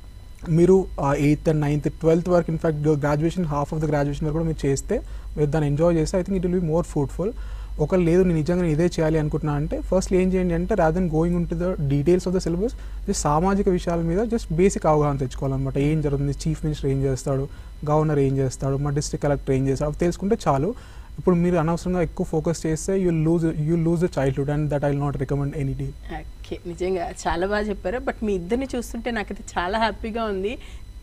మీరు ఎయిత్ అండ్ నైన్త్ ట్వెల్త్ వరకు in fact graduation half of the graduation వరకు కూడా మీరు చేస్తే మీరు దాన్ని ఎంజాయ్ చేస్తే I think it will be more fruitful ఒకవేళ లేదు నేను నిజంగా నేను ఇదే చేయాలి అనుకుంటున్నా అంటే ఫస్ట్ ఏం చేయండి అంటే rather then going into the details of the syllabus just సామాజిక విషయాల మీద జస్ట్ బేసిక్ అవగాహన తెచ్చుకోవాలన్నమాట ఏం జరుగుతుంది చీఫ్ మినిస్టర్ ఏం చేస్తాడు గవర్నర్ ఏం చేస్తాడు మా డిస్ట్రిక్ట్ కలెక్టర్ ఏం చేస్తాడు అవి తెలుసుకుంటే చాలు ఇప్పుడు మీరు అనవసరంగా ఎక్కువ ఫోకస్ చేస్తే you lose you lose the childhood and that I not recommend any day
okay నిజంగా చాలా బాగా చెప్పారు బట్ మీ ఇద్దరిని చూస్తుంటే నాకైతే చాలా హ్యాపీగా ఉంది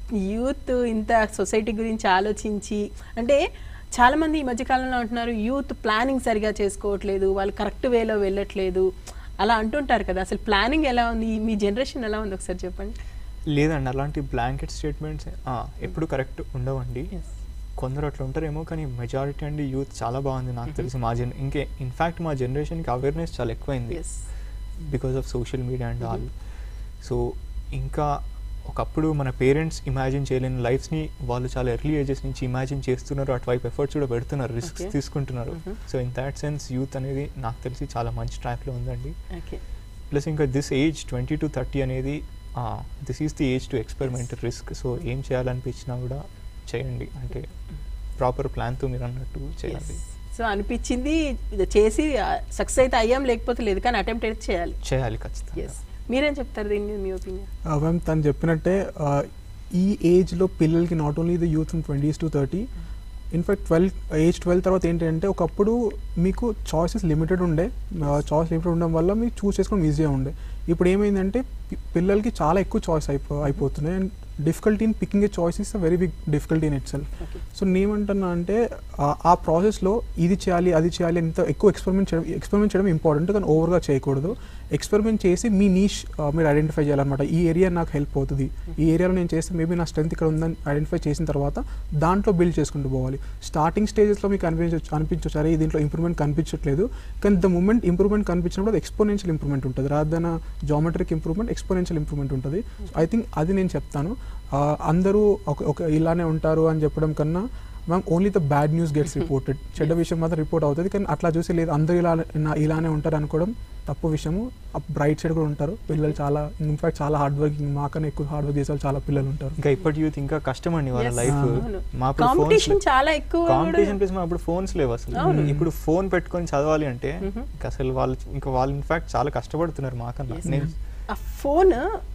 యూత్ ఇంత సొసైటీ గురించి ఆలోచించి అంటే చాలా మంది ఈ మధ్యకాలంలో అంటున్నారు యూత్ ప్లానింగ్ సరిగా చేసుకోవట్లేదు వాళ్ళు కరెక్ట్ వేలో వెళ్ళట్లేదు అలా అంటుంటారు కదా అసలు ప్లానింగ్ ఎలా ఉంది మీ జనరేషన్ ఎలా ఉంది ఒకసారి చెప్పండి
లేదండి అలాంటి బ్లాంకెట్ స్టేట్మెంట్స్ ఎప్పుడు కరెక్ట్ ఉండవండి కొందరు అట్లా ఉంటారేమో కానీ మెజారిటీ అండి యూత్ చాలా బాగుంది నాకు తెలిసి మా జన్ ఇంకే ఇన్ఫ్యాక్ట్ మా జనరేషన్కి అవేర్నెస్ చాలా ఎక్కువైంది
yes
because of social media and all so ఇంకా ఒకప్పుడు మన పేరెంట్స్ ఇమాజిన్ చేయలేని లైఫ్స్ని వాళ్ళు చాలా ఎర్లీ ఏజెస్ నుంచి ఇమాజిన్ చేస్తున్నారు అటువైపు ఎఫర్ట్స్ కూడా పెడుతున్నారు రిస్క్స్
Okay.
తీసుకుంటున్నారు
Mhm.
So in that sense youth అనేది నాకు తెలిసి చాలా మంచి ట్రాక్లో ఉందండి
ఓకే
ప్లస్ ఇంకా this age twenty to thirty అనేది this is the age to experiment risk so ఏం చేయాలనిపించినా కూడా చేయండి అంటే ప్రాపర్ ప్లాన్తో మీరు అన్నట్టు చేయాలి
సో అనిపించింది ఇది చేసి సక్సెస్ అయితే అయ్యాం లేకపోతే లేదు కానీ అటెంప్ట్ అయితే చేయాలి
చేయాలి ఖచ్చితంగా
ఎస్ మీరేం చెప్తారు దీని మీద మీ ఒపీనియన్
మ్యామ్ తను చెప్పినట్టే uh, ఈ ఏజ్లో పిల్లలకి not only the youth from twenties to thirty in fact twelve age twelve తర్వాత ఏంటంటే ఒకప్పుడు మీకు చాయిసెస్ లిమిటెడ్ ఉండే చాయిస్ లిమిటెడ్ ఉండడం వల్ల మీకు చూస్ చేసుకోవడం ఈజీగా ఉండే ఇప్పుడు ఏమైందంటే పి- పిల్లలకి చాలా ఎక్కువ చాయిస్ అయిపో అయిపోతున్నాయి and difficulty in picking a choice is a very big difficulty in itself
okay
so నేనేమంటున్నా అంటే ఆ- ఆ ప్రాసెస్లో ఇది చేయాలి అది చేయాలి ఇంత ఎక్కువ ఎక్స్పెరిమెంట్ చేయడం ఎక్స్పెరిమెంట్ చేయడం ఇంపార్టెంట్ కానీ ఓవర్గా చేయకూడదు ఎక్స్పెరిమెంట్ చేసి మీ నీష్ మీరు ఐడెంటిఫై చేయాలన్నమాట ఈ ఏరియా నాకు హెల్ప్ అవుతుంది ఈ ఏరియాలో నేను చేస్తే మేబీ నా స్ట్రెంత్ ఇక్కడ ఉందని ఐడెంటిఫై చేసిన తర్వాత దాంట్లో బిల్డ్ చేసుకుంటూ పోవాలి స్టార్టింగ్ స్టేజెస్లో మీకు అనిపించవచ్చు అనిపించవచ్చు అరే దీంట్లో ఇంప్రూవ్మెంట్ కనిపించట్లేదు కానీ ద మూమెంట్ ఇంప్రూవ్మెంట్ కనిపించినప్పుడు అది ఎక్స్పోనెన్షియల్ ఇంప్రూవ్మెంట్ ఉంటుంది rather than geometric improvement exponential improvement ఉంటుంది ఐ థింక్ అది నేను చెప్తాను ఆ, అందరూ ఒక ఒక ఇలానే ఉంటారు అని చెప్పడం కన్నా ma'am only the bad news gets reported చెడ్డ విషయం మాత్రం రిపోర్ట్ అవుతుంది కానీ అట్లా చూసి లేదు అందరూ ఇలా నా- ఇలానే ఉంటారు అనుకోవడం తప్పు విషయము బ్రైట్ సైడ్ కూడా ఉంటారు పిల్లలు చాలా ఇన్ఫాక్ట్ చాలా హార్డ్ వర్కింగ్ మాకన్నా ఎక్కువ హార్డ్ వర్క్ చేసే వాళ్ళు చాలా పిల్లలు ఉంటారు
ఇంకా ఇప్పటి యూత్ ఇంకా కష్టం అండి వాళ్ళ
Yes.
లైఫ్
అవును.
మా
కాంపిటీషన్ చాలా ఎక్కువ
కాంపిటీషన్ ప్లస్ మా అప్పుడు ఫోన్స్ లేవు అసలు
అవును.
ఇప్పుడు ఫోన్ పెట్టుకొని చదవాలి అంటే
Mhm.
ఇంకా అసలు వాళ్ళు ఇంకా వాళ్ళు ఇన్ఫాక్ట్ చాలా కష్టపడుతున్నారు మాకన్నా
Yes.
నేను
ఆ ఫోన్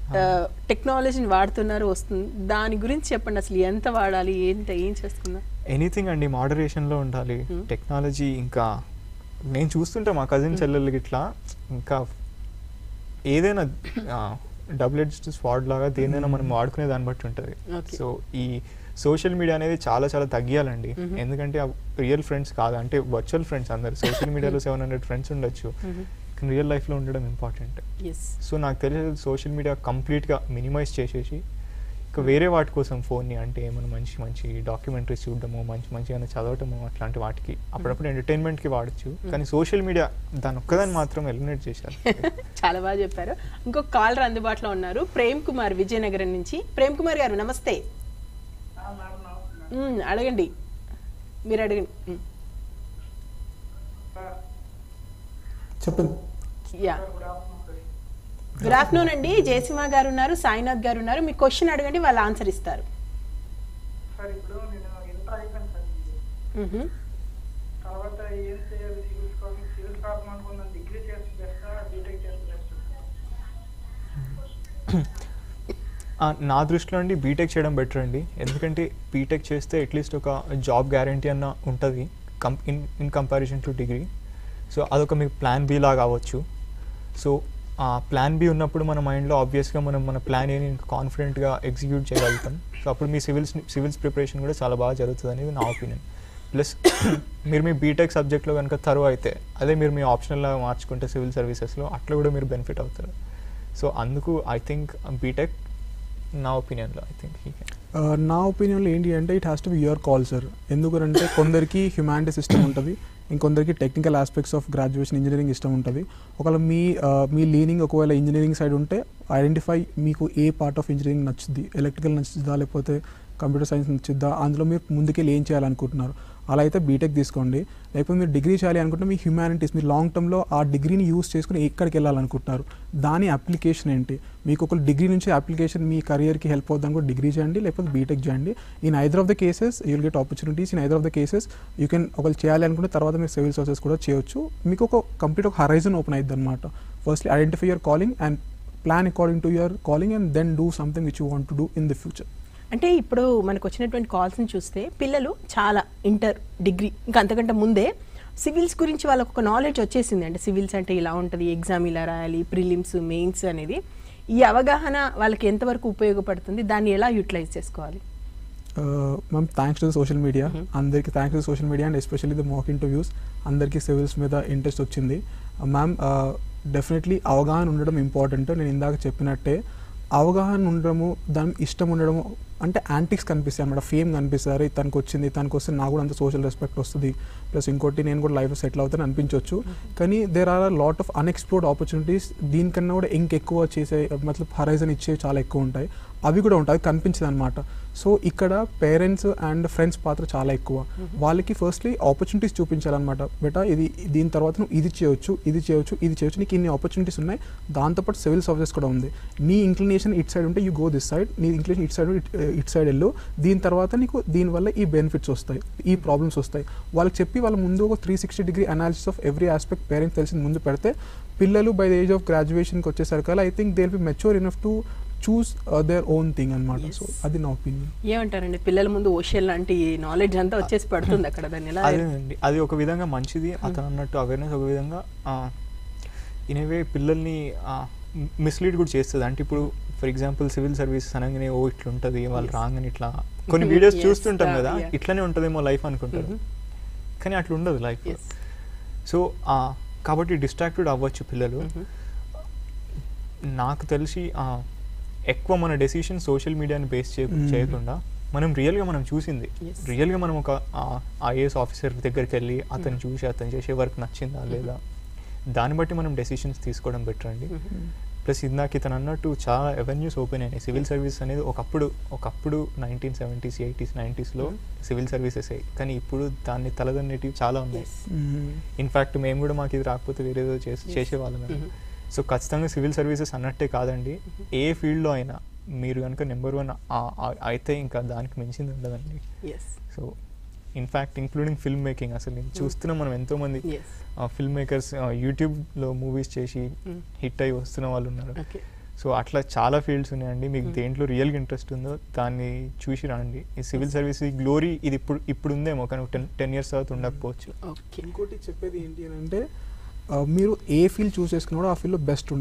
టెక్నాలజీని వాడుతున్నారు వస్తుంది దాని గురించి చెప్పండి అసలు ఎంత వాడాలి ఏంట ఏం చేస్తున్నా
ఎనీథింగ్ అండి మోడరేషన్లో ఉండాలి
Hmm.
టెక్నాలజీ ఇంకా నేను చూస్తుంటా మా కజిన్ చెల్లెలకి ఇట్లా ఇంకా ఏదైనా డబుల్ ఎడ్జ్డ్ స్వాడ్ లాగా దేనైనా మనం వాడుకునే దాన్ని బట్టి ఉంటుంది
Okay.
సో ఈ సోషల్ మీడియా అనేది చాలా చాలా తగ్గియాలండి
Mhm.
ఎందుకంటే రియల్ ఫ్రెండ్స్ కాదు అంటే వర్చువల్ ఫ్రెండ్స్ అందరు సోషల్ మీడియాలో సెవెన్ హండ్రెడ్ ఫ్రెండ్స్ ఉండొచ్చు కానీ రియల్ లైఫ్లో ఉండడం ఇంపార్టెంట్
ఎస్
సో నాకు తెలిసి సోషల్ మీడియా కంప్లీట్గా మినిమైజ్ చేసేసి ఇంకా వేరే వాటి కోసం ఫోన్ని అంటే ఏమైనా మంచి మంచి డాక్యుమెంటరీస్ చూడడము మంచి మంచి ఏమైనా చదవటము అట్లాంటి వాటికి అప్పుడప్పుడు ఎంటర్టైన్మెంట్కి వాడచ్చు కానీ సోషల్ మీడియా దాని ఒక్కదాన్ని మాత్రం ఎలిమినేట్ చేశారు
చాలా బాగా చెప్పారు ఇంకొక కాలర్ అందుబాటులో ఉన్నారు ప్రేమ్ కుమార్ విజయనగరం నుంచి ప్రేమ్ కుమార్ గారు నమస్తే మ్మ్, అడగండి మీరు అడగండి మ్మ్.
చెప్పండి
యా గుడ్ ఆఫ్టర్నూన్ అండి జయసింహ గారు ఉన్నారు సాయినాథ్ గారు ఉన్నారు మీ క్వశ్చన్ అడగండి వాళ్ళు ఆన్సర్ ఇస్తారు
సార్ ఇప్పుడు నేను ఇంటర్ అయిపోయాను సార్
మ్మ్.
తర్వాత ఏం చేయాలి సివిల్స్ కోసం సివిల్స్ రాద్దాం అనుకున్నాను డిగ్రీ చేస్తే బెస్టా బీటెక్ చేస్తే బెస్ట్
ఆ, నా దృష్టిలో అండి బీటెక్ చేయడం బెటర్ అండి ఎందుకంటే బీటెక్ చేస్తే అట్లీస్ట్ ఒక జాబ్ గ్యారంటీ అన్న ఉంటుంది కం in in comparison to degree so అదొక మీకు ప్లాన్ బి లాగా అవ్వచ్చు సో ఆ ప్లాన్ బి ఉన్నప్పుడు మన మైండ్లో ఆబ్వియస్గా మనం మన ప్లాన్ ఏని కాన్ఫిడెంట్గా ఎగ్జిక్యూట్ చేయగలుగుతాం సో అప్పుడు మీ సివిల్స్ సివిల్స్ ప్రిపరేషన్ కూడా చాలా బాగా జరుగుతుంది అనేది నా ఒపీనియన్ ప్లస్ మీరు మీ బీటెక్ సబ్జెక్ట్లో కనుక తరువు అయితే అదే మీరు మీ ఆప్షనల్గా మార్చుకుంటే సివిల్ సర్వీసెస్లో అట్లా కూడా మీరు బెనిఫిట్ అవుతారు సో అందుకు ఐ థింక్ బీటెక్ నా ఒపీనియన్లో ఐ థింక్
ఆ, నా ఒపీనియన్లో ఏంటి అంటే it has to be your call sir ఎందుకంటే కొందరికి హ్యుమానిటీ సిస్టమ్ ఉంటుంది ఇంకొందరికి technical aspects of graduation engineering ఇష్టం ఉంటుంది ఒకవేళ మీ ఆ, మీ లీనింగ్ ఒకవేళ ఇంజనీరింగ్ సైడ్ ఉంటే ఐడెంటిఫై మీకు ఏ పార్ట్ ఆఫ్ ఇంజనీరింగ్ నచ్చుద్ది ఎలక్ట్రికల్ నచ్చుద్దా లేకపోతే కంప్యూటర్ సైన్స్ నచ్చుద్దా అందులో మీరు ముందుకెళ్ళి ఏం చేయాలనుకుంటున్నారు అలా అయితే బీటెక్ తీసుకోండి లేకపోతే మీరు డిగ్రీ చేయాలి అనుకుంటే మీ హ్యుమానిటీస్ మీరు లాంగ్ టర్మ్లో ఆ డిగ్రీని యూస్ చేసుకుని ఎక్కడికి వెళ్ళాలనుకుంటున్నారు దాని అప్లికేషన్ ఏంటి మీకు ఒక డిగ్రీ నుంచి అప్లికేషన్ మీ కెరియర్కి హెల్ప్ అవుతాం కూడా డిగ్రీ చేయండి లేకపోతే బీటెక్ చేయండి in either of the cases you'll get opportunities in either of the cases you can ఒకళ్ళు చేయాలి అనుకుంటే తర్వాత మీరు సివిల్ సర్వీసెస్ కూడా చేయొచ్చు మీకు ఒక కంప్లీట్ ఒక హరైజన్ ఓపెన్ అయ్యింది అనమాట firstly identify your calling and plan according to your calling and then do something which you want to do in the future
అంటే ఇప్పుడు మనకు వచ్చినటువంటి కాల్స్ని చూస్తే పిల్లలు చాలా ఇంటర్ డిగ్రీ ఇంకా అంతకంటే ముందే సివిల్స్ గురించి వాళ్ళకు ఒక నాలెడ్జ్ వచ్చేసింది అంటే సివిల్స్ అంటే ఇలా ఉంటుంది ఎగ్జామ్ ఇలా రాయాలి ప్రిలిమ్స్ మెయిన్స్ అనేది ఈ అవగాహన వాళ్ళకి ఎంతవరకు ఉపయోగపడుతుంది దాన్ని ఎలా యూటిలైజ్ చేసుకోవాలి
ma'am thanks to social media అందరికీ thanks to social media and especially the mock interviews అందరికీ సివిల్స్ మీద ఇంట్రెస్ట్ వచ్చింది మ్యామ్ డెఫినెట్లీ అవగాహన ఉండడం ఇంపార్టెంట్ నేను ఇందాక చెప్పినట్టే అవగాహన ఉండడము దాని ఇష్టం ఉండడము అంటే యాంటిక్స్ కనిపిస్తాయి అన్నమాట ఫేమ్ కనిపిస్తుంది అరే తనకు వచ్చింది తనకు వస్తే నాకు కూడా అంత సోషల్ రెస్పెక్ట్ వస్తుంది ప్లస్ ఇంకోటి నేను కూడా లైఫ్లో సెటిల్ అవుతాను అనిపించవచ్చు కానీ there are lot of unexplored opportunities దీనికన్నా కూడా ఇంకెక్కువ చేసే మతలబ్ హరైజన్ ఇచ్చేవి చాలా ఎక్కువ ఉంటాయి అవి కూడా ఉంటాయి కనిపించదు అనమాట సో ఇక్కడ పేరెంట్స్ అండ్ ఫ్రెండ్స్ పాత్ర చాలా ఎక్కువ వాళ్ళకి ఫస్ట్లీ ఆపర్చునిటీస్ చూపించాలన్నమాట బేటా ఇది దీని తర్వాత నువ్వు ఇది చేయొచ్చు ఇది చేయొచ్చు ఇది చేయొచ్చు నీకు ఇన్ని ఆపర్చునిటీస్ ఉన్నాయి దాంతోపాటు సివిల్ సర్వీసెస్ కూడా ఉంది నీ ఇంక్లినేషన్ ఇట్ సైడ్ ఉంటే యూ గో దిస్ సైడ్ నీ inclination it side it side వెళ్ళు దీని తర్వాత నీకు దీనివల్ల ఈ బెనిఫిట్స్ వస్తాయి ఈ ప్రాబ్లమ్స్ వస్తాయి వాళ్ళకి చెప్పి వాళ్ళ ముందు ఒక three sixty degree analysis of every aspect parents తెలిసింది ముందు పెడితే పిల్లలు బై ద ఏజ్ ఆఫ్ గ్రాడ్యుయేషన్కి వచ్చేసరికి I think they will be mature enough to choose their own thing అనమాట
Yes.
సో అది నా ఒపీనియన్
ఏమంటారండి పిల్లల ముందు ఓషియల్ లాంటి నాలెడ్జ్ అంతా వచ్చేసి పడుతుంది అక్కడ దాన్ని ఎలా
అదేనండి అది ఒక విధంగా మంచిది అతను అన్నట్టు అవేర్నెస్ ఒక విధంగా ఇనవే పిల్లల్ని మిస్లీడ్ కూడా చేస్తుంది అంటే ఇప్పుడు ఫర్ ఎగ్జాంపుల్ సివిల్ సర్వీసెస్ అనగానే ఓ ఇట్లా ఉంటుంది వాళ్ళు రాగానే ఇట్లా కొన్ని వీడియోస్
Yes,
చూస్తుంటాం
uh,
కదా
yeah.
ఇట్లానే ఉంటుందేమో లైఫ్ అనుకుంటారు కానీ అట్లా ఉండదు లైఫ్
Yes.
సో కాబట్టి డిస్ట్రాక్టెడ్ అవ్వచ్చు పిల్లలు నాకు తెలిసి ఆ, ఎక్కువ మన డెసిషన్ సోషల్ మీడియాని బేస్ చే
Mm.
చేయకుండా మనం రియల్గా మనం చూసింది
Yes.
రియల్గా మనం ఒక ఐఏఎస్ ఆఫీసర్ దగ్గరికి వెళ్ళి అతను చూసి అతను చేసే వర్క్ నచ్చిందా లేదా దాన్ని బట్టి మనం డెసిషన్స్ తీసుకోవడం బెటర్ అండి ప్లస్ ఇందాక ఇతను అన్నట్టు చాలా అవెన్యూస్ ఓపెన్ అయినాయి సివిల్ సర్వీస్ అనేది ఒకప్పుడు ఒకప్పుడు నైన్టీన్ సెవెంటీస్ ఎయిటీస్ నైంటీస్లో సివిల్ సర్వీసెస్ కానీ ఇప్పుడు దాన్ని తలదన్నేటివి చాలా ఉన్నాయి
Yes.
ఇన్ఫ్యాక్ట్ మేము కూడా మాకు ఇది రాకపోతే వేరేదో చేసి
Yes.
చేసేవాళ్ళం
Mhm.
సో ఖచ్చితంగా సివిల్ సర్వీసెస్ అన్నట్టే కాదండి ఏ ఫీల్డ్లో అయినా మీరు కనుక నెంబర్ వన్ అయితే ఇంకా దానికి మించింది ఉండదండి
yes
so in fact including film making అసలు నేను చూస్తున్నాం మనం ఎంతోమంది
ఎస్
ఫిల్మ్ మేకర్స్ యూట్యూబ్లో మూవీస్ చేసి
Mm.
హిట్ అయి వస్తున్న వాళ్ళు ఉన్నారు
ఓకే
సో అట్లా చాలా ఫీల్డ్స్ ఉన్నాయండి మీకు
Mm.
దేంట్లో రియల్గా ఇంట్రెస్ట్ ఉందో దాన్ని చూసి రండి ఈ సివిల్ సర్వీస్ ఈ గ్లోరీ ఇది ఇప్పుడు ఇప్పుడు ఉందేమో కానీ టెన్ టెన్ ఇయర్స్ తర్వాత ఉండకపోవచ్చు
ఓకే
ఇంకోటి చెప్పేది ఏంటి అని అంటే ఆ, మీరు ఏ ఫీల్డ్ చూస్ చేసుకున్నా కూడా ఆ ఫీల్డ్లో బెస్ట్ ఉండాలి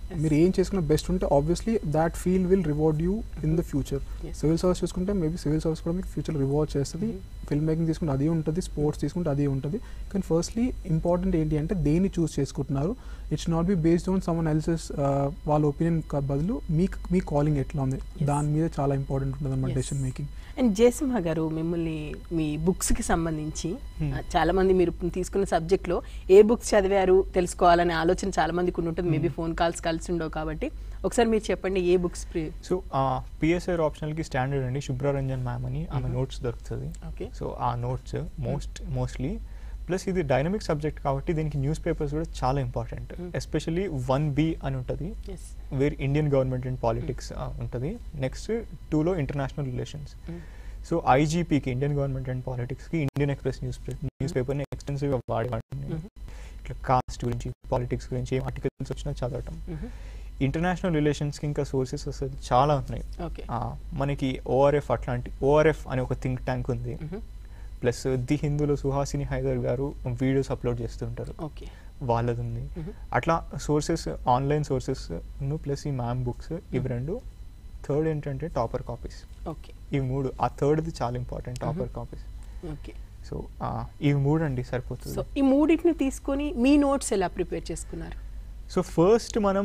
మీరు ఏం చేసుకున్న బెస్ట్ ఉంటే obviously that feel will reward you in the future
Yes.
Civil service చూసుకుంటే మేబీ సివిల్ సర్వీస్ కూడా మీకు ఫ్యూచర్ రివార్డ్ చేస్తుంది ఫిల్మ్ మేకింగ్ తీసుకుంటే అది ఉంటుంది స్పోర్ట్స్ తీసుకుంటే అది ఉంటుంది కానీ ఫస్ట్లీ ఇంపార్టెంట్ ఏంటి అంటే దేన్ని చూస్ చేసుకుంటున్నారు it's not be based on someone else's వాళ్ళ ఒపీనియన్ బదులు మీ మీ కాలింగ్ ఎట్లా ఉంది దాని మీద చాలా ఇంపార్టెంట్ ఉంటుంది అనమాట
Yes.
Decision making
and Jayasimha గారు మిమ్మల్ని మీ బుక్స్కి సంబంధించి
Hmm.
ఆ, చాలా మంది మీరు తీసుకున్న సబ్జెక్ట్లో ఏ బుక్స్ చదివారు తెలుసుకోవాలనే ఆలోచన చాలా మందికి ఉండి ఉంటుంది మేబీ ఫోన్ కాల్స్ కలిసి ఉండవు కాబట్టి ఒకసారి మీరు చెప్పండి ఏ బుక్స్
సో పిఎస్ఆర్ ఆప్షనల్కి స్టాండర్డ్ అండి శుభ్రరంజన్ మ్యామ్ అని ఆమె నోట్స్ దొరుకుతుంది
ఓకే
సో ఆ నోట్స్ మోస్ట్ మోస్ట్లీ ప్లస్ ఇది డైనమిక్ సబ్జెక్ట్ కాబట్టి దీనికి న్యూస్ పేపర్స్ కూడా చాలా important
Mm.
Especially one B అని ఉంటుంది
yes
where Indian government and politics ఉంటుంది నెక్స్ట్ టూలో ఇంటర్నేషనల్ రిలేషన్స్ సో ఐజీపీకి ఇండియన్ గవర్నమెంట్ అండ్ పాలిటిక్స్కి ఇండియన్ ఎక్స్ప్రెస్ న్యూస్ న్యూస్ పేపర్ని ఎక్స్టెన్సివ్గా వాడేవాడిని నేను. ఇట్లా కాస్ట్ గురించి పాలిటిక్స్ గురించి ఏం ఆర్టికల్స్ వచ్చినా చదవటం ఇంటర్నేషనల్ రిలేషన్స్కి ఇంకా సోర్సెస్ అసలు చాలా ఉన్నాయి
ఓకే
ఆ, మనకి ఓఆర్ఎఫ్ అట్లాంటి ఓఆర్ఎఫ్ అనే ఒక థింక్ ట్యాంక్ ఉంది ప్లస్ ది హిందూలో సుహాసిని హైదర్ గారు వీడియోస్ అప్లోడ్ చేస్తుంటారు
ఓకే
వాళ్ళది ఉంది అట్లా సోర్సెస్ ఆన్లైన్ సోర్సెస్ ప్లస్ ఈ మ్యామ్ బుక్స్ ఇవి రెండు థర్డ్ ఏంటంటే టాపర్ కాపీస్
ఓకే
ఇవి మూడు ఆ థర్డ్ది చాలా important topper copies
okay
so ఇవి మూడు అండి
సో
సరిపోతుంది
ఈ మూడింటిని తీసుకొని మీ నోట్స్ ఎలా ప్రిపేర్ చేసుకున్నారు
సో ఫస్ట్ మనం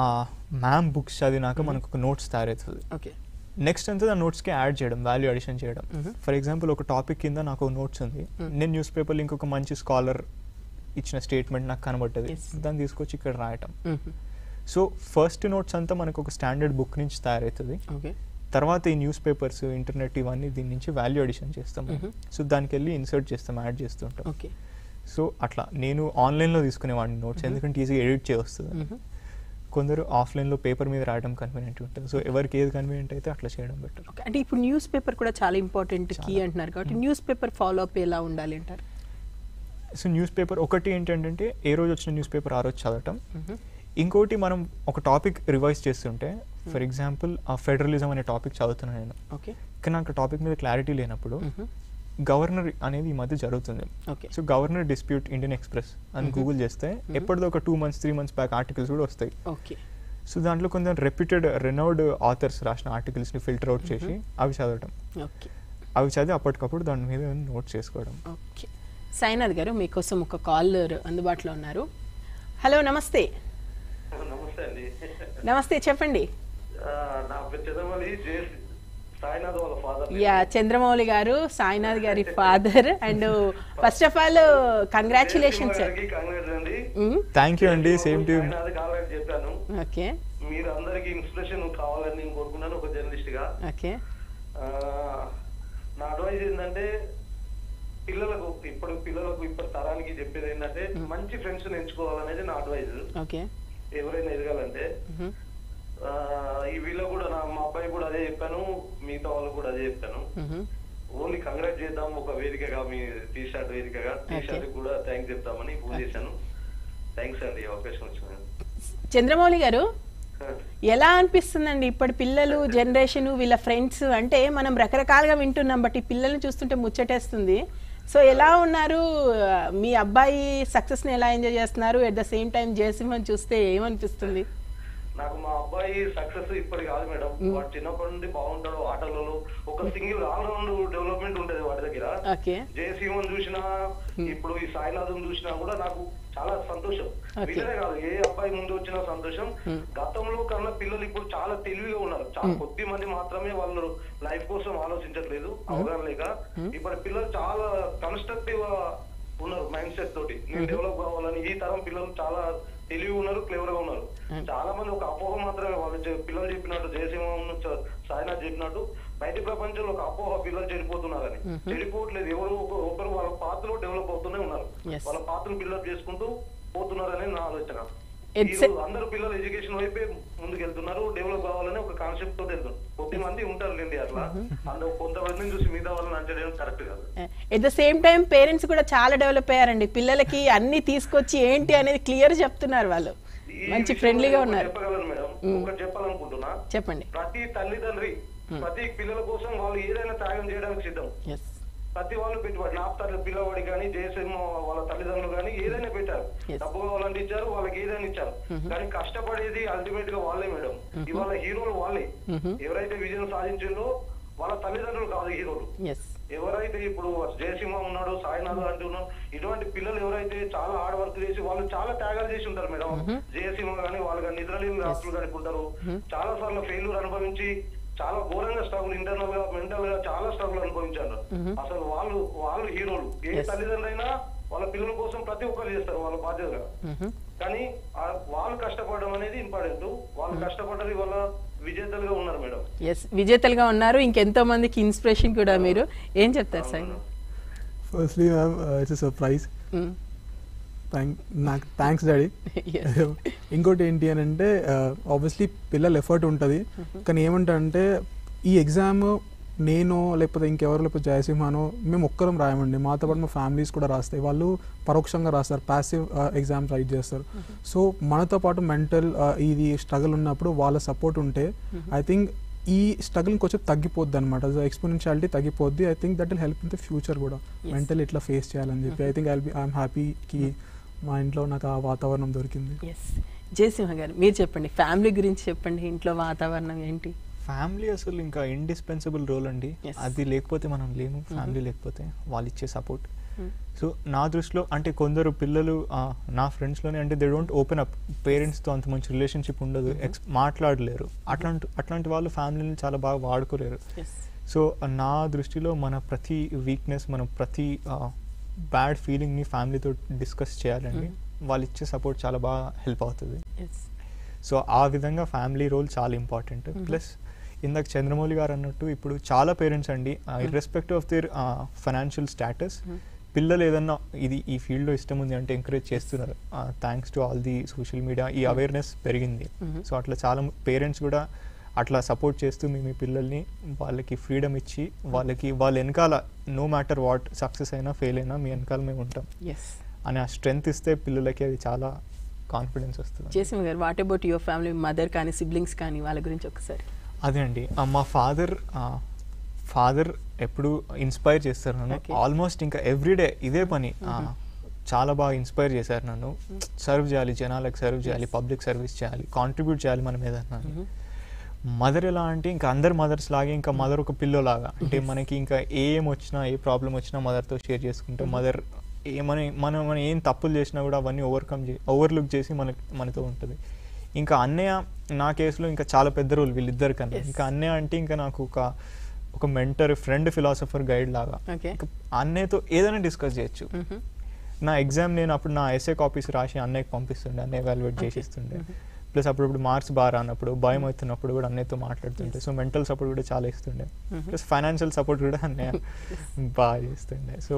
మ్యామ్ బుక్స్ చదివినాక మనకు ఒక నోట్స్ తయారవుతుంది
ఓకే
నెక్స్ట్ అంతా ఆ నోట్స్కి యాడ్ చేయడం వాల్యూ అడిషన్ చేయడం
Mhm.
ఫర్ ఎగ్జాంపుల్ ఒక టాపిక్ కింద నాకు నోట్స్ ఉంది
Mm.
నేను న్యూస్ పేపర్లో ఇంకొక మంచి స్కాలర్ ఇచ్చిన స్టేట్మెంట్ నాకు కనబడ్డది
Yes.
దాన్ని తీసుకొచ్చి ఇక్కడ రాయటం సో ఫస్ట్ నోట్స్ అంతా మనకు ఒక స్టాండర్డ్ బుక్ నుంచి తయారవుతుంది
ఓకే
తర్వాత ఈ న్యూస్ పేపర్స్ ఇంటర్నెట్ ఇవన్నీ దీని నుంచి వాల్యూ అడిషన్ చేస్తాం
Mhm.
సో దానికి వెళ్ళి ఇన్సర్ట్ చేస్తాం యాడ్ చేస్తుంటాం
ఓకే
సో అట్లా నేను ఆన్లైన్లో తీసుకునేవాడిని నోట్స్
Mhm.
ఎందుకంటే ఈజీగా ఎడిట్ చేయవస్తుంది కొందరు ఆఫ్లైన్లో పేపర్ మీద రాయడం కన్వీనియంట్ ఉంటుంది సో ఎవరికి ఏది కన్వీనియంట్ అయితే అట్లా చేయడం బెటర్
ఓకే అంటే ఇప్పుడు న్యూస్ పేపర్ కూడా చాలా ఇంపార్టెంట్ కీ
చాలా.
అంటున్నారు కాబట్టి న్యూస్ పేపర్ ఫాలో అప్ ఎలా ఉండాలి అంటారు
సో న్యూస్ పేపర్ ఒకటి ఏంటంటే ఏ రోజు వచ్చిన న్యూస్ పేపర్ ఆ రోజు చదవటం ఇంకోటి మనం ఒక టాపిక్ రివైజ్ చేస్తుంటే ఫర్ ఎగ్జాంపుల్ ఆ ఫెడరలిజం అనే టాపిక్ చదువుతున్నాను నేను
ఓకే
కానీ నాకు టాపిక్ మీద క్లారిటీ లేనప్పుడు గవర్నర్ అనేది ఈ మధ్య జరుగుతుంది
okay
so governor dispute Indian Express అని
Mhm.
గూగుల్ చేస్తే
Mhm.
ఎప్పటిదో ఒక two months three months back articles కూడా వస్తాయి
ఓకే
సో దాంట్లో కొంచెం రెప్యూటెడ్ రెనౌడ్ ఆథర్స్ రాసిన ఆర్టికల్స్ని ఫిల్టర్ అవుట్ చేసి
Mhm.
అవి చదవటం
ఓకే
అవి చదివి అప్పటికప్పుడు దాని మీద నోట్ చేసుకోవడం
ఓకే సాయినాథ్ గారు మీకోసం ఒక కాలర్ అందుబాటులో ఉన్నారు హలో నమస్తే
నమస్తే అండి
నమస్తే చెప్పండి
ఆ, నా పేరు చంద్రమౌళి జే సాయినాథ్ వాళ్ళ ఫాదర్
యా చంద్రమౌళి గారు సాయినాథ్ గారి father and first of all congratulation sir
congrats అండి
థ్యాంక్ యూ అండి సేమ్ టు
సాయినాథ్ ఆల్రెడీ చెప్పాను
ఓకే
మీరు అందరికి ఇన్స్పిరేషన్ కావాలని నేను కోరుకున్నాను ఒక జర్నలిస్ట్ గా
ఓకే
ఆ, నా అడ్వైజ్ ఏంటంటే పిల్లలకు ఇప్పుడు పిల్లలకు ఇప్పటి తరానికి చెప్పేది ఏంటంటే మంచి ఫ్రెండ్స్ ఎంచుకోవాలనేది నా అడ్వైజ్
ఓకే
ఎవరైనా ఎదగాలంటే ఆ, ఈ వీళ్ళు కూడా నా మా అబ్బాయి కూడా అదే చెప్పాను మిగతా వాళ్ళకు కూడా అదే చెప్పాను ఓన్లీ కంగ్రాట్ చేద్దాం ఒక వేదికగా మీ టీ షర్ట్ వేదికగా టీ షర్ట్ కూడా థ్యాంక్స్ చెప్తామని ఫోన్ చేశాను థ్యాంక్స్ అండి ఈ అవకాశం వచ్చిన
చంద్రమౌళి గారు ఎలా అనిపిస్తుందండి ఇప్పటి పిల్లలు జనరేషన్ వీళ్ళ ఫ్రెండ్స్ అంటే మనం రకరకాలుగా వింటున్నాం బట్ ఈ పిల్లల్ని చూస్తుంటే ముచ్చటేస్తుంది సో ఎలా ఉన్నారు ఆ, మీ అబ్బాయి సక్సెస్ని ఎలా ఎంజాయ్ చేస్తున్నారు at the same time Jayasimhan చూస్తే ఏమనిపిస్తుంది
నాకు మా అబ్బాయి సక్సెస్ ఇప్పటి కాదు మేడం వాడు చిన్నప్పటి నుండి బాగుంటాడు ఆటలలో ఒక సింగిల్ ఆల్ రౌండ్ డెవలప్మెంట్ ఉంటది వాడి దగ్గర
ఓకే
జయసింహన్ చూసినా ఇప్పుడు ఈ సాయినాథం చూసినా కూడా నాకు చాలా సంతోషం
Okay.
వీళ్ళనే కాదు ఏ అబ్బాయి ముందు వచ్చినా సంతోషం
Hmm.
గతంలో కన్నా పిల్లలు ఇప్పుడు చాలా తెలివిగా ఉన్నారు చాలా కొద్ది మంది మాత్రమే వాళ్ళు లైఫ్ కోసం ఆలోచించట్లేదు అవగాహన లేక ఇప్పుడు పిల్లలు చాలా కన్స్ట్రక్టివ్ ఉన్నారు మైండ్ సెట్ తోటి నేను డెవలప్ కావాలని ఈ తరం పిల్లలు చాలా తెలివి ఉన్నారు క్లేవర్ గా ఉన్నారు చాలా మంది ఒక అపోహ మాత్రమే వాళ్ళు చె- పిల్లలు చెప్పినట్టు జయసింహం చ- సాయినాథ్ చెప్పినట్టు బయట ప్రపంచంలో ఒక అపోహ పిల్లలు చెడిపోతున్నారని చెడిపోవట్లేదు ఎవరు ఒక- ఒకరు వాళ్ళ పాత్రలో డెవలప్ అవుతూనే ఉన్నారు
Yes.
వాళ్ళ పాత్రను బిల్డప్ చేసుకుంటూ పోతున్నారని నా ఆలోచన
It's
ఈరోజు అందరు పిల్లలు ఎడ్యుకేషన్ వైపే ముందుకు వెళ్తున్నారు డెవలప్ కావాలని ఒక కాన్సెప్ట్ తోటి వెళ్తున్నారు కొద్ది మంది ఉంటారు లేండి అట్లా అందులో కొంతమందిని చూసి మిగతా వాళ్ళని అంచడం కరెక్ట్ కాదు
at the same time parents కూడా చాలా డెవలప్ అయ్యారండి పిల్లలకి అన్ని తీసుకొచ్చి ఏంటి అనేది క్లియర్ చెప్తున్నారు వాళ్ళు
ఈ
మంచి
విషయంలో
ఫ్రెండ్లీగా
ఒకటి
ఉన్నారు
చెప్పగలను మేడం ఒకటి చెప్పాలనుకుంటున్నా
చెప్పండి
ప్రతి తల్లిదండ్రి ప్రతి పిల్లల కోసం వాళ్ళు ఏదైనా త్యాగం చేయడానికి సిద్ధం
ఎస్
ప్రతి వాళ్ళు పెట్టుబడి నా తల్లి పిల్లవాడి కానీ జయసింహ వాళ్ళ తల్లిదండ్రులు కానీ ఏదైనా పెట్టారు మేడం
Yes.
డబ్బు కావాలంటే ఇచ్చారు వాళ్ళకి ఏదైనా ఇచ్చారు కానీ కష్టపడేది అల్టిమేట్ గా వాళ్ళే మేడం ఇవాళ హీరోలు వాళ్ళే ఎవరైతే విజయం సాధించిందో వాళ్ళ తల్లిదండ్రులు కాదు హీరోలు
ఎస్
ఎవరైతే ఇప్పుడు జయసింహ ఉన్నాడు సాయినాథ్ లాంటి ఉన్నాడు ఇటువంటి పిల్లలు ఎవరైతే చాలా హార్డ్ వర్క్ చేసి వాళ్ళు చాలా త్యాగాలు చేసి ఉంటారు మేడం జయసింహ గానీ వాళ్ళు కానీ నిద్రలేని రాష్ట్రాలు గడుపుకుంటారు చాలా సార్లు ఫెయిల్యూర్ అనుభవించి చాలా ఘోరంగా స్ట్రగుల్ ఇంటర్నల్ గా మెంటల్ గా చాలా స్ట్రగుల్ అనుభవించారు అసలు వాళ్ళు వాళ్ళు హీరోలు ఏ తల్లిదండ్రులైనా వాళ్ళ పిల్లల కోసం ప్రతి ఒక్కరు చేస్తారు వాళ్ళ బాధ్యతగా కానీ ఆ వాళ్ళు కష్టపడడం అనేది ఇంపార్టెంట్ వాళ్ళు కష్టపడ్డది వాళ్ళ విజేతలుగా ఉన్నారు మేడం
ఎస్ విజేతలుగా ఉన్నారు ఇంకెంతో మందికి ఇన్స్పిరేషన్ కూడా మీరు ఏం చెప్తారు sir
firstly ma'am it's surprise thank నాకు థ్యాంక్స్ డాడీ ఇంకోటి ఏంటి అని అంటే ఆబ్వియస్లీ పిల్లల ఎఫర్ట్ ఉంటుంది కానీ ఏమంటారంటే ఈ ఎగ్జామ్ నేను లేకపోతే ఇంకెవరు లేకపోతే జయసింహానో మేము ఒక్కరం రాయమండి మాతో పాటు మా ఫ్యామిలీస్ కూడా రాస్తాయి వాళ్ళు పరోక్షంగా రాస్తారు ప్యాసివ్ ఎగ్జామ్స్ రైట్ చేస్తారు సో మనతో పాటు మెంటల్ ఇది స్ట్రగుల్ ఉన్నప్పుడు వాళ్ళ సపోర్ట్ ఉంటే ఐ థింక్ ఈ స్ట్రగుల్ కొంచెం తగ్గిపోద్ది అనమాట ఎక్స్పోనెన్షియాలిటీ తగ్గిపోద్ది I think that will help in the future కూడా
Yes.
మెంటల్ ఇట్లా ఫేస్ చేయాలని చెప్పి I think I be I'm happy కి మా ఇంట్లో నాకు ఆ వాతావరణం దొరికింది
ఎస్ జయసింహ గారు మీరు చెప్పండి ఫ్యామిలీ గురించి చెప్పండి ఇంట్లో వాతావరణం ఏంటి
ఫ్యామిలీ అసలు ఇంకా ఇండిస్పెన్సిబుల్ రోల్ అండి
Yes.
అది లేకపోతే మనం లేము ఫ్యామిలీ లేకపోతే వాళ్ళు ఇచ్చే సపోర్ట్ సో నా దృష్టిలో అంటే కొందరు పిల్లలు ఆ, నా ఫ్రెండ్స్లోనే అంటే దే డోంట్ ఓపెన్ అప్ పేరెంట్స్తో అంత మంచి రిలేషన్షిప్ ఉండదు ఎక్స్ మాట్లాడలేరు అట్లాంటి అట్లాంటి వాళ్ళు ఫ్యామిలీని చాలా బాగా వాడుకోలేరు
ఎస్
సో నా దృష్టిలో మన ప్రతి వీక్నెస్ మన ప్రతి బ్యాడ్ ఫీలింగ్ని ఫ్యామిలీతో డిస్కస్ చేయాలండి వాళ్ళు ఇచ్చే సపోర్ట్ చాలా బాగా హెల్ప్ అవుతుంది
ఎస్
సో ఆ విధంగా ఫ్యామిలీ రోల్ చాలా ఇంపార్టెంట్ ప్లస్ ఇందాక చంద్రమౌళి గారు అన్నట్టు ఇప్పుడు చాలా పేరెంట్స్ అండి irrespective of their financial status పిల్లలు ఏదన్నా ఇది ఈ ఫీల్డ్లో ఇష్టం ఉంది అంటే ఎంకరేజ్ చేస్తున్నారు thanks to all the social media ఈ అవేర్నెస్ పెరిగింది సో అట్లా చాలా పేరెంట్స్ కూడా అట్లా సపోర్ట్ చేస్తూ మీ మీ పిల్లల్ని వాళ్ళకి ఫ్రీడమ్ ఇచ్చి వాళ్ళకి వాళ్ళ వెనకాల నో మ్యాటర్ వాట్ సక్సెస్ అయినా ఫెయిల్ అయినా మీ వెనకాల మేము ఉంటాం
ఎస్
అని ఆ స్ట్రెంగ్త్ ఇస్తే పిల్లలకి అది చాలా కాన్ఫిడెన్స్ వస్తుంది
Jayasimha garu what about your family mother కానీ సిబ్లింగ్స్ కానీ వాళ్ళ గురించి ఒకసారి
అదే అండి ఆ, మా ఫాదర్ ఫాదర్ ఎప్పుడు ఇన్స్పైర్ చేస్తారు నన్ను
Okay.
ఆల్మోస్ట్ ఇంకా ఎవ్రీడే ఇదే పని ఆ, చాలా బాగా ఇన్స్పైర్ చేశారు నన్ను సర్వ్ చేయాలి జనాలకు సర్వ్ చేయాలి పబ్లిక్ సర్వీస్ చేయాలి కాంట్రిబ్యూట్ చేయాలి మనం ఏదన్నా మదర్ ఎలా అంటే ఇంకా అందరు మదర్స్ లాగే ఇంకా మదర్ ఒక పిల్లోలాగా అంటే మనకి ఇంకా ఏం వచ్చినా ఏ ప్రాబ్లం వచ్చినా మదర్తో షేర్ చేసుకుంటాం మదర్ ఏమని మనం మనం ఏం తప్పులు చేసినా కూడా అవన్నీ ఓవర్కమ్ చే ఓవర్లుక్ చేసి మన మనతో ఉంటుంది ఇంకా అన్నయ్య నా కేసులో ఇంకా చాలా పెద్ద రోల్ వీళ్ళిద్దరు కన్నా
Yes.
ఇంకా అన్నయ్య అంటే ఇంకా నాకు ఒక ఒక మెంటర్ ఫ్రెండ్ ఫిలాసఫర్ గైడ్ లాగా
ఓకే
ఇంకా అన్నయ్యతో ఏదైనా డిస్కస్ చేయొచ్చు నా ఎగ్జామ్ నేను అప్పుడు నా ఎస్ఏ కాపీస్ రాసి అన్నయ్యకి పంపిస్తుండే అన్నయ్య ఎవాల్యుయేట్ చేసి ఇస్తుండే ప్లస్ అప్పుడప్పుడు మార్క్స్ బాగా రానప్పుడు భయం అవుతున్నప్పుడు కూడా అన్నయ్యతో మాట్లాడుతుండే సో మెంటల్ సపోర్ట్ కూడా చాలా ఇస్తుండే ప్లస్ ఫైనాన్షియల్ సపోర్ట్ కూడా అన్నయ్య బాగా చేస్తుండే సో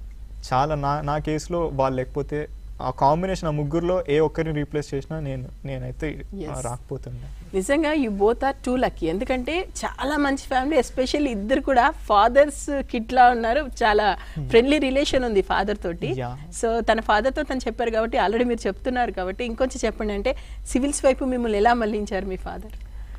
చాలా నా నా కేసులో వాళ్ళు లేకపోతే ఆ కాంబినేషన్ ఆ ముగ్గురులో ఏ ఒక్కరిని రీప్లేస్ చేసినా నేను నేనైతే
Yes.
ఆ, రాకపోతుండే
నిజంగా you both are too lucky ఎందుకంటే చాలా మంచి ఫ్యామిలీ ఎస్పెషల్లీ ఇద్దరు కూడా ఫాదర్స్ కిట్లా ఉన్నారు చాలా ఫ్రెండ్లీ రిలేషన్ ఉంది ఫాదర్ తోటి
Yeah.
సో తన ఫాదర్ తో తను చెప్పారు కాబట్టి ఆల్రెడీ మీరు చెప్తున్నారు కాబట్టి ఇంకొంచెం చెప్పండి అంటే సివిల్స్ వైపు మిమ్మల్ని ఎలా మళ్ళించారు మీ ఫాదర్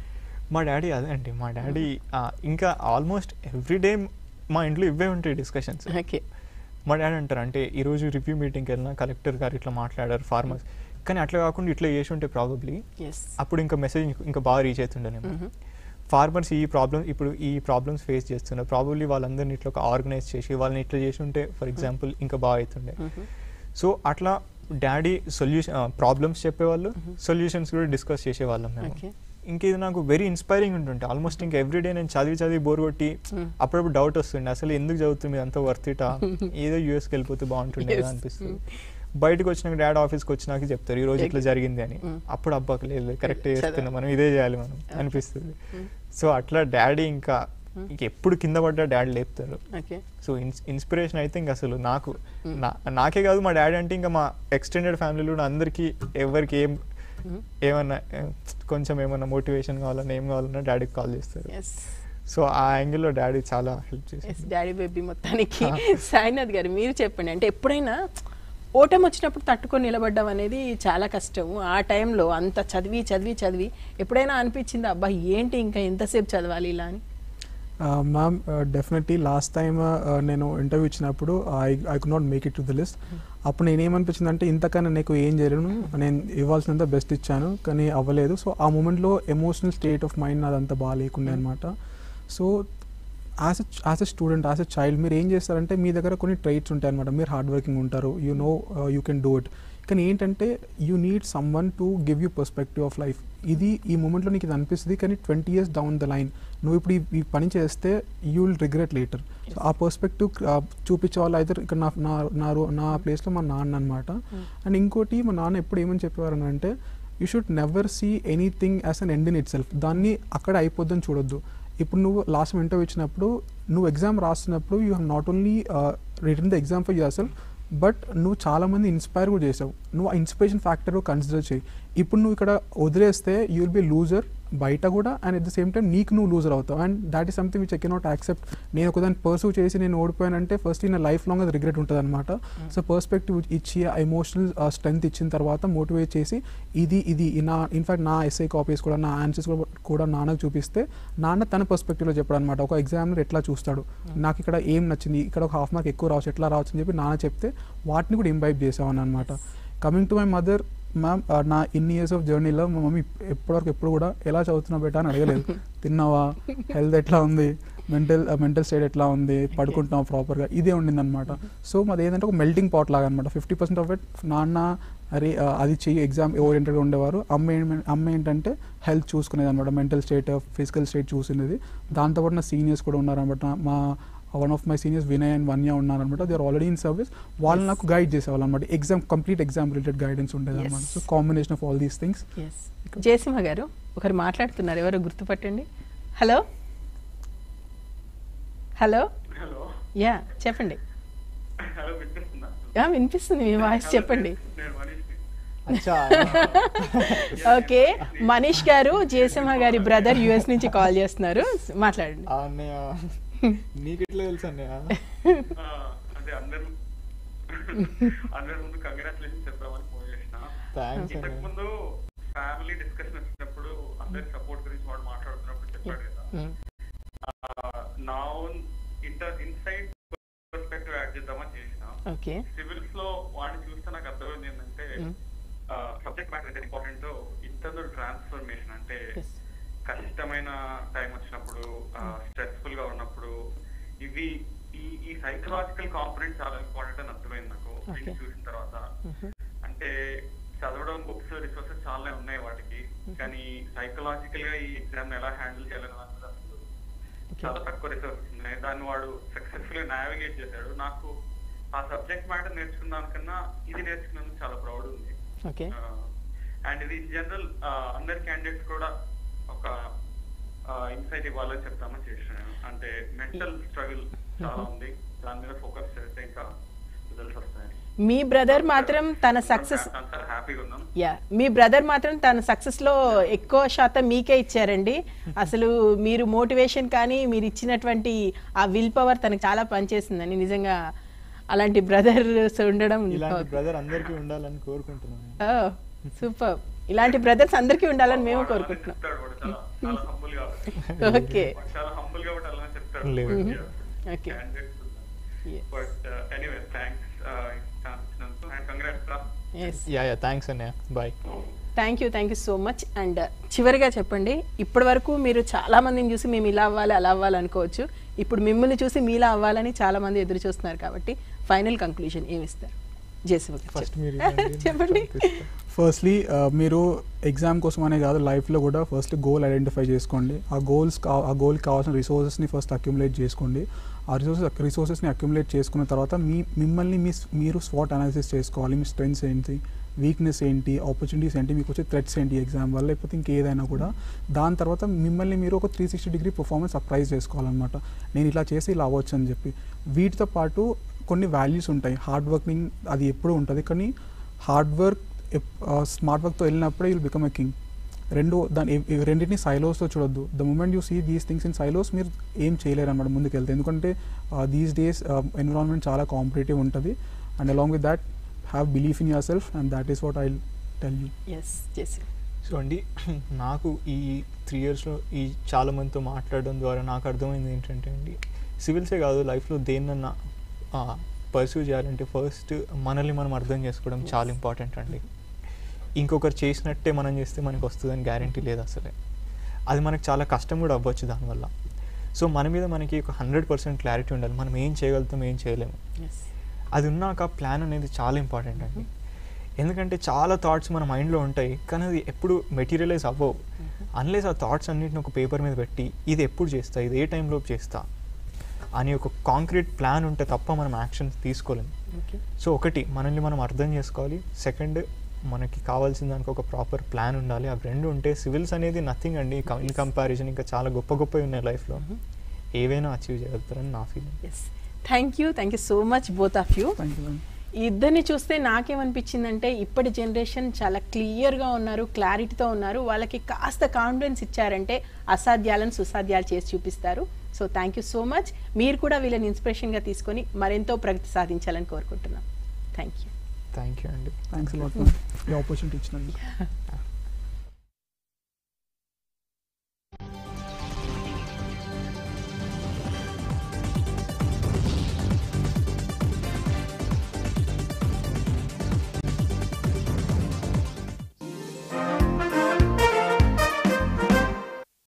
మా డాడీ అదే అండి మా డాడీ ఇంకా ఆల్మోస్ట్ ఎవ్రీడే మా ఇంట్లో ఇవే ఉంటాయి డిస్కషన్స్
ఓకే
మా డాడీ అంటారు అంటే ఈరోజు రివ్యూ మీటింగ్కి వెళ్ళినా కలెక్టర్ గారు ఇట్లా మాట్లాడారు ఫార్మర్స్ కానీ అట్లా కాకుండా ఇట్లా చేసి ఉంటే ప్రాబబ్లీ
ఎస్
అప్పుడు ఇంకా మెసేజ్ ఇంకా బాగా రీచ్ అవుతుండేనేమో ఫార్మర్స్ ఈ ప్రాబ్లమ్ ఇప్పుడు ఈ ప్రాబ్లమ్స్ ఫేస్ చేస్తున్నారు ప్రాబబ్లీ వాళ్ళందరినీ ఇట్లా ఒక ఆర్గనైజ్ చేసి వాళ్ళని ఇట్లా చేసి ఉంటే ఫర్ ఎగ్జాంపుల్ ఇంకా బాగా అవుతుండే సో అట్లా డాడీ సొల్యూషన్ ప్రాబ్లమ్స్ చెప్పేవాళ్ళు సొల్యూషన్స్ కూడా డిస్కస్ చేసేవాళ్ళం మేము
Okay.
ఇంకేది నాకు వెరీ ఇన్స్పైరింగ్ ఉంటుంటే ఆల్మోస్ట్ ఇంకా ఎవ్రీడే నేను చదివి చదివి బోర్ కొట్టి అప్పుడప్పుడు డౌట్ వస్తుండే అసలు ఎందుకు చదువుతుంది అంత వర్త్ ఇటా ఏదో యూఎస్కి వెళ్ళిపోతే బాగుంటుండే కదా
Yes.
అనిపిస్తుంది బయటకు వచ్చినాక డాడ్ ఆఫీస్కి వచ్చినాక చెప్తారు ఈ రోజు ఇట్లా జరిగింది అని అప్పుడు అబ్బాకి లేదు కరెక్ట్ చేస్తున్నాం మనం ఇదే చేయాలి మనం అనిపిస్తుంది సో అట్లా డాడీ ఇంకా ఇంక ఎప్పుడు కింద పడ్డా డాడీ లేపుతారు
ఓకే
సో ఇన్స్ ఇన్స్పిరేషన్ అయితే ఇంకా అసలు నాకు నా- నాకే కాదు మా డాడీ అంటే ఇంకా మా ఎక్స్టెండెడ్ ఫ్యామిలీలో కూడా అందరికీ ఎవరికి ఏం ఏమన్నా ఏ, కొంచెం ఏమన్నా మోటివేషన్ కావాలన్నా ఏం కావాలన్నా డాడీకి కాల్ చేస్తారు
ఎస్
సో ఆ యాంగిల్లో డాడీ చాలా హెల్ప్
ఎస్
చేశారు
డాడీ బేబీ మొత్తానికి సాయినాథ్ గారు మీరు చెప్పండి అంటే ఎప్పుడైనా ఓటమి వచ్చినప్పుడు తట్టుకొని నిలబడడం అనేది చాలా కష్టం ఆ టైంలో అంత చదివి చదివి చదివి ఎప్పుడైనా అనిపించింది అబ్బా ఏంటి ఇంకా ఎంతసేపు చదవాలి ఇలా అని
మ్యామ్ డెఫినెట్లీ లాస్ట్ టైం నేను ఇంటర్వ్యూ ఇచ్చినప్పుడు I I could not make it to the list అప్పుడు నేనేమనిపించింది అంటే ఇంతకన్నా నీకు ఏం చేయలేను నేను ఇవ్వాల్సినంత బెస్ట్ ఇచ్చాను కానీ అవ్వలేదు సో ఆ మూమెంట్లో ఎమోషనల్ స్టేట్ ఆఫ్ మైండ్ నాదంతా బాగా లేకుండే అనమాట so as as a student as a child మీరు ఏం చేస్తారంటే మీ దగ్గర కొన్ని ట్రైట్స్ ఉంటాయి అనమాట మీరు హార్డ్ వర్కింగ్ ఉంటారు you know you can do it కానీ ఏంటంటే you need someone to give you perspective of life ఇది ఈ మూమెంట్లో నీకు ఇది అనిపిస్తుంది కానీ twenty years down the line నువ్వు ఇప్పుడు ఈ- ఈ పని చేస్తే you will regret later so ఆ పర్స్పెక్టివ్ చూపించే వాళ్ళు అయితే ఇక్కడ నా నా నా రో- నా ప్లేస్లో మా నాన్న అనమాట అండ్ ఇంకోటి మా నాన్న ఎప్పుడు ఏమని చెప్పేవారు అంటే you should never see anything as an end in itself దాన్ని అక్కడ అయిపోద్దని చూడొద్దు ఇప్పుడు నువ్వు లాస్ట్ ఇంటర్వ్యూ ఇచ్చినప్పుడు నువ్వు ఎగ్జామ్ రాస్తున్నప్పుడు you have not only written the exam for yourself but నువ్వు చాలా మంది ఇన్స్పైర్ కూడా చేసావు నువ్వు ఆ ఇన్స్పిరేషన్ ఫ్యాక్టర్ కన్సిడర్ చేయి ఇప్పుడు నువ్వు ఇక్కడ వదిలేస్తే యూ విల్ బి లూజర్ బయట కూడా and at the same time నీకు నువ్వు లూజర్ అవుతావు and that is something which I cannot accept నేను ఒకదాన్ని పర్సూ చేసి నేను ఓడిపోయానంటే ఫస్ట్ నా లైఫ్ లాంగ్ అది రిగ్రెట్ ఉంటుంది అనమాట సో పర్స్పెక్టివ్ ఇచ్చి ఆ ఎమోషనల్ స్ట్రెంగ్త్ ఇచ్చిన తర్వాత మోటివేట్ చేసి ఇది ఇది నా ఇన్ఫాక్ట్ నా ఎస్ఐ కాపీస్ కూడా నా ఆన్సర్స్ కూడా కూడా నాన్నకు చూపిస్తే నాన్న తన పర్స్పెక్టివ్లో చెప్పాడు అనమాట ఒక ఎగ్జామినర్ ఎట్లా చూస్తాడు నాకు ఇక్కడ ఏం నచ్చింది ఇక్కడ ఒక హాఫ్ మార్క్ ఎక్కువ రావచ్చు ఎట్లా రావచ్చు అని చెప్పి నాన్న చెప్తే వాటిని కూడా ఇంబైబ్ చేసామని అనమాట coming to my mother ma'am నా ఇన్ని ఇయర్స్ ఆఫ్ జర్నీలో మా మమ్మీ ఎప్పటివరకు ఎప్పుడు కూడా ఎలా చదువుతున్నావు బేటా అని అడగలేదు తిన్నావా హెల్త్ ఎట్లా ఉంది మెంటల్ మెంటల్ స్టేట్ ఎట్లా ఉంది పడుకుంటున్నావు ప్రాపర్గా ఇదే ఉండింది అనమాట సో మాది ఏంటంటే ఒక మెల్టింగ్ పాట్ లాగా అనమాట ఫిఫ్టీ పర్సెంట్ ఆఫ్ ఇట్ నాన్న అరే ఆ, అది చెయ్యి ఎగ్జామ్ ఓరియంటెడ్గా ఉండేవారు అమ్మ ఏం- అమ్మ ఏంటంటే హెల్త్ చూసుకునేది అనమాట మెంటల్ స్టేట్ ఫిజికల్ స్టేట్ చూసినది దాంతోపాటు నా సీనియర్స్ కూడా ఉన్నారనమాట మా one of my seniors Vinay and Vanya ఉన్నారనమాట they are already in service వాళ్ళు నాకు గైడ్ చేసేవాళ్ళు అనమాట exam complete exam related guidance ఉండేది అనమాట
Yes.
So combination of all these things
yes Jayasimha garu ఒకరు మాట్లాడుతున్నారు ఎవరో గుర్తుపట్టండి హలో హలో
హలో
యా చెప్పండి
హలో వినిపిస్తుందా
యా వినిపిస్తుంది మీ వాయిస్ చెప్పండి
నేను మనీష్ని
అచ్చా
ఓకే మనీష్ గారు జయసింహ గారి బ్రదర్ యుఎస్ నుంచి కాల్ చేస్తున్నారు మాట్లాడండి
ఆ అన్నయ్య నీకు ఎట్లా తెలుసు అన్నయ్య
ఆ, అదే అందరూ అందరి ముందు కంగ్రాచులేషన్ చెప్పామని ఫోన్ చేసిన
థ్యాంక్స్
ఇంతకు
అన్నయ్య
ముందు ఫ్యామిలీ డిస్కషన్ వచ్చినప్పుడు అందరి సపోర్ట్ గురించి వాడు మాట్లాడుతున్నప్పుడు చెప్పాడు కదా
Mm.
నా own inter inside perspective add చేద్దామని చేసిన
ఓకే
సివిల్స్ లో వాడిని చూస్తే నాకు అర్థమైంది ఏంటంటే
Mm.
సబ్జెక్ట్ మ్యాటర్ ఎంత ఇంపార్టెంట్ ఇంటర్నల్ ట్రాన్స్ఫర్మేషన్ అంటే
Yes.
కష్టమైన టైం వచ్చినప్పుడు స్ట్రెస్ఫుల్ గా ఉన్నప్పుడు ఇవి ఈ ఈ సైకలాజికల్ కాంపనెంట్ చాలా ఇంపార్టెంట్ అని అర్థమైంది నాకు
Okay.
దీన్ని చూసిన తర్వాత అంటే చదవడం బుక్స్ రిసోర్సెస్ చాలా ఉన్నాయి వాటికి కానీ సైకలాజికల్ గా ఈ ఎగ్జామ్ ఎలా హ్యాండిల్ చేయాలని నాకు అసలు చాలా తక్కువ రిసోర్సెస్ ఉన్నాయి దాన్ని వాడు సక్సెస్ఫుల్ గా నావిగేట్ చేశాడు నాకు ఆ సబ్జెక్ట్ మ్యాటర్ నేర్చుకున్న దానికన్నా ఇది నేర్చుకున్నందుకు చాలా ప్రౌడ్ ఉంది
ఓకే
అండ్ ఇది ఇన్ జనరల్ అందరి క్యాండిడేట్స్ కూడా ఒక ఇన్సైట్ ఇవ్వాలని చెప్తామని చేసినాను అంటే మెంటల్ స్ట్రగుల్ చాలా ఉంది దాని మీద ఫోకస్ చేస్తే ఇంకా రిజల్ట్స్ వస్తాయని
మీ బ్రదర్ మాత్రం తన సక్సెస్
చాలా హ్యాపీగా ఉన్నాం
యా మీ బ్రదర్ మాత్రం తన సక్సెస్ లో ఎక్కువ శాతం మీకే ఇచ్చారండి అసలు మీరు మోటివేషన్ కానీ మీరు ఇచ్చినటువంటి ఆ విల్ పవర్ తనకు చాలా పనిచేసిందని నిజంగా అలాంటి బ్రదర్స్ ఉండడం
ఇలాంటి బ్రదర్ అందరికీ ఉండాలని కోరుకుంటున్నాను
సూపర్ ఇలాంటి బ్రదర్స్ అందరికీ ఉండాలని మేము
వాడు అలానే
కోరుకుంటున్నాం
చెప్తాడు వాడు చాలా చాలా హంబుల్ గా
ఓకే
వాడు చాలా హంబుల్ గా వాడు అలానే చెప్తాడు
లేదు.
Okay
but anyway thanks chance ఇచ్చినందుకు అండ్ కంగ్రాట్స్ రా
ఎస్
యా యా థ్యాంక్స్ అన్నయ్య bye
thank you thank you so much and చివరిగా చెప్పండి ఇప్పటి వరకు మీరు చాలా మందిని చూసి మేము ఇలా అవ్వాలి అలా అవ్వాలి అనుకోవచ్చు ఇప్పుడు మిమ్మల్ని చూసి మీలా అవ్వాలని చాలా మంది ఎదురు చూస్తున్నారు కాబట్టి ఫైనల్ కంక్లూజన్ ఏమి ఇస్తారు జేసీ
ఫస్ట్ మీరు
చెప్పండి
ఫస్ట్లీ మీరు ఎగ్జామ్ కోసం అనే కాదు లైఫ్లో కూడా ఫస్ట్ గోల్ ఐడెంటిఫై చేసుకోండి ఆ గోల్స్ ఆ గోల్కి కావాల్సిన రిసోర్సెస్ని ఫస్ట్ అక్యుములేట్ చేసుకోండి ఆ రిసోర్సెస్ రిసోర్సెస్ని అక్యుములేట్ చేసుకున్న తర్వాత మీ మిమ్మల్ని మీ మీరు స్వాట్ అనాలిసిస్ చేసుకోవాలి మీ స్ట్రెంగ్స్ ఏంటి వీక్నెస్ ఏంటి ఆపర్చునిటీస్ ఏంటి మీకు వచ్చే థ్రెట్స్ ఏంటి ఎగ్జామ్ వల్ల లేకపోతే ఇంకేదైనా కూడా దాని తర్వాత మిమ్మల్ని మీరు ఒక three sixty degree performance appraise చేసుకోవాలన్నమాట నేను ఇలా చేసి ఇలా అవ్వచ్చు అని చెప్పి వీటితో పాటు కొన్ని వాల్యూస్ ఉంటాయి హార్డ్ వర్కింగ్ అది ఎప్పుడూ ఉంటుంది కానీ హార్డ్ వర్క్ స్మార్ట్ వర్క్తో వెళ్ళినప్పుడే యుల్ బికమ్ ఎ కింగ్ రెండు దాని ఇవ్- ఇవి రెండింటిని సైలోస్తో చూడొద్దు the moment you see these things in silos మీరు ఏం చేయలేరు అనమాట ముందుకు వెళ్తే ఎందుకంటే దీస్ డేస్ ఎన్విరాన్మెంట్ చాలా కాంపిటేటివ్ ఉంటుంది and along with that have belief in yourself and that is what I tell you
yes JC
so అండి నాకు ఈ త్రీ ఇయర్స్లో ఈ చాలా మందితో మాట్లాడడం ద్వారా నాకు అర్థమైంది ఏంటంటే అండి సివిల్సే కాదు లైఫ్లో దేన్నన్నా పర్సూ చేయాలంటే ఫస్ట్ మనల్ని మనం అర్థం చేసుకోవడం చాలా ఇంపార్టెంట్ అండి ఇంకొకరు చేసినట్టే మనం చేస్తే మనకు వస్తుందని గ్యారంటీ లేదు అసలే అది మనకు చాలా కష్టం కూడా అవ్వచ్చు దానివల్ల సో మన మీద మనకి ఒక హండ్రెడ్ పర్సెంట్ క్లారిటీ ఉండాలి మనం ఏం చేయగలుగుతాం ఏం చేయలేము అది ఉన్నాక ప్లాన్ అనేది చాలా ఇంపార్టెంట్ అండి ఎందుకంటే చాలా థాట్స్ మన మైండ్లో ఉంటాయి కానీ అది ఎప్పుడు మెటీరియలైజ్ అవ్వవు అన్లెస్ ఆ థాట్స్ అన్నిటిని ఒక పేపర్ మీద పెట్టి ఇది ఎప్పుడు చేస్తా ఇది ఏ టైంలో చేస్తా అని ఒక కాంక్రీట్ ప్లాన్ ఉంటే తప్ప మనం యాక్షన్ తీసుకోలేము
ఓకే
సో ఒకటి మనల్ని మనం అర్థం చేసుకోవాలి సెకండ్ మనకి కావాల్సిన దానికి ఒక ప్రాపర్ ప్లాన్ ఉండాలి అవి రెండు ఉంటే సివిల్స్ అనేది నథింగ్ అండి ఇన్ కంపారిజన్ ఇంకా చాలా గొప్ప గొప్పవి ఉన్నాయి లైఫ్లో ఏవైనా అచీవ్ చేయగలుగుతారని నా feeling
yes thank you thank you so much both of you
thank you
ఈ ఇద్దరిని చూస్తే నాకేమనిపించిందంటే ఇప్పటి జనరేషన్ చాలా క్లియర్గా ఉన్నారు క్లారిటీతో ఉన్నారు వాళ్ళకి కాస్త కాన్ఫిడెన్స్ ఇచ్చారంటే అసాధ్యాలను సుసాధ్యాలు చేసి చూపిస్తారు so thank you so much మీరు కూడా వీళ్ళని ఇన్స్పిరేషన్గా తీసుకొని మరెంతో ప్రగతి సాధించాలని కోరుకుంటున్నాం థ్యాంక్ యూ
థ్యాంక్ యూ అండి
థ్యాంక్స్ లాట్ ఈ ఆపర్చునిటీ ఇచ్చినందుకు